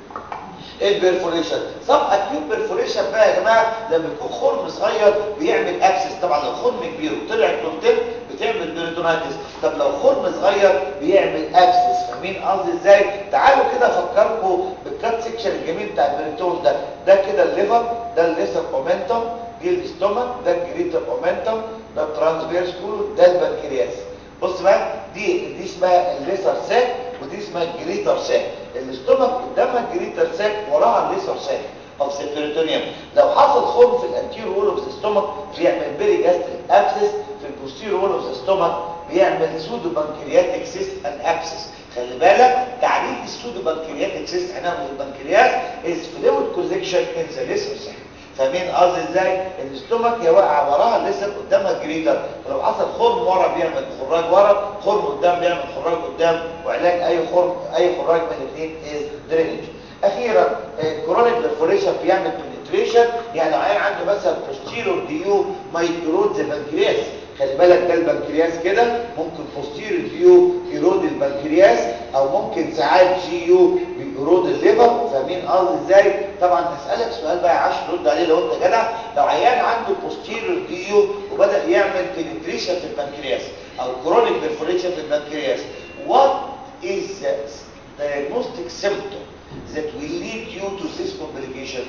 Speaker 2: البرفوريشن سب اكيوت برفوريشن بقى يا جماعه لما يكون خرم صغير بيعمل ابسس طبعا لو خرم كبير وطلع كونتنت بتعمل بيريتونايتس طب لو خرم صغير بيعمل ابسس فاهمين قصدي ازاي تعالوا كده افكركم بالكات سيكشن الجميل بتاع البريتون ده ده كده الليفر ده الليسر اومنتم دي الاستومك ده الجريتر اومنتم ده الترانسفيرس كولون ده البنكرياس بص بقى دي دي اسمها الليسر ساك ودي اسمها الجريتر ساك الاستومك قدامها الجريتر ساك وراها الليسر ساك اوف ذا بيريتونيوم لو حصل خرم في الانتيرو وول اوف ذا ستومك بيعمل بيري جاستريك ابسس في البوستيرو وول اوف ذا ستومك بيعمل سودو بانكرياتيك سيست ان ابسس خلي بالك تعريف السودو بانكرياتيك سيست هنعمل البنكرياس از فلويد كولكشن ان ذا ليسر ساك فاهمين قصدي ازاي الاستومك هي واقعه وراها الليسر قدامها جريتر فلو حصل خرم ورا بيعمل خراج ورا خرم قدام بيعمل خراج قدام وعلاج اي خرم اي خراج من الاثنين از درينج اخيرا كرونيك برفوريشن بيعمل بنتريشن يعني لو عيان عنده مثلا بوستيرور ديو مايكرود زي بنكرياس خلي بالك ده البنكرياس كده ممكن بوستيرور ديو يرود البنكرياس او ممكن ساعات جي يو بيرود الليفر فاهمين قصدي ازاي طبعا هسالك سؤال بقى عشان ترد عليه لو انت جدع لو عيان عنده بوستيرور ديو وبدا يعمل بنتريشن في البنكرياس او كرونيك برفوريشن في البنكرياس what is the diagnostic symptom that will lead you to this complication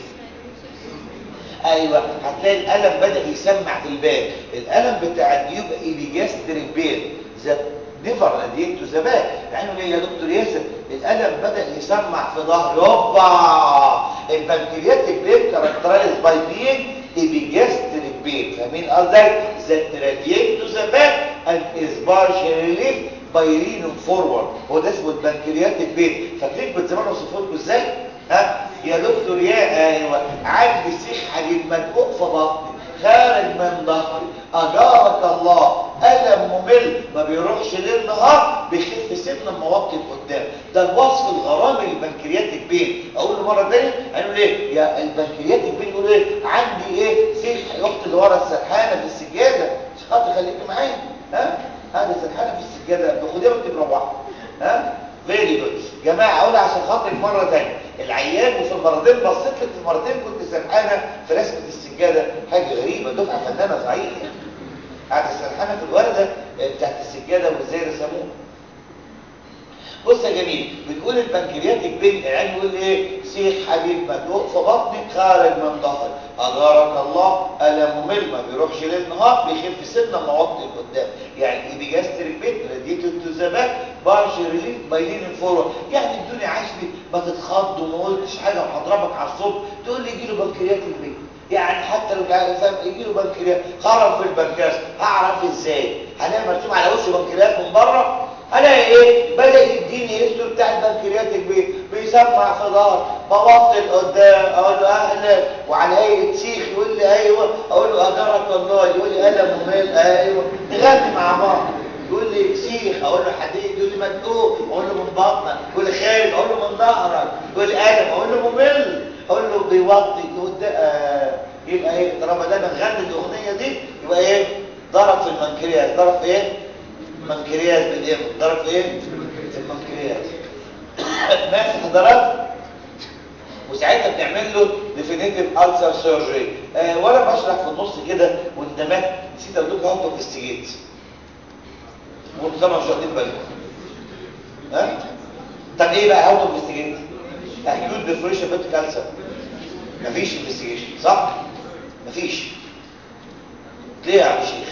Speaker 2: ايوه هتلاقي الالم بدا يسمع في البال الالم بتاع الديوب ايبيجاستريك بين ذا نيفر اديت تو ذا باك يعني ايه يا دكتور ياسر الالم بدا يسمع في ظهري هوبا البنكرياتيك بين كاركترايز باي بين ايبيجاستريك بين فاهمين قصدي ذات راديت تو ذا باك اند از بارشال ريليف بايرين فورورد هو ده اسمه البنكرياتيك بين فاكرين كنت زمان اوصفه لكم ازاي ها يا دكتور يا ايوه عندي سيخ حديد مدقوق في بطني خارج من ظهري اجارك الله الم ممل ما بيروحش ليل نهار بيخف سن المواطن قدام ده الوصف الغرامي للبنكرياتيك بين اقول له مره ثانيه هنقول ايه يا البنكرياتيك بين يقول ايه عندي ايه سيخ اخت اللي ورا السرحانه في السجاده مش خاطر خليكي معايا ها هذه سرحانه في السجاده باخدها وانت مروحه ها فيري جود جماعه اقول عشان خاطرك مره ثانيه العيان وفي المرتين بصيت لك في المرتين كنت سرحانه في رسمه السجاده حاجه غريبه دفعه فنانه صحيح يعني قاعده سرحانه في الورده بتاعت السجاده وازاي رسموها بص يا جميل بتقول البنكرياتيك بين العين يقول ايه سيخ حبيب مدلوق في بطنك خارج من ظهرك اجارك الله الم ممل ما بيروحش ليل نهار بيخف سنه مواطن قدام يعني ايبيجاستريك بين راديتو تو ذا باك بارش ريليف بايلين الفورو يعني الدنيا عايش بي ما تتخض وما قلتش حاجه وهضربك على الصبح تقول لي يجي له بنكرياتيك بين يعني حتى لو فاهم يجي له بنكرياس خرم في البنكرياس هعرف ازاي هلاقي مرسوم على وشه بنكرياس من بره الاقي ايه بدا يديني اسمه بتاع البنكرياتيك بي بيسمع في ظهر بوصل قدام اقول له اهلا وعلى هيئه سيخ يقول لي ايوه اقول له اجرك الله يقول لي الم ممل ايوه نغني مع بعض يقول لي سيخ اقول له حديد يقول لي مدقوق اقول له من بطنك يقول لي خارج اقول له من ظهرك يقول لي قلم اقول له ممل اقول له بيوطي يقول ده آه يبقى ايه طالما ده بنغني الاغنيه دي يبقى ايه ضرب في المنكرياس ضرب في ايه منكرياس بالام ضرب في ايه في المنكرياس ماشي حضرتك وساعتها بنعمل له ديفينيتيف السر سيرجري آه وانا بشرح في النص كده واندمجت نسيت اقول لكم هاو انفستيجيت وانتوا طبعا مش واخدين بالكم ها طب ايه بقى هاو انفستيجيت اكيوت ديفريشن بيت كانسر مفيش انفستيجيشن صح مفيش ليه يا عم شيخ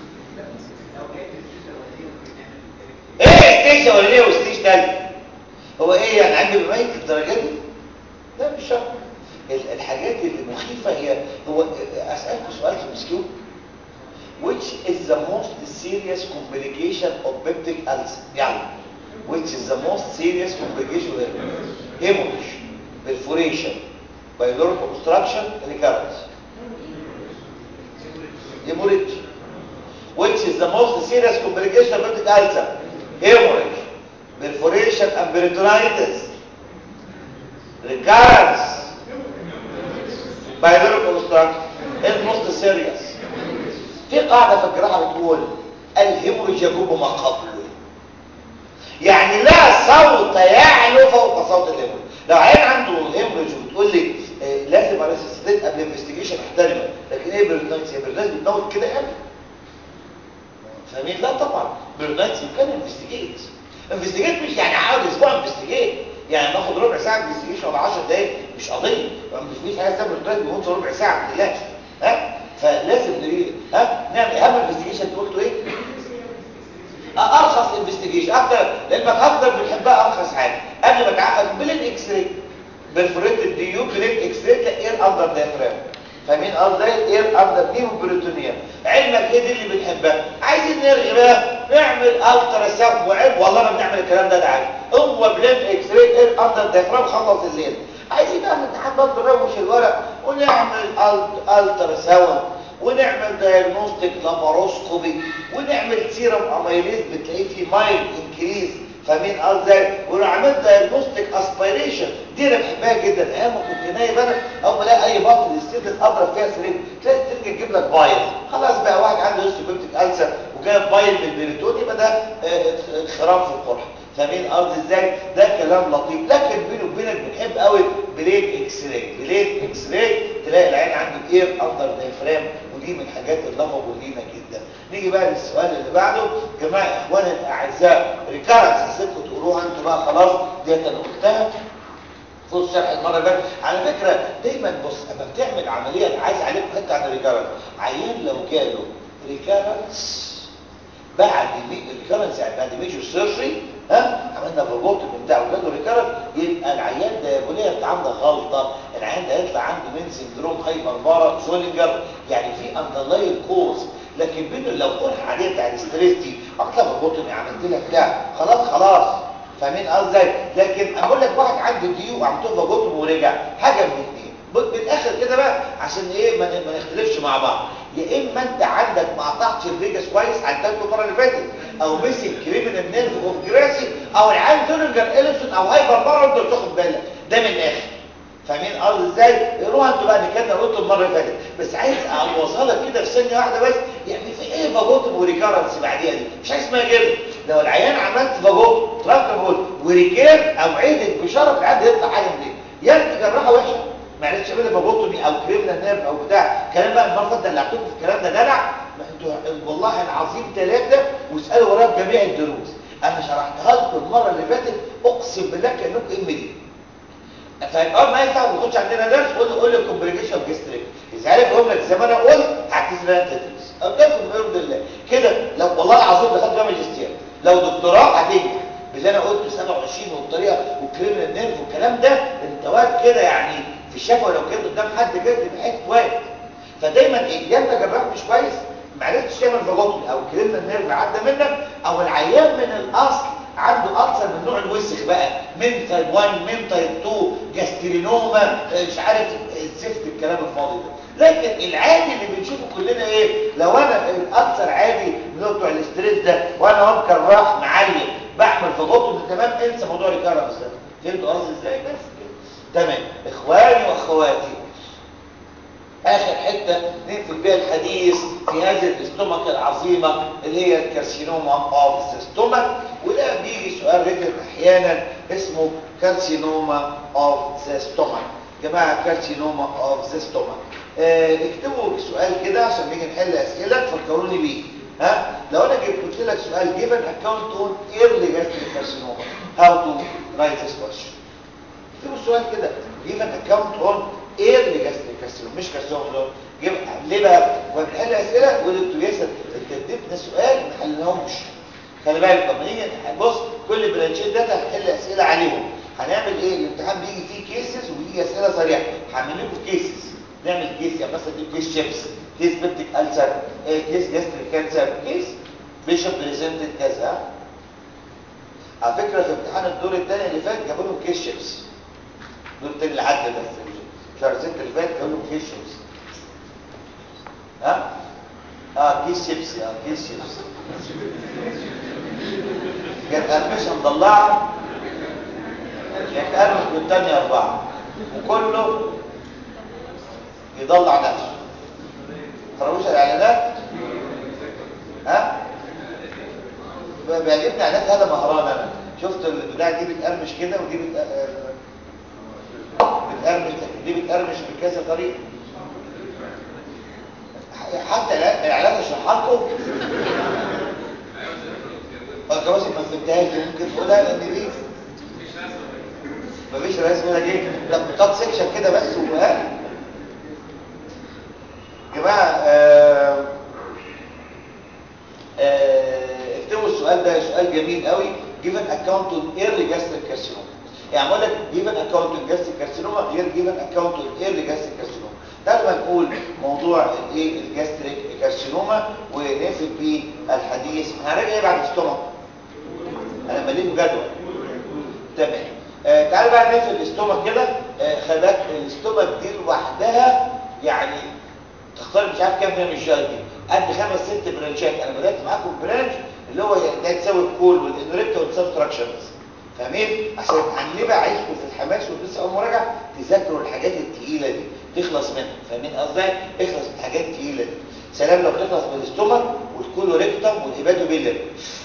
Speaker 2: ايه ستيج اولانيه وستيج ثالث هو ايه يعني عندي ميت الدرجات دي لا مش شرط الحاجات اللي مخيفة هي هو أسألكم سؤال في المسكيو which is the most serious complication of peptic ulcer يعني which is the most serious complication of hemorrhage perforation pyloric obstruction recurrence hemorrhage which is the most serious complication of peptic ulcer hemorrhage perforation and peritonitis recurrence pyloric obstruction الموست سيريس في قاعدة في الجراحة بتقول الهيموريج يجوب ما قبله يعني لا صوت يعلو فوق صوت الهيموريج لو عيان عنده هيموريج وبتقول لي آه لازم ارسستيت قبل انفستيجيشن احترمه لكن ايه بريدنايتس هي بريدنايتس بتموت كده يعني فاهمين لا طبعا بريدنايتس كان انفستيجيت انفستيجيت مش يعني عاود اسبوع انفستيجيت يعني ناخد ربع ساعه انفستيجيشن ولا 10 دقايق مش قضيه مش حاجه اسمها بريدنايتس بيموت ربع ساعه ما تقلقش ها فلازم نريد ها نعمل اهم انفستيجيشن انتوا قلتوا ايه ارخص انفستيجيشن اكتر لانك اكتر بنحبها ارخص حاجه قبل ما تعقد بلين اكس راي برفوريتد ديو بلين اكس راي اير اندر دايفرام فاهمين قصدي اير اندر دي وبريتونيا علمك ايه دي اللي بنحبها عايزين نرغي بقى نعمل الترا ساوند وعلم والله ما بنعمل الكلام ده ده عادي هو بلين اكس راي اير اندر دايفرام خلص الليل عايزين بقى الامتحان برضه نروش الورق ونعمل الترا ساوند ونعمل دايجنوستيك لاباروسكوبي ونعمل سيرم اميليز بتلاقيه فيه مايل انكريز فاهمين قصدي ولو عملت دايجنوستيك اسبيريشن دي انا بحبها جدا ايام ما كنت نايم انا اول ما الاقي اي بطن يستيت اضرب فيها سرير تلاقي ترجع تجيب لك بايل خلاص بقى واحد عنده هيستوبيبتيك السر وجايب بايل من البريتون يبقى ده خرام في القرح فاهمين قصدي ازاي ده كلام لطيف لكن بيني وبينك بنحب قوي بليد اكس راي بليد اكس راي تلاقي العين عنده اير اندر دايفرام ودي من الحاجات اللي لفظوا لينا جدا نيجي بقى للسؤال اللي بعده جماعه اخواني الاعزاء ريكارنس هسيبكم تقولوها انتوا بقى خلاص ديت انا قلتها فوق شرح المره اللي فاتت على فكره دايما بص اما بتعمل عمليه عايز عليكم حته عن الريكارنس عيان لو جاله ريكارنس بعد الريكارنس يعني بعد ميجور سيرجري ها عملنا بالبوت بتاع وجاله ريكارنس يبقى العيان ده بوليه انت عنده غلطه العيان ده يطلع عنده من سندروم هايبر بارا زولينجر يعني في اندرلاين كوز لكن بين لو قلنا عليه بتاع الاستريس دي اطلع بالبوتومي عملت لها بتاع خلاص خلاص فاهمين قصدي لكن اقول لك واحد عنده ديو وعملت له بوتومي ورجع حاجه من الاثنين بالاخر كده بقى عشان ايه ما نختلفش مع بعض يا اما انت عندك ما قطعتش الفيجاس كويس عدلته المره اللي فاتت او مسك كريمنال نيرف اوف جراسي او العيان زولينجر اليبسون او هايبر بارا وانت بتاخد بالك ده من الاخر فاهمين قصدي ازاي روح انتوا بقى نكمل قلت المره اللي فاتت بس عايز اوصلها لك كده في ثانيه واحده بس يعني في ايه فاجوتم وريكارنس بعديها دي مش عايز اسمها كده لو العيان عملت فاجوت ترانكابول وريكير او عيدت بشرف العيان يطلع حاجه من دي يا انت جراحه وحشه ما عرفتش تعمل فاجوتومي او كريمنال نيرف او بتاع كلام بقى المره اللي دلعتكم في الكلام ده دلع انتوا والله العظيم ثلاثه واسالوا ورايا في جميع الدروس انا شرحتها لكم المره اللي فاتت اقسم بالله كانكم ام دي فاول ما يفتح ويخش عندنا درس قول له قول له كومبليكيشن جستريك اذا عرف هم لك زي ما انا قلت هتكتب لنا تدريس اتفق بامر الله كده لو والله العظيم دخلت بقى ماجستير لو دكتوراه هتنجح باللي انا قلته 27 والطريقه والكريمنال نيرف والكلام ده انت واد كده يعني في الشفا لو كنت قدام حد كده تبقى حته واد فدايما ايه يا انت جراح مش كويس ما عرفتش تعمل فاجوتومي او الكريمنال نيرف عدى منك او العيان من الاصل عنده ألسر من نوع الوسخ بقى من تايب 1 من تايب 2 جاسترينوما مش عارف الزفت الكلام الفاضي ده لكن العادي اللي بنشوفه كلنا ايه لو انا الالسر عادي اللي هو بتوع الاستريس ده وانا ممكن راح معلم بعمل في بطنه تمام انسى موضوع الكهرباء ده فهمتوا قصدي ازاي بس كده تمام اخواني واخواتي اخر حته نقفل بيها الحديث في هذه الاستومك العظيمه اللي هي الكارسينوما اوف ذا ستومك وده بيجي سؤال ريتن احيانا اسمه كارسينوما اوف ذا ستومك جماعه كارسينوما اوف ذا ستومك اه اكتبوا سؤال كده عشان نيجي نحل اسئله تفكروني بيه ها لو انا جبت قلت لك سؤال given account on early gastric carcinoma how to write this question اكتبوا السؤال كده given account on early gastric carcinoma مش carcinoma جيب ليه بقى وبنحل اسئله وانتوا ياسر انت اديتنا سؤال ما حلناهوش خلي بالك لما نيجي بص كل برانشات داتا هنحل اسئله عليهم هنعمل ايه الامتحان بيجي فيه كيسز وبيجي اسئله صريحه هعمل لكم كيسز نعمل كيس يعني مثلا دي كيس شيبس كيس بيبتيك ألسر كيس جاستريك كانسر كيس بيشوب بريزنتد كذا على فكره في امتحان الدور الثاني اللي فات جابوا لهم كيس شيبس الدور الثاني اللي عدى ده شهر 6 اللي فات جابوا لهم كيس شيبس ها اه كيس شيبس اه كيس شيبس كانت قرمشه مضلعه كانت قرمش والثانيه اربعه وكله يضلع نفسه ترويش الاعلانات ها بيعجبني اعلانات هذا مهران انا شفت البتاع دي بتقرمش كده ودي بت... بتقرمش دي بتقرمش بكذا طريقه حتى الاعلان اشرحها لكم الجواز ما فهمتهاش ممكن تقولها لان دي مفيش رسم ولا جه لا بتاع سيكشن كده بس وها جماعه آه اكتبوا السؤال ده سؤال جميل قوي given account on early gastric carcinoma يعني اقول لك given account on gastric carcinoma غير given account on early gastric carcinoma تعالوا بقى نقول موضوع الايه الجاستريك كارسينوما ونقفل بيه الحديث هنراجع ايه بعد الستومك انا مليت جدول تمام آه تعالوا بقى نقفل الاستومك كده آه خلي بالك الاستومك دي لوحدها يعني تختار مش عارف كام فيها من الشهر دي قد خمس ست برانشات انا بدات معاكم برانش اللي هو ده تساوي الكول والانريكتا والسبستراكشنز فاهمين عشان هنليه بقى عايزكم في الحماس ولسه اول مراجعه تذاكروا الحاجات الثقيله دي تخلص منها فاهمين قصدي اخلص من الحاجات الثقيله دي سلام لو تخلص من الاستومك والكولوريكتم والهيباتو بيلر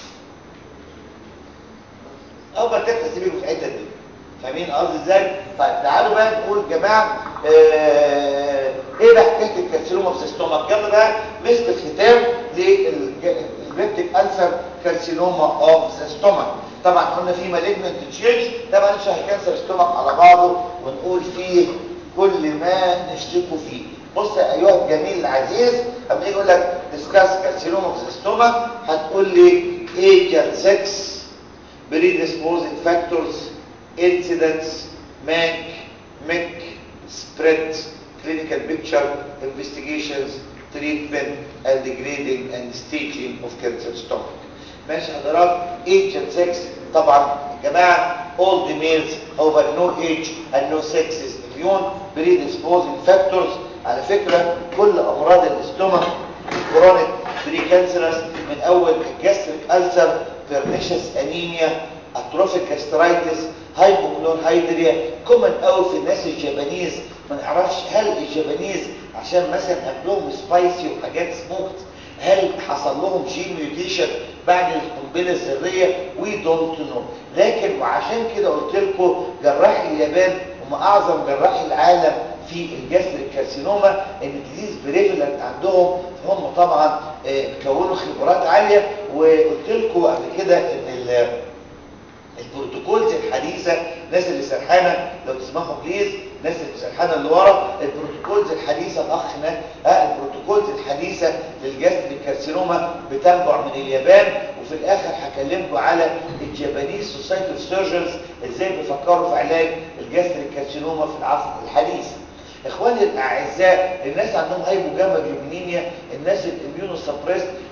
Speaker 2: اول ما تفتح سيبك في الحته دي فاهمين قصدي ازاي طيب تعالوا بقى نقول يا جماعه آه ايه بقى حكايه الكارسينوما في الاستومك يلا بقى مسك ختام للبيبتيك ألسر كارسينوما اوف ذا ستومك طبعا قلنا فيه مالجنت تشينج طبعا نشرح كانسر ستومك على بعضه ونقول فيه كل ما نشتكوا فيه بص يا ايها الجميل العزيز اما يجي يقول لك ديسكاس كارسينوما في ستومك هتقول لي ايه كان 6 predisposing factors incidents MAC MIC spread clinical picture investigations treatment and grading and staging of cancer stomach ماشي حضرات age and sex طبعا يا جماعه all the males over no age and no sex is immune predisposing factors على فكره كل امراض الاستومك كرونيك بري كانسرس من اول الجاستريك ألسر بيرنيشس انيميا اتروفيك جاسترايتس هايبوكلور هايدريا كومن قوي في الناس الجابانيز ما نعرفش هل الجابانيز عشان مثلا اكلهم سبايسي وحاجات سموكت هل حصل لهم جين ميوتيشن بعد القنبله الذريه وي دونت نو لكن وعشان كده قلت لكم جراحي اليابان هم اعظم جراحي العالم في الجاستريك كارسينوما ان الديزيز بريفلنت عندهم هم طبعا كونوا خبرات عاليه وقلت لكم قبل كده ان البروتوكولز الحديثه الناس اللي سرحانه لو تسمعوا بليز الناس اللي سرحانه اللي ورا البروتوكولز الحديثه الاخنا ها البروتوكولز الحديثه للجاستريك كارسينوما بتنبع من اليابان وفي الاخر هكلمكم على الجابانيز سوسايتي اوف سيرجنز ازاي بيفكروا في علاج الجاستريك كارسينوما في العصر الحديث اخواني الاعزاء الناس عندهم هايبوجاما جلوبينيميا الناس الاميونو سبريس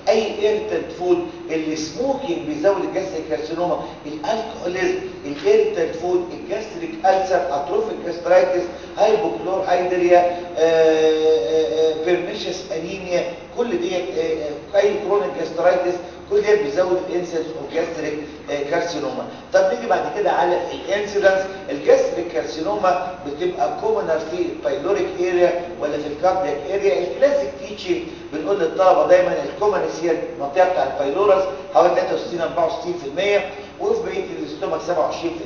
Speaker 2: اي ايرتنت فود السموكينج بيزود الجاستريك كارسينوما الالكحوليزم الايرتنت فود الجاستريك ألسر اتروفيك جاسترايتس هايبوكلور هايدريا بيرنيشس انيميا كل ديت اي كرونيك جاسترايتس كل ديت بيزود الانسيدنس اوف جاستريك كارسينوما طب نيجي بعد كده على الانسيدنس الجاستريك كارسينوما بتبقى كومنر في البايلوريك اريا ولا في الكاردياك اريا الكلاسيك تيتشنج بنقول للطلبه دايما الكومنس هي المنطقه بتاع البايلورس حوالي 63 64% وفي بقيه الاستومك 27%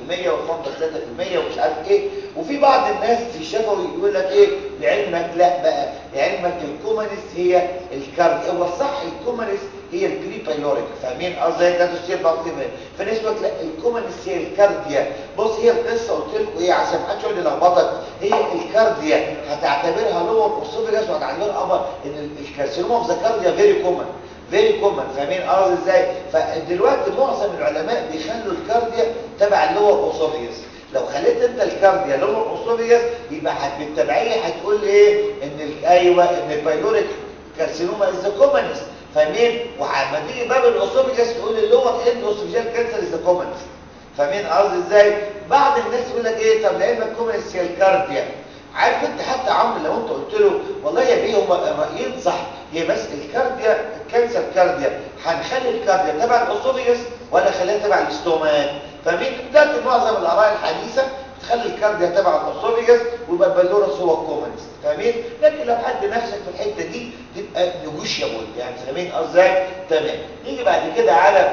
Speaker 2: والفندق 3% ومش عارف ايه وفي بعض الناس في الشفوي يقول لك ايه لعلمك لا بقى لعلمك الكومنس هي الكارديا هو صح الكومنس هي البري بايلوريك فاهمين قصدي 63 فالناس يقول لك لا الكومنس هي الكارديا بص هي القصه قلت لكم ايه عشان ما حدش يقعد يلخبطك هي الكارديا هتعتبرها لور اوسوفيجاس وهتعتبرها ابر ان الكارسينوما اوف ذا كارديا فيري كومن فيري كومن فاهمين قصدي ازاي فدلوقتي معظم العلماء بيخلوا الكارديا تبع اللور اوسوفيجاس لو خليت انت الكارديا لور اوسوفيجاس يبقى بالتبعيه هتقول لي ايه ان ايوه ان البايلوريك كارسينوما از ذا كومنست فاهمين وعما تيجي باب الاوسوفيجاس تقول اللور اند اوسوفيجال كانسر از ذا كومنست فاهمين قصدي ازاي بعض الناس يقول لك ايه طب لعلمك كومنست هي الكارديا عارف انت حتى عمرو لو انت قلت له والله يا بيه هم رايين صح هي بس الكارديا الكانسر كارديا هنخلي الكارديا تبع الاوسوفيجاس ولا خليها تبع الاستومات فمين دلوقتي معظم الاراء الحديثه تخلي الكارديا تبع الاوسوفيجاس ويبقى البلورس هو الكومنست فاهمين لكن لو حد نفسك في الحته دي تبقى نيجوشيبل يعني فاهمين ازاي تمام نيجي بعد كده على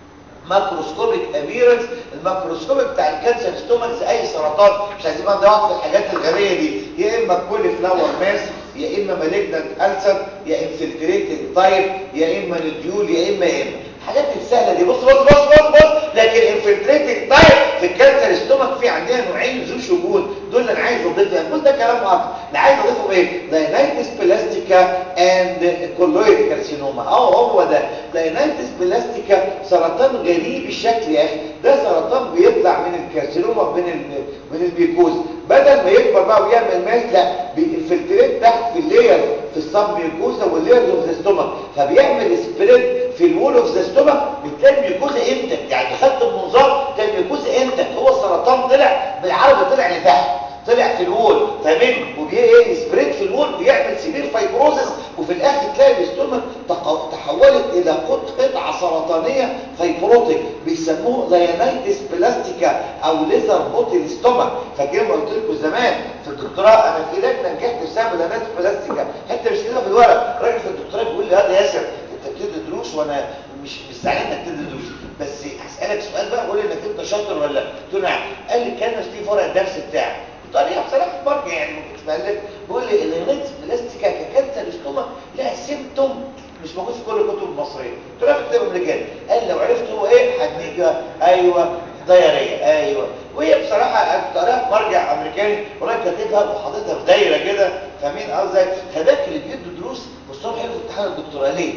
Speaker 2: ماكروسكوبيك ابيرنس الماكروسكوبيك بتاع الكانسر ستومك زي اي سرطان مش عايزين بقى نقعد في الحاجات الغبيه دي يا اما كولي فلاور ماس يا اما مالجنانت ألسر يا انفلتريتد تايب يا اما نديول يا اما يا اما الحاجات السهله دي بص بص بص بص بص لكن انفلتريتد تايب في الكانسر ستومك في عندنا نوعين ذو شجون دول اللي انا عايز اضيفهم كل ده كلام اكتر اللي عايز اضيفهم ايه لاينايتس بلاستيكا اند كولويد كارسينوما اه هو ده لاينايتس بلاستيكا سرطان غريب الشكل يا اخي ده سرطان بيطلع من الكارسينوما من ال... من البيكوز بدل ما يكبر بقى ويعمل ماس لا بينفلتريت تحت في اللاير في السب ميوكوزا واللايرز اوف ذا ستومك فبيعمل سبريد في الوول اوف ذا ستومك بتلاقي الميوكوزا انتك يعني خدت المنظار كان الميوكوزا انتك هو السرطان طلع بالعربي طلع لتحت طلع في الوول فاهمين وبيه سبريد في الوول بيعمل سيفير فايبروزس وفي الاخر تلاقي الاستومك تحولت الى قطعه سرطانيه فايبروتيك بيسموه لاينايتس بلاستيكا او ليزر بوتل ستومك فاكرين ما قلت لكم زمان في الدكتوراه انا في لجنه نجحت بسبب لاينايتس بلاستيكا حتى مش كده في الورق راجل في الدكتوراه بيقول لي هذا ياسر انت بتدي دروس وانا مش مش زعلان انك تدي دروس بس هسالك سؤال بقى قول لي انك انت شاطر ولا قلت له نعم قال لي كان في فرع الدرس بتاعك بطريقه بصراحه برجع يعني ما كنتش بقلب بقول لي اللينكس بلاستيكا ككانسر ستوما لها سيمتوم مش موجود في كل الكتب المصريه قلت له في الكتاب الامريكاني قال لي لو عرفت هو ايه هديك ايوه دايريه ايوه وهي بصراحه كنت قاريها في مرجع امريكاني وراجل كاتبها وحاططها في دايره كده فاهمين قصدي فذاك اللي بيدوا دروس مستوى حلو في امتحان الدكتوراه ليه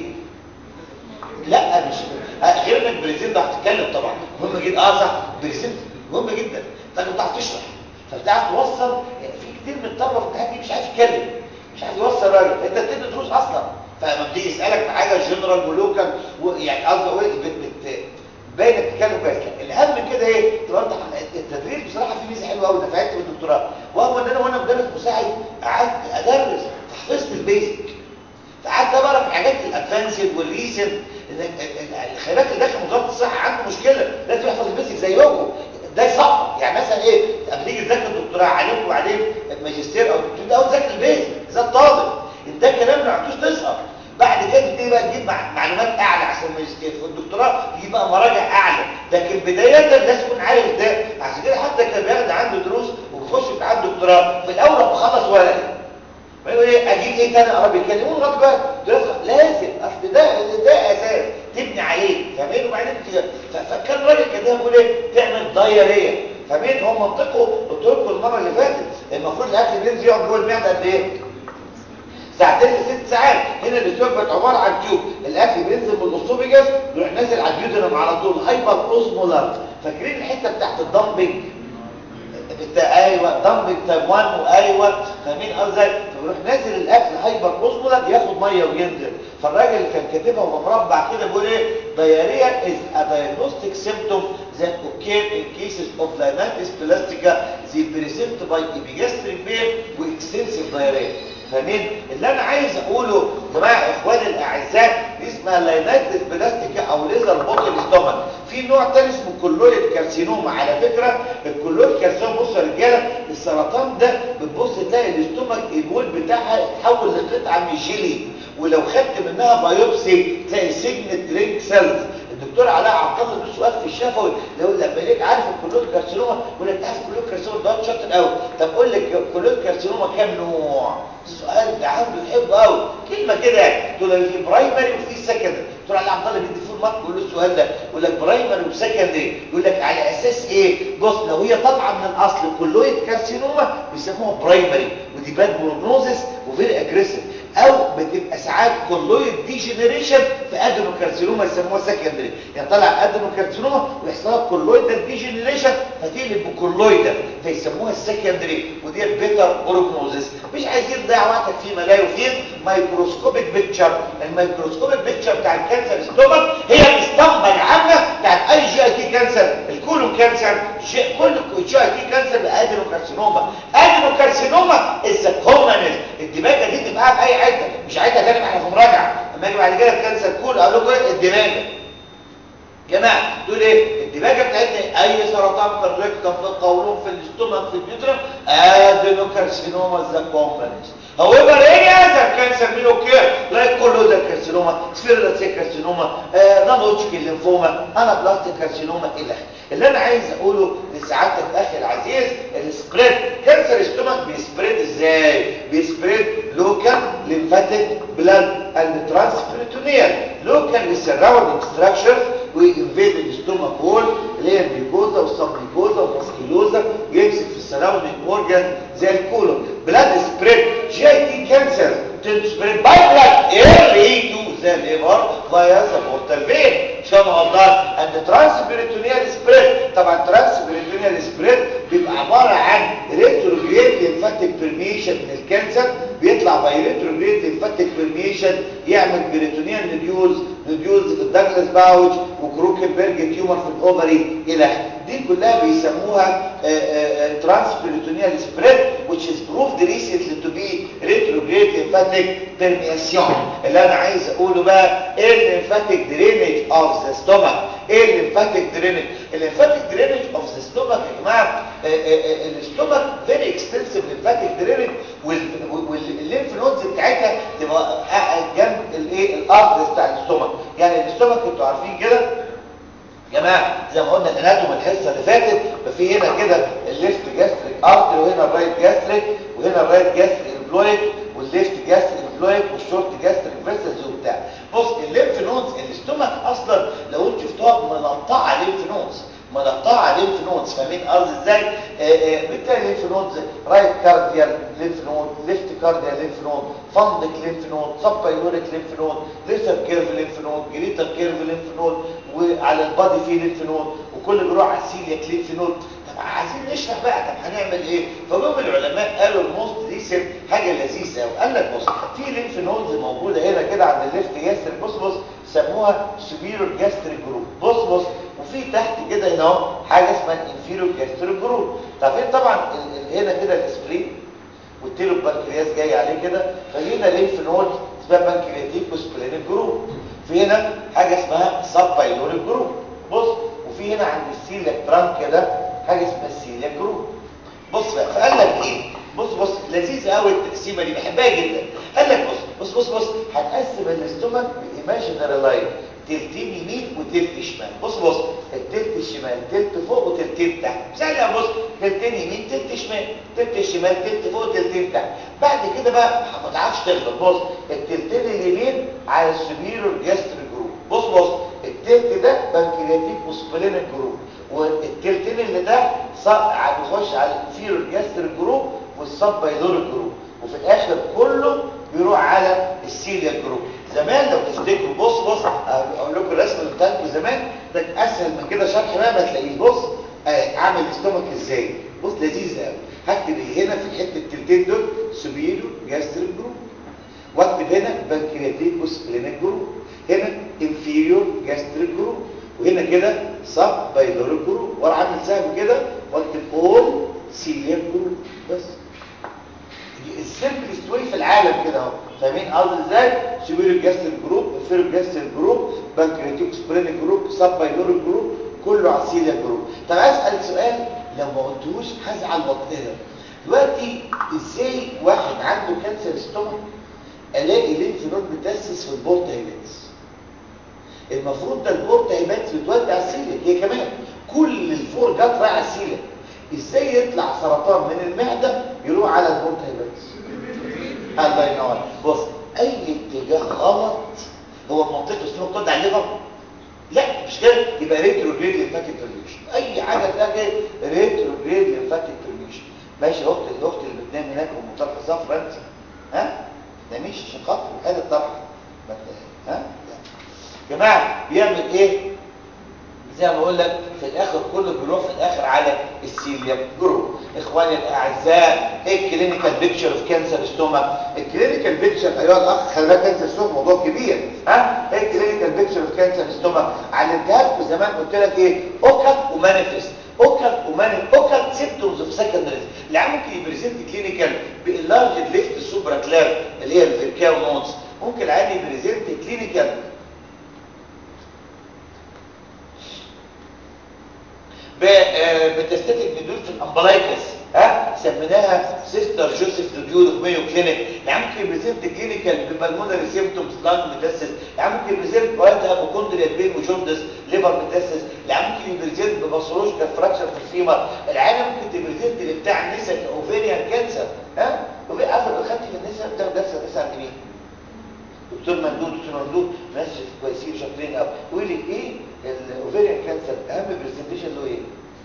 Speaker 2: لا مش غير انك بريزنت هتتكلم طبعا مهم جدا اه صح بريزنت مهم جدا انت بتعرف تشرح فبتعرف توصل يعني في كتير من الطلبه في الامتحان دي مش عارف يتكلم مش عارف يوصل راجل فانت بتدي دروس اصلا فلما بتيجي يسالك في حاجه جنرال ولوكال يعني قصدي ايه بت باين انك بتتكلم كويس الاهم من كده ايه تبقى انت التدريس بصراحه فيه ميزه حلوه قوي نفعت في الدكتوراه وهو ان انا وانا مدرس مساعد قعدت ادرس حفظت البيزك فقعدت بقرا في حاجات الادفانسد والريسنت خلي بالك اللي داخل وزاره الصحه عنده مشكله لازم يحفظ البيزك زيكم ده صعب يعني مثلا ايه لما تيجي تذاكر الدكتوراه عليك وبعدين ماجستير او دكتور ده تذاكر البيزك زي الطالب انت كلام ما عندوش تسقط بعد كده تبتدي بقى تجيب معلومات اعلى عشان الماجستير والدكتوراه تجيب بقى مراجع اعلى لكن بدايه لازم تكون عارف ده عشان كده حتى كان بياخد عنده دروس وبيخش امتحان دكتوراه في الاول لما خلص ورقه بيقول ايه اجيب ايه تاني اقرا بيكلمون لغايه دلوقتي لازم اصل ده ده اساس تبني عليه فاهمين وبعدين فكان الراجل كان بيقول ايه تعمل دايريه فاهمين هو منطقه قلت لكم المره اللي فاتت المفروض الاكل بينزل يقعد جوه المعده قد ايه ساعتين لست ساعات هنا الاسوفجس عباره عن تيوب الاكل بينزل من الاسوفجس يروح نازل على الديودرم على طول هايبر اوزمولار فاكرين الحته بتاعت الدمبنج ايوه دمبنج تايب 1 وايوه فاهمين قصدي فبيروح نازل الاكل هايبر اوزمولار ياخد ميه وينزل فالراجل اللي كان كاتبها ومربع كده بيقول ايه diarrhea is a diagnostic symptom that occur in cases of linitis plastica they present by epigastric pain واكستنسيف diarrhea فاهمين اللي انا عايز اقوله يا جماعه اخواني الاعزاء دي اسمها لاينايتس بلاستيكا او ليزر بوتل ستومك في نوع تاني اسمه كولويد كارسينوما على فكره الكولويد كارسينوما بصوا يا رجاله السرطان ده بتبص تلاقي الاستومك الوول بتاعها اتحول لقطعه من جيلي ولو خدت منها بايوبسي تلاقي سيجنت رينج سيلز الدكتور علاء عبد الله له سؤال في الشفوي يقول لما ليك عارف الكولويد كارسينوما يقول لك عارف الكولويد كارسينوما ده شاطر قوي طب قول لي الكولويد كارسينوما كام نوع السؤال ده عنده يحبه قوي كلمه كده تقول له في برايمري وفي سكندري دكتور علاء عبد الله بيدي فول مارك يقول له السؤال ده يقول لك برايمري وسكندري يقول لك على اساس ايه بص لو هي طالعه من الاصل كولويد كارسينوما بيسموها برايمري ودي باد بروجنوزس وفيري اجريسيف او بتبقى ساعات كولويد ديجنريشن في ادينوكارسينوما يسموها سكندري يعني طلع ادينوكارسينوما ويحصل لها كولويد ديجنريشن فتقلب بكولويد فيسموها السكندري ودي بيتر بروجنوزس مش عايزين نضيع وقتك في ملايو فين مايكروسكوبيك بيكتشر الميكروسكوبيك بيكتشر بتاع الكانسر ستومك هي الاسطمبه العامه بتاعت اي جي اي تي كانسر الكولون كانسر كل جي اي تي كانسر بادينوكارسينوما ادينوكارسينوما از كومنس الدماغه دي تبقى في اي حته مش عايزها تاني احنا في مراجعه لما اجي بعد كده الكانسر كول اقول لكم ايه الدماغه جماعه تقول ايه الدماغه بتاعتنا اي سرطان في الريكتم في القولون في الاستومك في البيوترم ادينوكارسينوما ذا كومبلكس However, any other cancer may occur, like colloidal carcinoma, spherical cell carcinoma, uh, non-Hodgkin lymphoma, anaplastic carcinoma, إلى اللي أنا عايز أقوله لسعادتك أخي العزيز السبريد كانسر ستومك بيسبريد إزاي؟ بيسبريد لوكال lymphatic blood and transperitoneal local surrounding structures وينفيد الستومك وول اللي هي الميكوزا والسبميكوزا والماسكيلوزا ويمسك في السراوندينج اورجان زي الكولون بلاد سبريد جي اي تي كانسر تسبريد باي بلاد ايرلي تو ذا ليفر فايا ذا بورتال فين شو غلطان ان ترانسبيريتونيال سبريد طبعا ترانسبيريتونيال سبريد بيبقى عباره عن ريتروجريد ليمفاتيك برميشن من الكانسر بيطلع باي ريتروجريد ليمفاتيك برميشن يعمل بريتونيال نوديولز نوديولز في الداجلاس باوج وكروكنبرج تيومر في الاوفري الى دي كلها بيسموها ترانسبيريتونيال سبريد which is proved recently to be retrograde lymphatic permeation اللي انا عايز اقوله بقى ايه الليمفاتيك درينج اوف ذا ستومك ايه الليمفاتيك درينج الليمفاتيك درينج اوف ذا ستومك يا جماعه الستومك فيري اكستنسيف ليمفاتيك درينج والليمف نودز بتاعتها تبقى جنب الايه الارض بتاع الستومك يعني الستومك انتوا عارفين كده يا جماعه زي ما قلنا الاناتوم الحصه اللي فاتت ففي هنا كده الليفت جاستريك ارتري وهنا الرايت جاستريك وهنا الرايت جاستريك امبلويد والليفت جاستريك امبلويد والشورت جاستريك فيسلز وبتاع بص الليمف نودز الاستومك اصلا لو انتوا شفتوها منقطعه ليمف نودز منقطعه ليمف نودز فاهمين قصدي ازاي بالتالي ليمف نودز رايت كارديال ليمف نود ليفت كارديال ليمف نود فندق ليمف نود سبايلوريك ليمف نود ليسر كيرف ليمف نود جريتر كيرف ليمف نود وعلى البادي فيه ليمف نود وكل بيروح على السيلياك ليمف نود طب عايزين نشرح بقى طب هنعمل ايه فجم العلماء قالوا الموست ريسنت حاجه لذيذه قوي قال لك بص في ليمف نودز موجوده هنا كده عند الليفت جاستريك بص بص سموها سوبيرور جاستريك جروب بص بص وفي تحت كده هنا اهو حاجه اسمها الانفيرور جاستريك جروب طب طبعا هنا كده الاسبرين والتيلو البنكرياس جاي عليه كده فهنا ليمف نود اسمها بنكرياتيك وسبلينيك جروب في هنا حاجه اسمها سب بايلوريك جروب بص وفي هنا عند السيلياك ترانك كده حاجه اسمها السيلياك جروب بص بقى فقال لك ايه بص بص لذيذ قوي التقسيمه دي بحبها جدا قال لك بص بص بص بص هتقسم الاستومك بايماجينري لاين تلتين يمين وتلت شمال بص بص التلت الشمال تلت فوق وتلتين تحت سهل بص تلتين يمين تلت شمال تلت الشمال تلت فوق وتلتين تحت بعد كده بقى ما تعرفش تغلط بص التلتين اليمين على السوبيرور جاستريك جروب بص بص التلت ده بنكرياتيك وسبلينيك جروب والتلتين اللي تحت هيخش على الانفيرور جاستريك جروب والسب بايلوريك جروب وفي الاخر كله بيروح على السيليا جروب زمان لو تفتكروا بص بص اقول لكم الرسم اللي بتاعكم زمان ده اسهل من كده شرح بقى ما تلاقيه بص عامل استومك ازاي بص لذيذه قوي هكتب إيه؟ هنا في الحته التلتين دول سوبيرو جاستريك جروب واكتب هنا بنكرياتيكوس كلينيك جروب هنا انفيريور جاستريك جروب وهنا كده سب بايلوريك جروب ورا عامل سهم كده واكتب اول سيلياك جروب بس السمبلست واي في العالم كده اهو فاهمين قصدي ازاي سوبيريور جاستريك جروب انفيريور جاستريك جروب بنكرياتيكوس كلينيك جروب سب بايلوريك جروب كله على السيلياك جروب طب اسال سؤال لو ما قلتوش هزعل واتقهر دلوقتي ازاي واحد عنده كانسر ستومك الاقي لينف نود متاسس في البورتا هيباتس المفروض ده البورتا هيباتس بتودي على السيليك هي كمان كل الفور جات رايحه على السيليك ازاي يطلع سرطان من المعده يروح على البورتا هيباتس الله ينور بص اي اتجاه غلط هو منطقه اسمه بتودي على الليفر لا مش كده يبقى ريتروجريد ليمفاتيك ترميشن اي حاجه تلاقي ريتروجريد ليمفاتيك ترميشن ماشي اخت الاخت اللي بتنام هناك ام طرحه صفرا انت ها تناميش عشان خاطر ادي الطرحه ما ت- ها جماعه بيعمل ايه زي ما بقول لك في الاخر كله بيروح في الاخر على السيليا جروب اخواني الاعزاء ايه الكلينيكال بيكتشر اوف كانسر ستومك الكلينيكال بيكتشر ايها الاخ خلي بالك كانسر ستومك موضوع كبير ها ايه الكلينيكال بيكتشر اوف كانسر ستومك علمتها لكم زمان قلت لك ايه اوكل ومانيفست اوكل ومانيفست اوكل سيمبتومز اوف سكندري اللي ممكن يبريزنت كلينيكال باللارج ليفت سوبرا كلاب اللي هي الفيركاو نوتس ممكن عادي يبريزنت كلينيكال بتستاتيك ندول في الامبلايكس ها سميناها سيستر جوزيف ريفيو اوف مايو كلينيك يعني ممكن بريزنت كلينيكال ببلمونري سيمبتومز لانج ميتاسيس يعني ممكن بريزنت وايد هابوكوندريا بين وجوندس ليفر ميتاسيس يعني ممكن يبريزنت بباثولوجيكال فراكشر في الفيمر العيانه ممكن تبريزنت اللي بتاع النساء الاوفيريان كانسر ها وفي اخر اخدت في النساء بتاع درس النساء عند مين دكتور مندوب دكتور مندوب ناس كويسين شاطرين قوي يقول لي ايه الاوفيريان كانسر اهم برزنتيشن له ايه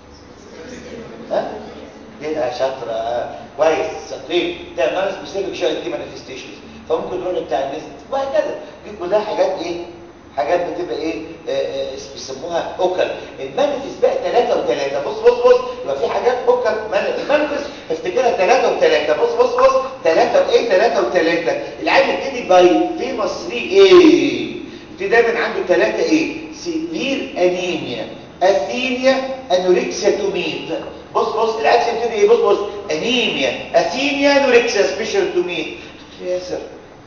Speaker 2: ها كده شاطره آه. كويس شاطرين ده نون سبيسيفيك شويه دي مانيفستيشنز فممكن تروح بتاع الناس وهكذا دي كلها حاجات ايه حاجات بتبقى ايه آه آه بيسموها اوكل المانيفست بقى ثلاثة وثلاثة بص بص بص يبقى في حاجات اوكل المانيفست افتكرها ثلاثة وثلاثة بص بص بص ثلاثة وايه ثلاثة وثلاثة العيل يبتدي باي فيموس 3 ايه يبتدي دايما عنده ثلاثة ايه سيفير انيميا اثينيا انوركسيا توميت بص بص العيل يبتدي ايه بص بص انيميا اثينيا انوركسيا سبيشال توميت قلت له ياسر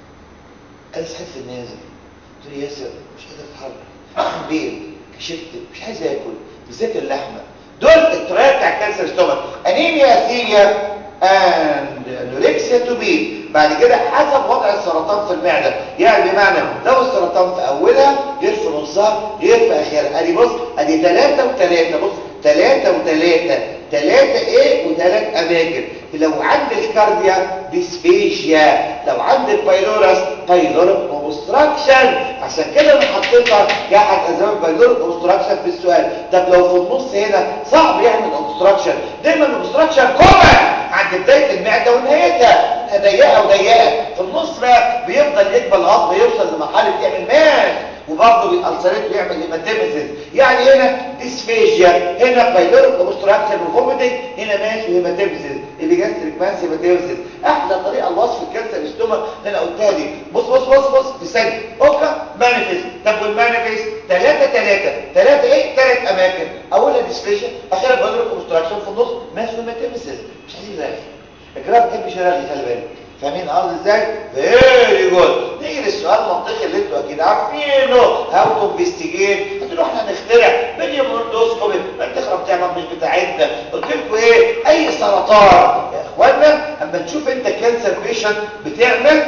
Speaker 2: انا صحيت في النازل قلت له ياسر مش قادر اتحرك البيت كشفت مش عايز اكل بالذات اللحمه دول الترايه بتاع الكانسر ستومك انيميا اثينيا اند انوركسيا توميت بعد كده حسب وضع السرطان في المعده يعني بمعنى لو السرطان في اولها غير في نصها غير في اخرها ادي بص ادي ثلاثة وثلاثة بص ثلاثة وثلاثة ثلاثة ايه وثلاث اماكن لو عند الكارديا ديسفيشيا لو عند البايلورس بايلوريك اوبستراكشن عشان كده انا حطيتها كاحد اسباب البايلوريك اوبستراكشن في السؤال طب لو في النص هنا صعب يعمل اوبستراكشن دايما الاوبستراكشن كومن عند بدايه المعده ونهايتها ضيقه وضيقه في النص بقى بيفضل يكبر لغايه ما يوصل لمرحله يعمل ماس وبرضه بيألسريت ويعمل هيماتيمسيس يعني هنا ديسفيجيا هنا بايلوريك اوبستراكشن وفوميتنج هنا ماس وهيماتيمسيس الجاستريك ماس هيماتيمسيس احلى طريقه لوصف الكانسر ستومك اللي انا قلتها دي بص بص بص بص في ثانيه اوكا مانيفيست طب والمانيفيست ثلاثه ثلاثه ثلاثه ايه ثلاث اماكن اولها ديسفيجيا اخرها بايلوريك اوبستراكشن في النص ماس وهيماتيمسيس مش عايز يرغي الجراف ما بيحبش يرغي خلي بالك فاهمين قصدي ازاي فيري جود نيجي للسؤال المنطقي اللي انتوا اكيد عارفينه هاو تو انفستيجيت هتقولوا احنا هنخترع فيديو موردوسكوبي ما تخرب تعمل مش بتاعتنا قلت لكم ايه اي سرطان يا اخوانا اما تشوف انت كانسر بيشنت بتعمل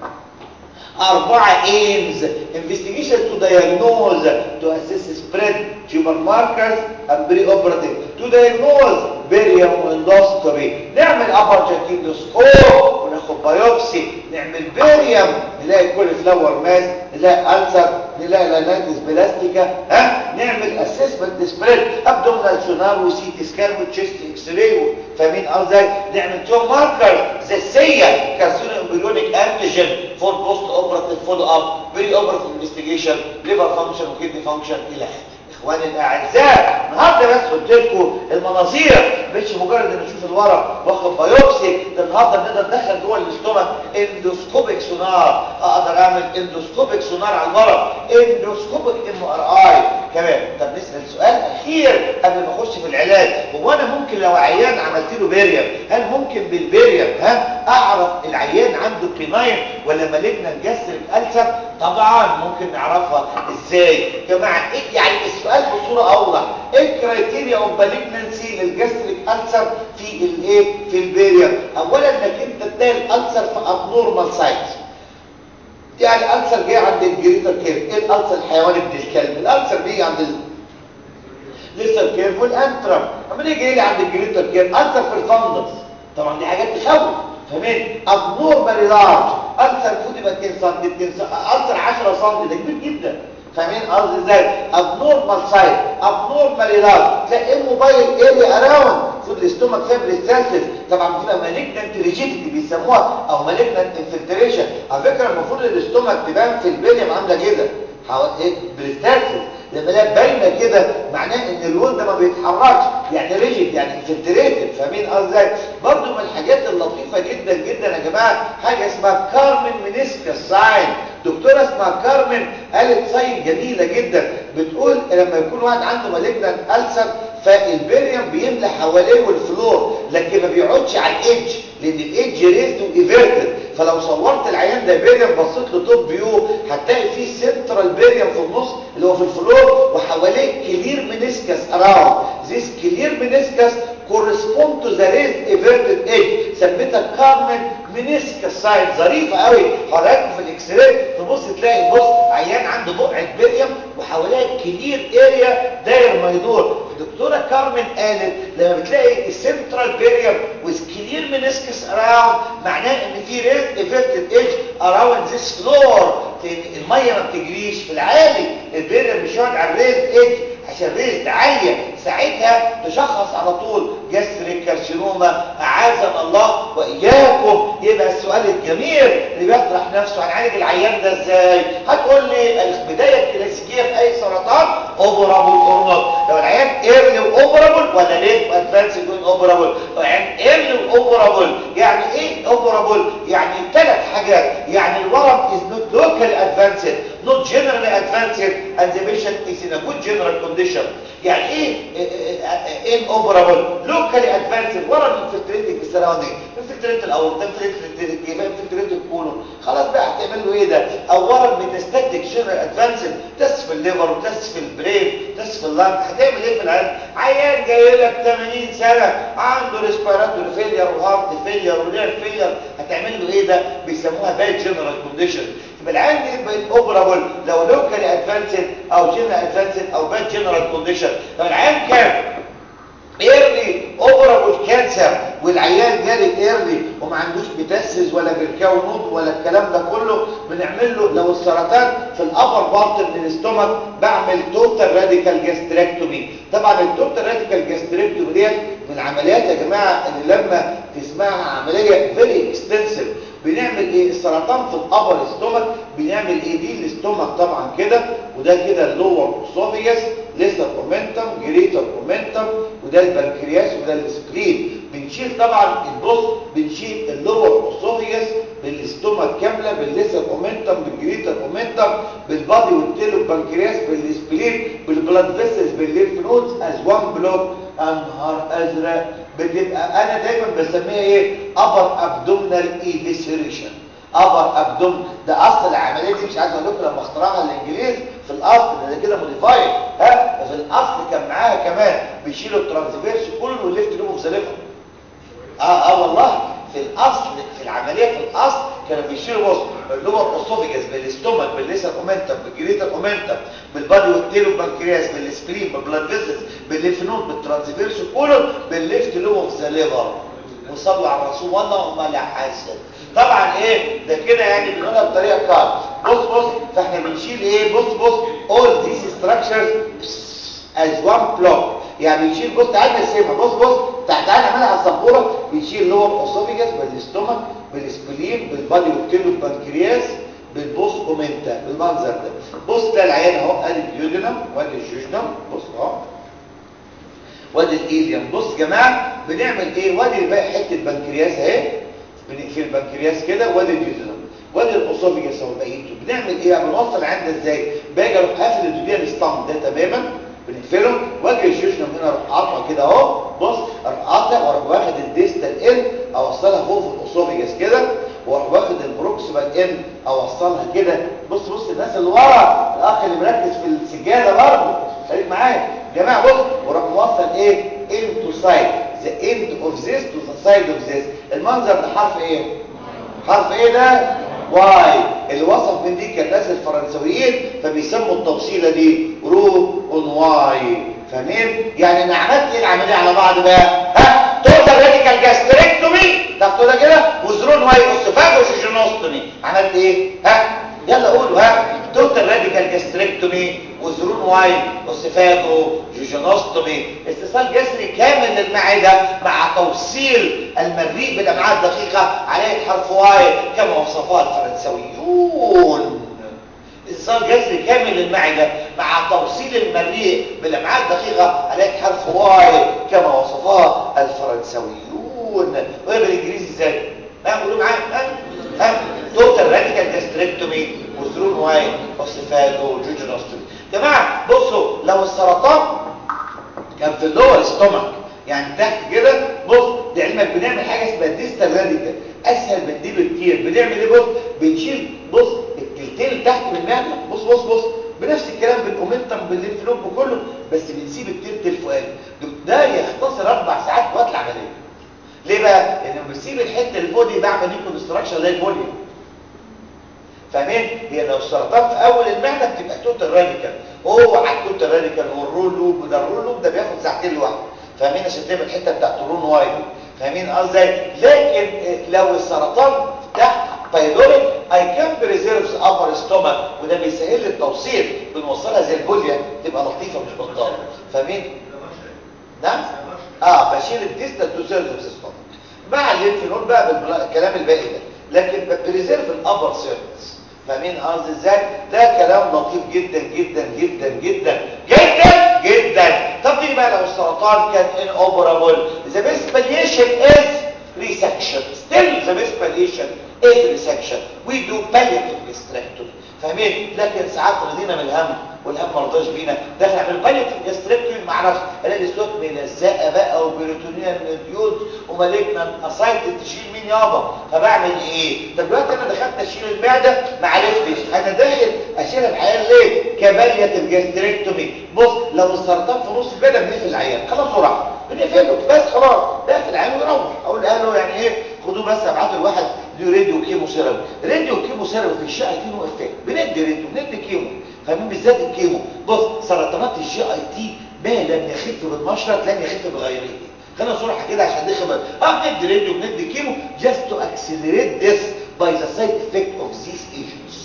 Speaker 2: أربعة aims investigation to diagnose to assess spread tumor markers and pre-operative to diagnose barium endoscopy نعمل upper جاكيدوسكوب وناخد بايوبسي نعمل باريوم نلاقي كل فلاور ماس نلاقي ألسر نلاقي لانايتس بلاستيكا ها نعمل اسسمنت سبريد ابدومينال سونار وسي تي سكان وتشيست اكس راي فاهمين ازاي نعمل توم ماركر زسيه كارسينو امبريونيك انتيجين فور بوست اوبراتيف فولو اب بري اوبراتيف انفستيجيشن ليفر فانكشن وكدني فانكشن الى اخره اخواني الاعزاء النهارده بس قلت لكم المناظير مش مجرد ان اشوف الورق واخد بايوبسي ده النهارده نقدر ندخل جوه الاستومك اندوسكوبيك سونار اقدر اعمل اندوسكوبيك سونار على الورق اندوسكوبيك ام ار اي كمان طب نسال سؤال اخير قبل ما اخش في العلاج هو انا ممكن لو عيان عملت له بيريم هل ممكن بالبيريم ها اعرف العيان عنده بيناين ولا مالجنا جسر الالسر طبعا ممكن نعرفها ازاي يا جماعه ايه يعني السؤال بصوره اوضح ايه الكرايتيريا اوف مالجنسي للجسريك السر في الايه في البيريم اولا انك انت تلاقي الالسر في ابنورمال سايت يعني الالسر جاي عند الجريتر كيرف ايه الالسر الحيواني ابن الكلب الالسر بيجي عند ال... لسه الكيرف والانترم اما يجي لي عند الجريتر كيرف السر في الفندس طبعا دي حاجات تخوف فاهمين ابنورمال لارج السر المفروض يبقى 2 سم 2 سم السر 10 سم ده كبير جدا فاهمين قصدي ازاي ابنورمال سايت ابنورمال لارج تلاقي موبايل اريا اراوند فود الاستومك فابريستاسيس طبعا بتبقى مالجنت ريجيديتي بيسموها او مالجنت انفلتريشن على فكره المفروض الاستومك تبان في البليم عامله كده ايه بريستاسيس لما لا باينه كده معناه ان الول ده ما بيتحركش يعني ريجيد يعني انفلتريتد فاهمين قصدي برضه من الحاجات اللطيفه جدا جدا يا جماعه حاجه اسمها كارمن منسكس ساين دكتوره اسمها كارمن قالت ساين جميله جدا بتقول لما يكون واحد عنده مالجنان ألسر فالبريم بيملى حواليه الفلور لكن ما بيقعدش على الايدج لان الايدج ريزد وايفيرتد فلو صورت العيان ده بيريم بصيت له توب فيو هتلاقي فيه سنترال بيريم في النص اللي هو في الفلور وحواليه كلير منسكس اراوند ذيس كلير منسكس correspond to the raised everted edge سميتها كارمن منسكس ساين ظريفه قوي حضرتك في الاكس راي تبص تلاقي بص عيان عنده بقعه بيريم وحواليها كلير اريا داير ما يدور الدكتوره كارمن قالت لما بتلاقي السنترال بيريم with كلير منسكس اراوند معناه ان في ريزد everted edge around this floor الميه ما بتجريش في العالي البيريم مش يقعد على الريزد ايدج عشان ريزد عاليه ساعتها تشخص على طول جسر كارسينوما اعاذنا الله واياكم يبقى السؤال الجميل اللي بيطرح نفسه هنعالج العيان ده ازاي هتقول لي البدايه الكلاسيكيه في اي سرطان اوبرابل اور نوت لو العيان ايرلي واوبرابل ولا ليه وادفانس يكون اوبرابل لو العيان ايرلي واوبرابل يعني ايه اوبرابل يعني ثلاث حاجات يعني الورم از نوت لوكال ادفانسد not generally advanced and the patient is in a good general condition يعني ايه inoperable locally advanced ورا الانفلتريتنج السراوندنج انفلتريت الاول انفلتريت يبقى انفلتريت الكولون خلاص بقى هتعمل له ايه ده اولا ميتاستاتيك جنرال ادفانسد تست في الليفر وتست في البرين تست في اللنج هتعمل ايه في العيان عيان جاي لك 80 سنه عنده ريسبيراتوري فيلير وهارت فيلير ولير فيلير هتعمل له ايه ده بيسموها باد جنرال كونديشن يبقى العيان دي يبقى اوبرابل لو لوكالي ادفانسد او جنرال ادفانسد او باد جنرال كونديشن لو العيان كان ايرلي اوبرابل كانسر والعيان جالي ايرلي وما عندوش بتسز ولا بركاو نود ولا الكلام ده كله بنعمل له لو السرطان في الابر بارت من الاستومك بعمل توتال راديكال جاستريكتومي طبعا التوتال راديكال جاستريكتومي ديت من العمليات يا جماعه اللي لما تسمعها عمليه فيري اكستنسيف بنعمل ايه السرطان في الابر استومك بنعمل ايه دي الاستومك طبعا كده وده كده اللور اسوفيجاس ليسر اومنتم جريتر اومنتم وده البنكرياس وده السبلين بنشيل طبعا البص بنشيل اللور اسوفيجاس بالاستومك كامله بالليسر اومنتم بالجريتر اومنتم بالبادي والتيلو البنكرياس بالسبلين بالبلاد فيسلز بالليمف نودز از وان بلوك انهار ازرق بتبقى انا دايما بسميها ايه ابر ابدومينال ايفيسيريشن ابر ابدوم ده اصل العمليه دي مش عايز اقول لكم لما اخترعها الانجليز في الاصل ده كده موديفايد ها في الاصل كان معاها كمان بيشيلوا الترانسفيرس كله والليفت لوب اوف ذا ليفر اه اه والله في الاصل في العمليه في الاصل كانوا بيشيلوا بص اللور اسوفيجاس بالاستومك بالليسر اومنتم بالجريتر اومنتم بالبادي والتيلو بانكرياس بالسبرين بالبلاد فيسلز بالليفنود بالترانسفيرس كولون بالليفت لوب اوف ذا ليفر وصلوا على الرسول والله لا حاسد طبعا ايه ده كده يعني بنقولها بطريقه كار بص بص فاحنا بنشيل ايه بص بص all these structures as one block يعني بنشيل بص تعال نرسمها بص بص تعال تعال نعملها على السبوره بنشيل لور اسوفيجاس بالاستومك بالسبلين بالبادي والتيلو البنكرياس بالبوست كومنتا بالمنظر ده بص ده العيان اهو ادي الديودنم وادي الجوجنم بص اهو وادي الايليوم بص يا جماعه بنعمل ايه وادي بقى حته بنكرياس اهي بنقفل البنكرياس كده وادي الديودنم وادي الاسوفيجاس اهو بقيته بنعمل ايه بقى بنوصل عند ازاي باجي اروح قافل الدوديان ستام ده تماما بنقفله واجي الجوجنم هنا اروح قاطعه كده اهو بص اروح قاطع واروح واخد الديستال ان اوصلها فوق في الاسوفيجاس كده واروح واخد البروكسيمال ان اوصلها كده بص بص الناس اللي ورا الاخ اللي مركز في السجاده برضه خليك معايا يا جماعه بص واروح موصل ايه end to side the end of this to the side of this المنظر ده حرف ايه حرف ايه ده واي اللي وصف من دي كان الناس الفرنسويين فبيسموا التوصيله دي رو اون واي فاهمين يعني انا عملت ايه العمليه على بعض بقى ها توتال راديكال جاستريكتومي تاخدوا ده كده وزرون واي اوسوفاجوس جينوستومي عملت ايه ها يلا قولوا ها توتال راديكال جاستريكتومي وزرون واي اوسوفاجو جيجينوستومي استئصال جسري كامل للمعده مع توصيل المريء بالامعاء الدقيقه عليه حرف واي كما وصفها الفرنسويون استئصال جسري كامل للمعده مع توصيل المريء بالامعاء الدقيقه عليه حرف واي كما وصفها الفرنسويون وهي بالانجليزي ازاي ها قولوا معايا ها ها توتال راديكال جاستريكتومي وثرون واي اوسيفاجو جوجينوستومي جماعه بصوا لو السرطان كان في اللور ستومك يعني تحت كده بص لعلمك بنعمل حاجه اسمها ديستال راديكال اسهل من دي بكتير بنعمل ايه بص بنشيل بص التلتين اللي تحت من المعده بص بص بص بنفس الكلام بالاومنتم بالليمفلوب بكله بس بنسيب التلت الفوقاني ده يختصر اربع ساعات وقت العمليه ليه بقى لان بسيب الحته اللي فوق دي بعمل دي كونستراكشن زي الفوليوم فاهمين هي لو السرطان في اول المعده بتبقى توتال راديكال هو على التوتال راديكال والرول لوب وده الرول لوب ده بياخد ساعتين لوحده فاهمين عشان تبقى الحته بتاعت الرون واي دي فاهمين قصدي لكن لو السرطان تحت بايلوريك اي كان بريزيرفز ابر ستومك وده بيسهل لي التوصيل بنوصلها زي البوليا تبقى لطيفه مش بطاله فاهمين نعم اه بشيل الديستال تو سيرفس ستومك مع الليمفنول بقى بالكلام الباقي ده لكن بريزيرف الابر سيرفس فاهمين قصدي ازاي ده كلام لطيف جدا جدا جدا جدا جدا جدا طب نيجي بقى لو السرطان كان ان اوبرابل ذا بيست باليشن از ريسكشن ستيل ذا بيست باليشن از ريسكشن وي دو بالياتيف جاستريكتومي فاهمين لكن ساعات رضينا من الهم والهم ما رضاش بينا دخل على البالياتيف جاستريكتومي ما اعرفش الاقي الصوت ملزقه بقى وبيروتونيال نديول ومالجنا اسايد تشيل مين يابا فبعمل ايه طب دلوقتي انا دخلت اشيل المعده ما عرفتش انا داخل اشيل العيان ليه كبالياتيف جاستريكتومي بص لو السرطان في نص المعده بنقفل العيان خلاص بسرعه بنقفله بس خلاص بقفل العيان ونروح اقول لاهله يعني ايه خدوه بس ابعتوا لواحد له راديو كيمو سيرم راديو كيمو سيرم في الشقه كيمو افكت بندي راديو بندي كيمو فاهمين بالذات الكيمو بص سرطانات الجي اي تي ما لم يخف بالمشرط لن يخف بغيره خلينا صراحه كده عشان دي خبر اه بندي راديو بندي كيمو just to accelerate this by the side effect of these agents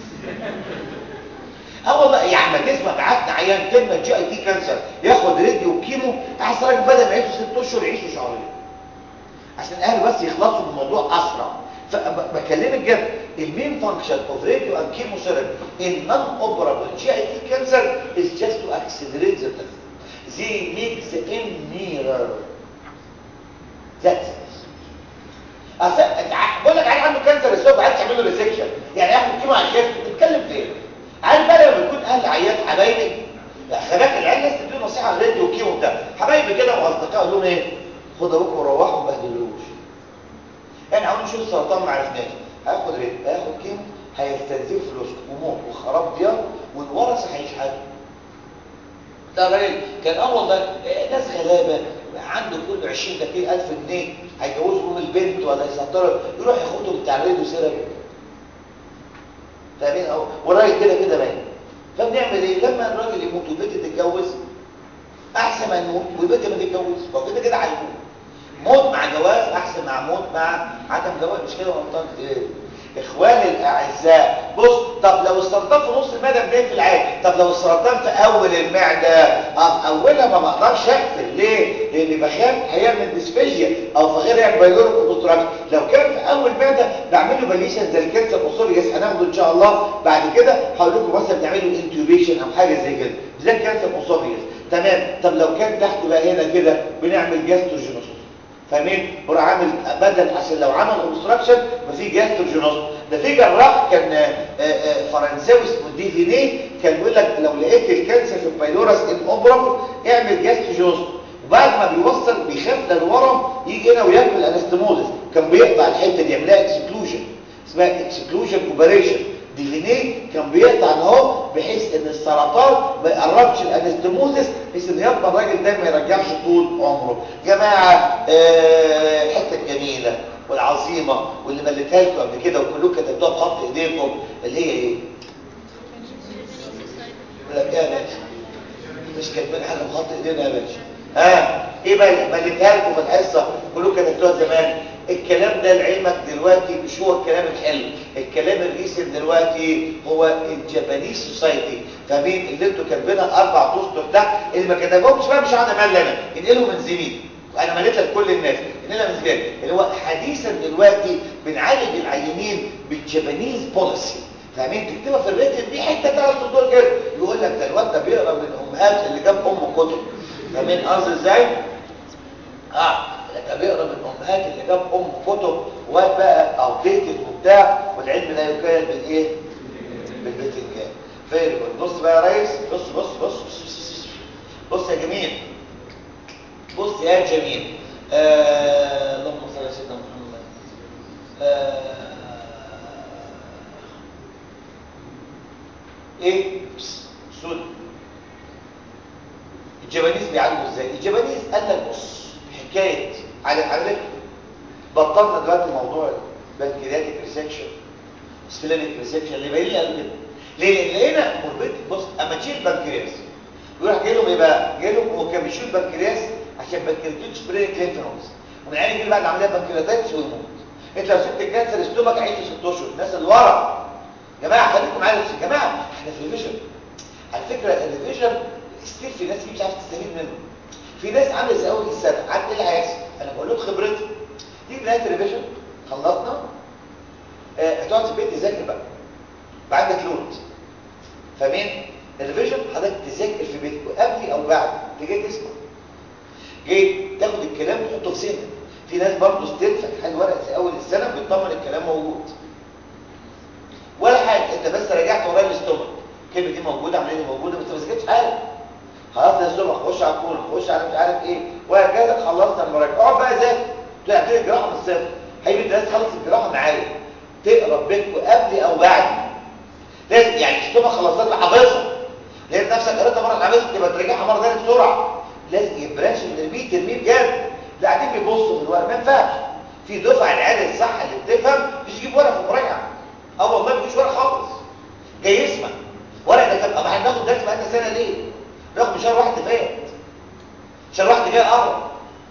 Speaker 2: اه والله يا عم تسمع بعتنا عيان كلمه جي اي تي كانسر ياخد راديو وكيمو احسن راجل بدل ما يعيشوا ست اشهر يعيشوا شهرين عشان الاهل بس يخلصوا من الموضوع اسرع فبكلمك جد المين فانكشن اوف راديو اند كيمو ثيرابي ان نون اوبرابل جي اي تي كانسر از جاست تو اكسلريت ذا they make the end nearer that's it اصل بقول لك عيل عنده كانسر السوق عايز تعمل له ريسكشن يعني ياخد كيمو على الكيف بتتكلم فين عارف بقى لما يكون اهل عيال حبايبي خلاك العيال لسه بتدي نصيحه على الراديو والكيمو بتاع حبايبي كده واصدقائي لهم ايه خد ابوك وروحوا ما تبهدلوش يعني عاوزين نشوف السرطان ما عرفناش هياخد ريت هياخد كيمو هيستنزف فلوسكم وموت وخراب ديار والورثه هيشحتوا ده راجل كان اه والله ناس غلابه عنده كل 20 30 الف جنيه هيجوزوا البنت ولا يسطروا يروح ياخدهم بتاع الراديو سيرابي فاهمين اهو والراجل كده كده مات فبنعمل ايه لما الراجل يموت والبنت تتجوز احسن ما يموت والبنت ما تتجوز هو كده كده هيموت موت مع جواز احسن مع موت مع عدم جواز مش كده غلطان كتير اخواني الاعزاء بص طب لو السرطان في نص المعده منين في العين طب لو السرطان في اول المعده اه اولها ما بقدرش اقفل ليه لاني بخاف هيعمل ديسفيجيا او في غير يعمل بايلوريك اوبستراكشن لو كان في اول معده بعمل له باليشن زي الكانسر الاوسوريوس هناخده ان شاء الله بعد كده هقول لكم مثلا بنعمل له انتوبيشن او حاجه زي كده زي الكانسر الاوسوريوس تمام طب لو كان تحت بقى هنا كده بنعمل جاستروجينوسوس فاهمين وراح عامل بدل عشان لو عمل اوبستراكشن ما في جاستروجينوس ده في جراح كان آآ آآ فرنساوي اسمه ديفيني كان بيقول لك لو لقيت الكانسر في البايلورس الاوبرابل اعمل جاستروجينوس وبعد ما بيوصل بيخاف للورم يجي هنا وياكل الانستموزس كان بيقطع الحته دي يعملها اكسكلوجن اسمها اكسكلوجن اوبريشن ديفيني كان بيقطع اهو بحيث ان السرطان ما يقربش الانستموزس بحيث ان يبقى الراجل ده ما يرجعش طول عمره جماعه آه الحته الجميله والعظيمه واللي مليتها لكم قبل كده وكلكم كتبتوها بخط ايديكم اللي هي ايه لا يا باشا مش كاتبين حاجه بخط ايدينا يا باشا ها ايه بقى اللي مليتها لكم في الحصه كلكم كتبتوها زمان الكلام ده لعلمك دلوقتي مش هو الكلام الحلو الكلام الريسن دلوقتي هو الجابانيز سوسايتي فاهمين اللي انتوا كاتبينها اربع اسطر تحت اللي ما كتبهمش بقى مش انا مال انا انقلهم من زميل وانا مليتها لكل الناس انقلها من زميل اللي هو حديثا دلوقتي بنعالج العيانين بالجابانيز بوليسي فاهمين تكتبها في الريتن دي حته ثلاث سطور كده يقول لك ده الواد ده بيقرا من امهات اللي جاب ام كتب فاهمين قصدي ازاي اه ده بيقرا من امهات اللي جاب ام كتب واد بقى اوتيتد وبتاع والعلم لا يكاد بالايه بالبتنجان فيري بص بقى يا ريس بص بص بص بص, بص يا جميل بص يا جميل آه... اللهم صل على سيدنا محمد آه... ايه سود الجبانيز بيعالجوا ازاي الجبانيز قال لك بص حكايه على على بطلنا دلوقتي موضوع البنكرياتيك ريسكشن سفلينيك ريسكشن اللي باين لي قال كده ليه لان لقينا مربط بص اما تشيل البنكرياس يروح جاي لهم ايه بقى جاي لهم هو كان بيشيل البنكرياس عشان بنكرياتيك سبرينيك لينفنوز ومن عين يجي بعد عمليه بنكرياتايتس ويموت انت لو سبت الكانسر استومك عيش 6 اشهر الناس اللي ورا يا جماعه خليكم معايا يا جماعه احنا في الريفيجن على فكره الريفيجن ستيل في ناس مش عارفه تستفيد منه في ناس عامله زي اول السنه عارف ايه اللي هيحصل انا بقول لكم خبرتي تيجي نهايه الريفيجن خلصنا آه هتقعد في البيت تذاكر بقى بقى عندك لود فاهمين الريفيجن حضرتك تذاكر في بيتك قبل او بعد تيجي تسمع جاي تاخد الكلام تحطه في ذهنك في ناس برضه ستيل فاتحين ورقه في اول السنه بيطمن الكلام موجود ولا حاجه انت بس رجعت ورايا الاستومك الكلمه دي موجوده عمليه دي موجوده بس ما ذاكرتش حاجه خلاص يا استومك خش على الكون خش على مش عارف ايه وهكذا خلصت المراجعه اقعد بقى ذاكر تبتدي تبتدي الجراحه من الصفر هيجي الناس تخلص الجراحه معايا تقرا بيتكم قبل او بعد لازم يعني الاستومك خلصت لك حافظها لقيت نفسك قريتها مره حافظها تبقى ترجعها مره ثانيه بسرعه لازم يبرانش ترميه ترميه بجد لا قاعدين بيبصوا في الورق ما ينفعش في دفعه العيال الصح اللي بتفهم مش يجيب ورقه في المراجعه اه والله مفيش ورق خالص جاي يسمع ورق ده طب احنا هناخد درس بقالنا سنه ليه ناخد شهر واحد فات شهر واحد جاي قرب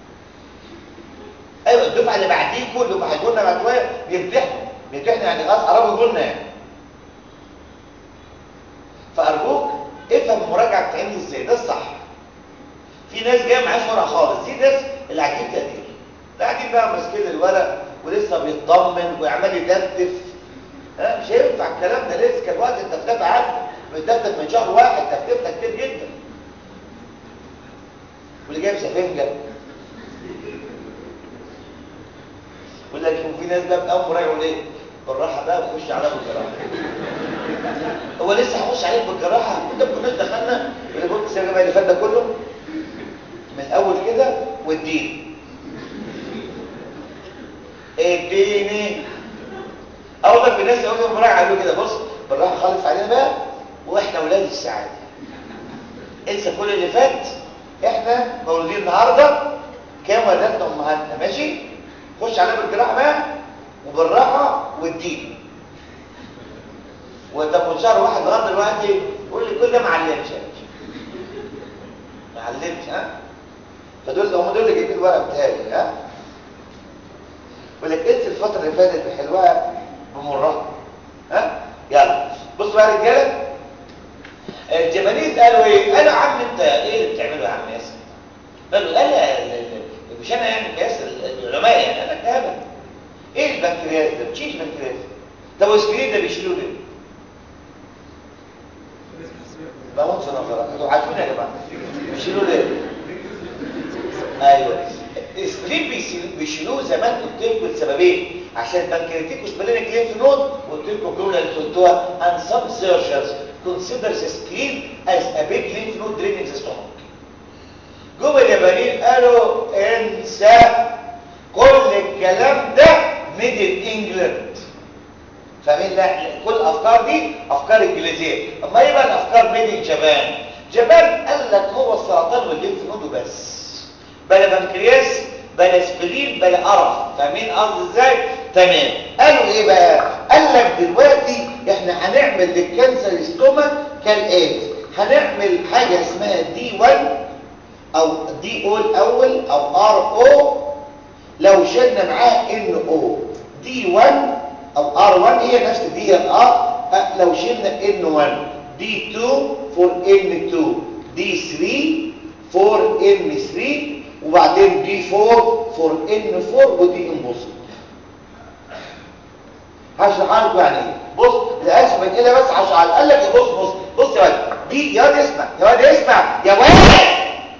Speaker 2: ايوه الدفعه اللي بعديه كله دفعه هيجوا لنا بعد شويه بيمتحنوا بيمتحنوا يعني خلاص قربوا يجوا لنا يعني فارجوك افهم المراجعه بتعمل ازاي ده الصح في ناس جايه معاش ورق خالص دي ناس اللي قاعدين تقدير قاعدين بقى ماسكين الورق ولسه بيطمن ويعمل يدفدف ها مش هينفع الكلام ده لسه كان وقت التفتيف عدى بتدفدف من شهر واحد تفتيفنا كتير جدا واللي جايب سفنجه يقول لك في ناس بقى بقى مراجعوا ليه بالراحه بقى وخش عليها بالجراحه هو لسه هخش عليك بالجراحه انت ما كناش دخلنا اللي بص يا جماعه اللي فات ده كله من الاول كده والدين اديني اول في ناس يقولوا المراجعه قالوا كده بص بالراحه خالص علينا بقى واحنا اولاد السعاده انسى كل اللي فات احنا مولودين النهارده كام ولدتنا امهاتنا ماشي خش علينا بالجراحه بقى وبالراحه والدين وانت من شهر واحد لغايه دلوقتي قول لي كل ده ما علمش ما علمش ها فدول هم دول اللي جايبين الورق بتاعي ها يقول لك انسى الفتره اللي فاتت بحلوها بمرة ها يلا بص بقى يا رجاله الجبانيز قالوا ايه قالوا يا عم انت ايه اللي بتعمله يا عم ياسر قالوا قال ال- ال- مش انا يعني ياسر العلماء يعني قال لك ده هبل ايه البنكرياس ده مشيش بنكرياس طب والسكرين ده بيشيلوه ليه لا وانسى نظرك انتوا عارفين يا جماعه بيشيلوه ليه ايوه السكرين بيشيل- بيشيلوه زمان قلت لكم لسببين عشان بنكرياتيكوس بلينك لينف نود قلت لكم الجمله اللي قلتوها and some surgeons consider the screen as a big lymph node draining the stomach جم اليابانيين قالوا انسى كل الكلام ده ميد ان انجلاند فاهمين لا كل الافكار دي افكار انجليزيه اما ايه بقى الافكار ميد ان جابان جابان قال لك هو السرطان والليمف نود وبس بلا بنكرياس بلا سبلين بلا قرف فاهمين قصدي ازاي تمام قالوا ايه بقى قال لك دلوقتي احنا هنعمل للكانسر ستومك كالاتي هنعمل حاجه اسمها دي 1 او دي او الاول او ار او لو شلنا معاه ان او دي 1 او ار 1 هي نفس دي الار لو شلنا ان 1 دي 2 فور ان 2 دي 3 فور ان 3 وبعدين دي 4 فور ان 4 ودي امبوسيبل هشرح لكم يعني ايه بص للاسف من كده بس هشرح قال لك إيه؟ بص بص بص يا ولد دي يا واد اسمع يا واد اسمع يا ولد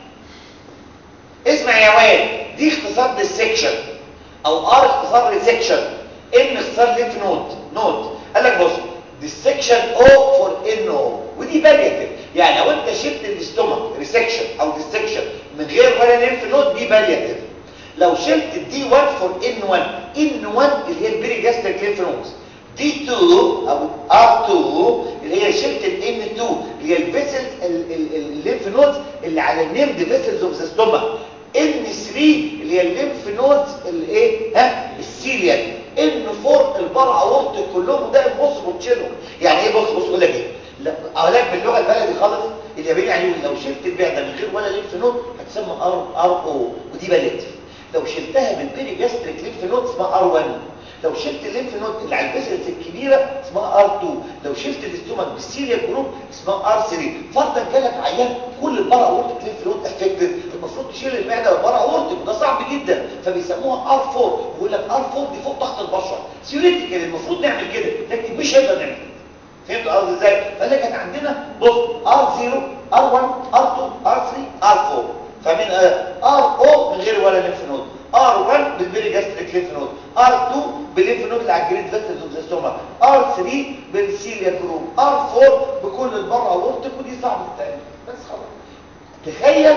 Speaker 2: اسمع يا واد دي اختصار للسكشن او ار اختصار للسكشن ان اختصار لينف نود نود قال لك بص ديسكشن او فور ان او ودي بالياتيف يعني لو انت شلت الاستومك ريسكشن او ديسكشن من غير ولا لينف نود دي بالياتيف لو شلت الدي 1 فور ان 1 ان 1 اللي هي البيري جاستريك لينف نودز دي 2 او ار 2 اللي هي شلت الان 2 اللي هي الفيسلز الليمف نودز اللي على النيمد فيسلز اوف ذا ستومك ان 3 اللي هي الليمف نودز اللي ايه ها السيريال ان 4 البرع اورت كلهم ده امبوسيبل تشيلهم يعني ايه بص بص اقول لك ايه لا اقول لك باللغه البلدي خالص الياباني يعني يقول لو شلت البعده من غير ولا ليمف نود هتسمى ار ار او ودي باليتيف لو شلتها بالبيري جاستريك ليمف نود اسمها ار 1 لو شلت الليمف نود اللي على الفيسلز الكبيره اسمها ار 2 لو شلت الاستومك بالسيريال جروب اسمها ار 3 فرضا جالك عيان كل البرا اورتيك ليمف نود افكتد المفروض تشيل المعده والبرا اورتيك وده صعب جدا فبيسموها ار 4 ويقول لك ار 4 دي فوق ضغط البشر ثيوريتيكال المفروض نعمل كده لكن مش هنقدر نعمل كده فهمت قصدي ازاي فقال لك كان عندنا بص ار 0 ار 1 ار 2 ار 3 ار 4 فمن ار او من غير ولا ليمف نود ار 1 بالبيري جاستريك ليمف نود ار 2 بالليمف نود اللي على الجريد فيسلز اوف ذا ستومك ار 3 بالسيليا جروب ار 4 بكل البره اورتك ودي صعبه تتعمل بس خلاص تخيل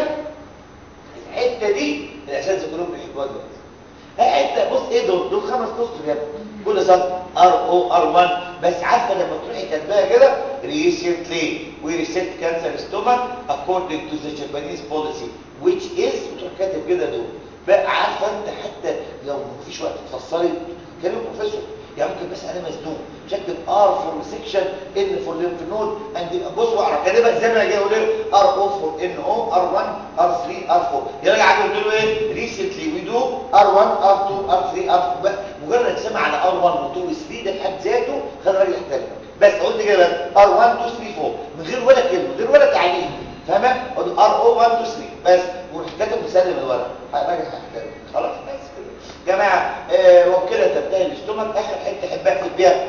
Speaker 2: الحته دي الاساس كلهم بيحبوها دلوقتي انت بص ايه دول دول خمس اسطر يا ابني كل سطر ار او ار 1 بس عارفه لما تروحي كاتباها كده ريسنتلي وي ريسنت كانسر ستومك according to the Japanese policy which is وتروح كاتب كده دول بقى عارفه انت حتى لو مفيش وقت تفسري كلام بروفيسور يعني ممكن بس انا مزنوق مش اكتب ار فور سيكشن ان فور ليمف نود اند بص واقرا كاتبها زي ما انا جاي اقول ار او فور ان او ار 1 ار 3 ار 4 يرجع عندي قلت له ايه ريسنتلي وي دو ار 1 ار 2 ار 3 ار 4 مجرد سمع على ار 1 و 2 و 3 ده في حد ذاته خد راجل يحترم بس قلت كده بس ار 1 2 3 4 من غير ولا كلمه من غير ولا تعليق فاهمه ار او 1 2 3 بس وكاتب مسلم الورق راجل هيحترم خلاص بس كده جماعه آه وبكده تنتهي الاستومك اخر حته احب اقفل بيها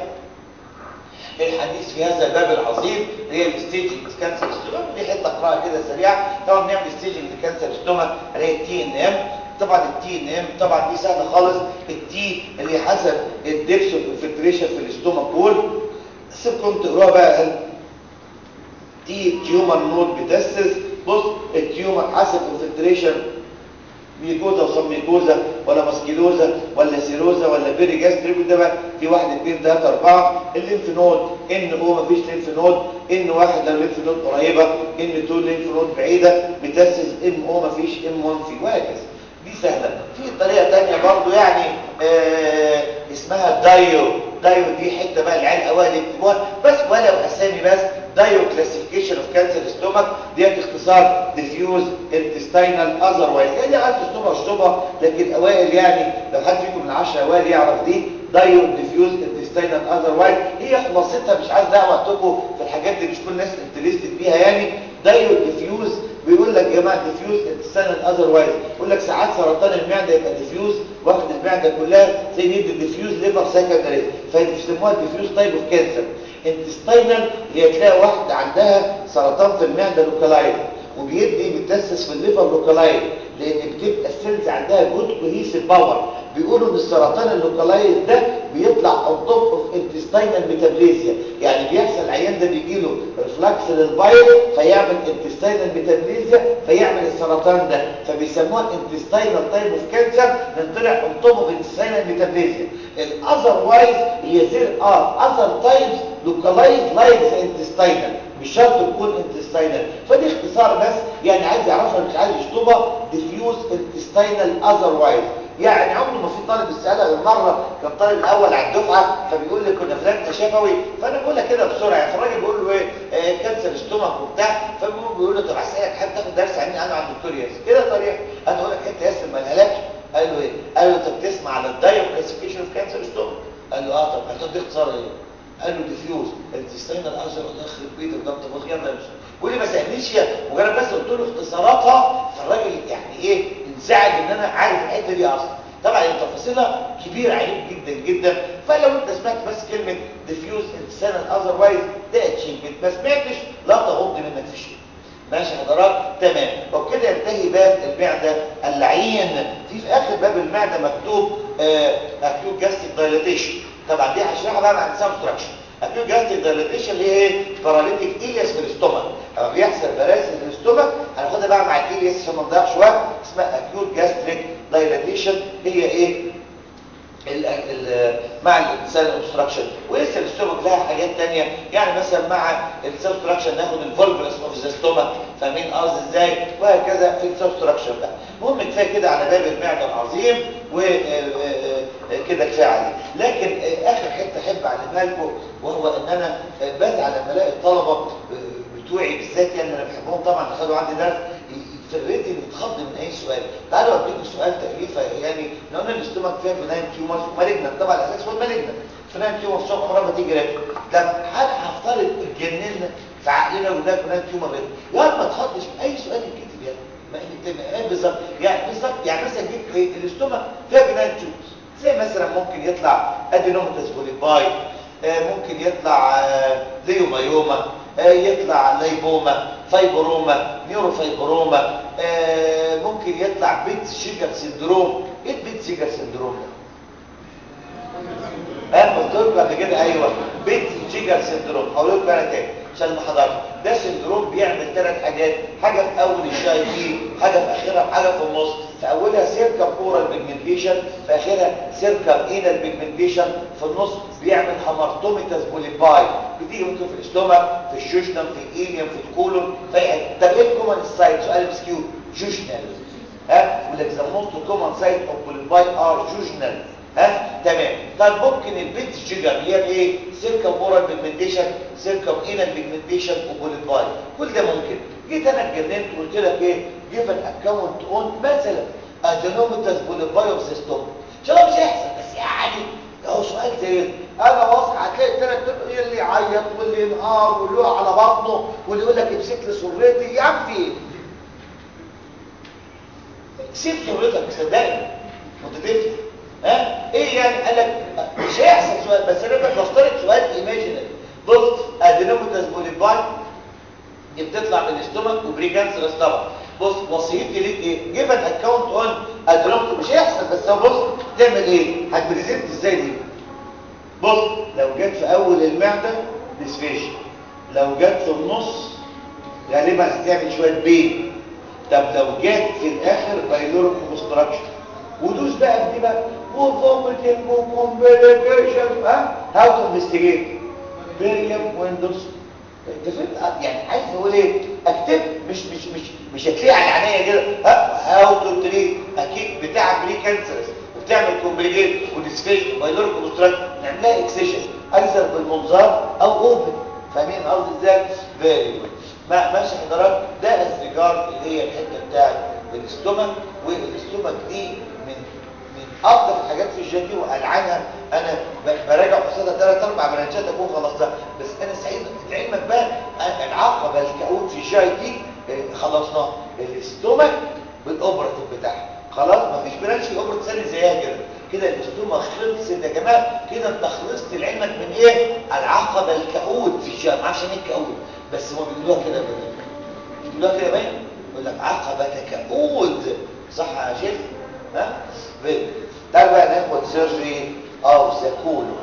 Speaker 2: الحديث في هذا الباب العظيم هي الستيجنج كانسر ستومك ودي حته اقراها كده سريعه طبعا بنعمل ستيجنج لكانسر ستومك اللي هي التي ان ام طبعا التي ان ام طبعا دي سهله خالص التي اللي حسب الدبس اوف انفلتريشن في الاستومك وول سيبكم تقراها بقى تي تيومر نود بتسس بص التيومر حسب انفلتريشن ميكوزا وصم ميكوزا ولا ماسكيلوزا ولا سيروزا ولا بيري جاستريك ده بقى في 1 2 3 4 الليمف نود ان او مفيش ليمف نود ان واحد لو ليمف نود قريبه ان 2 ليمف نود بعيده بتسس ام او مفيش ام 1 في وهكذا دي سهله في طريقه ثانيه برضو يعني آه اسمها دايو دايو دي حته بقى العيال اوائل يكتبوها بس ولو اسامي بس دايو كلاسيفيكيشن اوف كانسر ستومك ديت اختصار ديفيوز انتستينال اذروايز يعني عارف ستومك اشطبها لكن اوائل يعني لو حد فيكم من 10 اوائل يعرف دي دايو ديفيوز انتستينال اذروايز هي خلاصتها مش عايز دعوه وقتكم في الحاجات دي مش كل الناس انترستد بيها يعني دايو ديفيوز بيقول لك يا جماعه ديفيوز انتستينال اذروايز يقول لك ساعات سرطان المعده يبقى ديفيوز واخد المعده كلها زي يدي ديفيوز ليفر سكندري فيسموها ديفيوز تايب اوف كانسر انتستينال هي تلاقي واحده عندها سرطان في المعده لوكالايز وبيدي بيتسس في الليفر لوكالايز لان بتبقى السيلز عندها جود كوهيسيف باور بيقولوا ان السرطان اللوكالايز ده بيطلع on top of intestinal metaplasia يعني بيحصل العيان ده بيجي له ريفلكس للفيروس فيعمل intestinal metaplasia فيعمل السرطان ده فبيسموها intestinal type of cancer لان طلع on top of intestinal metaplasia الاذروايز هي زير ار other types localized like the intestinal مش شرط تكون intestinal فدي اختصار بس يعني عايز يعرفها مش عايز يشطبها diffuse intestinal otherwise يعني عمري ما في طالب السألة المرة كان طالب الأول على الدفعة فبيقول لي كنا في لجنة شفوي فأنا بقول لك كده بسرعة يعني فالراجل بيقول له إيه آه كانسر استومك وبتاع فبيقول له طب هسألك حابب تاخد درس عني أنا عند الدكتور ياسر كده طريقة أنا أقول لك أنت ياسر ما لهالكش قال له إيه؟ قال له طب تسمع على الدايو كلاسيفيكيشن اوف كانسر استومك قال له أه طب هتاخد دي اختصار إيه؟ قال له ديفيوز الانتستينال الازر داخل بيتك ده طب يلا امشي بيقول لي ما سالنيش مجرد بس قلت له اختصاراتها فالراجل يعني ايه انزعج ان انا عارف الحته دي اصلا طبعا تفاصيلها كبيره عليك جدا جدا فلو انت سمعت بس كلمه ديفيوز انتستينال اذروايز ده اتشيفمنت ما سمعتش لا تغض منك في شيء ماشي حضرات تمام وبكده ينتهي باب المعده اللعين في في اخر باب المعده مكتوب اكيوت جاستيك دايليتيشن طبعا دي هشرحها بقى مع سبستراكشن اكيوت جاستيك دايليتيشن اللي هي ايه باراليتيك ايلياس في الاستومك لما بيحصل باراليسيس في الاستومك هناخدها بقى مع الايلياس عشان ما نضيعش وقت اسمها اكيوت جاستريك دايليتيشن هي ايه ال ال مع الانسان اوبستراكشن ولسه الاستومك لها حاجات تانية يعني مثلا مع السبستراكشن ناخد الفولفلس اوف ذا ستومك فاهمين قصدي ازاي وهكذا في السبستراكشن بقى المهم كفايه كده على باب المعده العظيم وكده كفايه عليه لكن اخر حته احب اعلمها لكم وهو ان انا بزعل لما الاقي الطلبه بتوعي بالذات يعني انا بحبهم طبعا خدوا عندي درس في الريتم يتخض من اي سؤال تعالوا اديكم سؤال تكليفه يعني لو قلنا الاستومك فيها بنايم تيومرز ومالجنت طبعا الاساس هو المالجنت بنايم تيومر شوك عمرها ما تيجي ريتم طب هل هفترض اتجننا في عقلنا وده بنايم تيومر ريتم يا ما تخضش اي سؤال يتكتب يعني ما بالظبط يعني بالظبط يعني مثلا جيب ايه الاستومك فيها بنايم تيومرز زي مثلا ممكن يطلع ادينوماتس بوليباي ممكن يطلع ليومايوما يطلع ليبوما فايبروما نيوروفايبروما ممكن يطلع بيت شيجر سندروم ايه البيت شيجر سندروم ده اه قلت لكم قبل كده ايوه بيت شيجر سندروم هقول لكم انا تاني عشان ما حضرتش ده سندروم بيعمل ثلاث حاجات حاجه في اول الشاي فيه حاجه في اخرها حاجه في النص في اولها سيركم اورال بيجمنتيشن في اخرها سيركم اينال بيجمنتيشن في النص بيعمل هامرتوميتاس بوليباي بتيجي ممكن في الاستومك في الشوشنم في الايليوم في الكولون في اي حته طب ايه الكومن سايت سؤال ام كيو جوشنال ها ولك ذا موست كومن سايت اوف بوليباي ار جوشنال ها تمام طب ممكن البيت شيجر اللي هي ايه سيركم اورال بيجمنتيشن سيركم اينال بيجمنتيشن وبوليباي كل ده ممكن جيت انا اتجننت وقلت لك ايه جيف ان اكونت اون مثلا ادينوميتاس بوليباي اوف سيستوم شو مش هيحصل بس يعني اهو سؤال زي انا واثق هتلاقي الثلاث دول اللي يعيط واللي ينهار واللي يقع على بطنه واللي يقول لك امسك لي سرتي يا عم في ايه سيب سرتك صدقني متدفع ها ايه يعني قال لك مش هيحصل سؤال بس انا بفترض سؤال ايماجينري بص ادينوميتاس بوليباي دي بتطلع من الاستومك وبريكانسرس طبعا بص وصيتي ليك ايه جيب ان اكونت اون ادينوميتاس مش هيحصل بس بص تعمل ايه هتبريزنت ازاي دي بص لو جت في اول المعده ديسفيشن لو جت في النص غالبا هتعمل شويه بين طب لو جت في الاخر بايلوريك اوبستراكشن ودوس بقى في دي بقى وفوميتنج وكومبليكيشن ها هاو تو انفستيجيت بيريم ويندوز انت فهمت يعني عايز اقول ايه اكتب مش مش مش مش هتلاقي على عينيا كده هاو تو تريت اكيد بتاع بري كانسرز وبتعمل كومبليكيت وديسفيشن وبايلوريك اوبستراكشن نعملها اكسيشن ايزر بالمنظار او اوبن فاهمين قصدي ازاي فيري جود ماشي حضرتك ده السيجار اللي هي الحته بتاعت الاستومك والاستومك دي من من افضل الحاجات في الجي دي والعنها انا ب- براجع قصادها ثلاث اربع برانشات اكون خلصتها بس انا سعيد لعلمك بقى أنا العقبه الكؤوت في الجي دي آه، خلصناها الاستومك بالاوبراتيف بتاعها خلاص مفيش برانش في اوبرا ثاني زيها كده كده الاستومك خلصت يا جماعه كده انت خلصت لعلمك من ايه العقبه الكؤوت في الجي ما اعرفش يعني ايه الكؤوت بس هم بيقولوها كده بقى. بيقولوها كده باين يقول لك عقبه كؤود صح يا شيخ ها طيب تعال بقى ناخد سيرجري اوف ذا كولون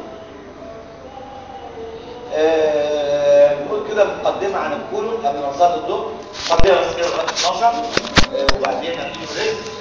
Speaker 2: آه، بنقول كده مقدمة عن الكولون قبل ما نصلي الظهر مقدمة بس كده لغاية 12 آه، وبعدين هنشوف رزق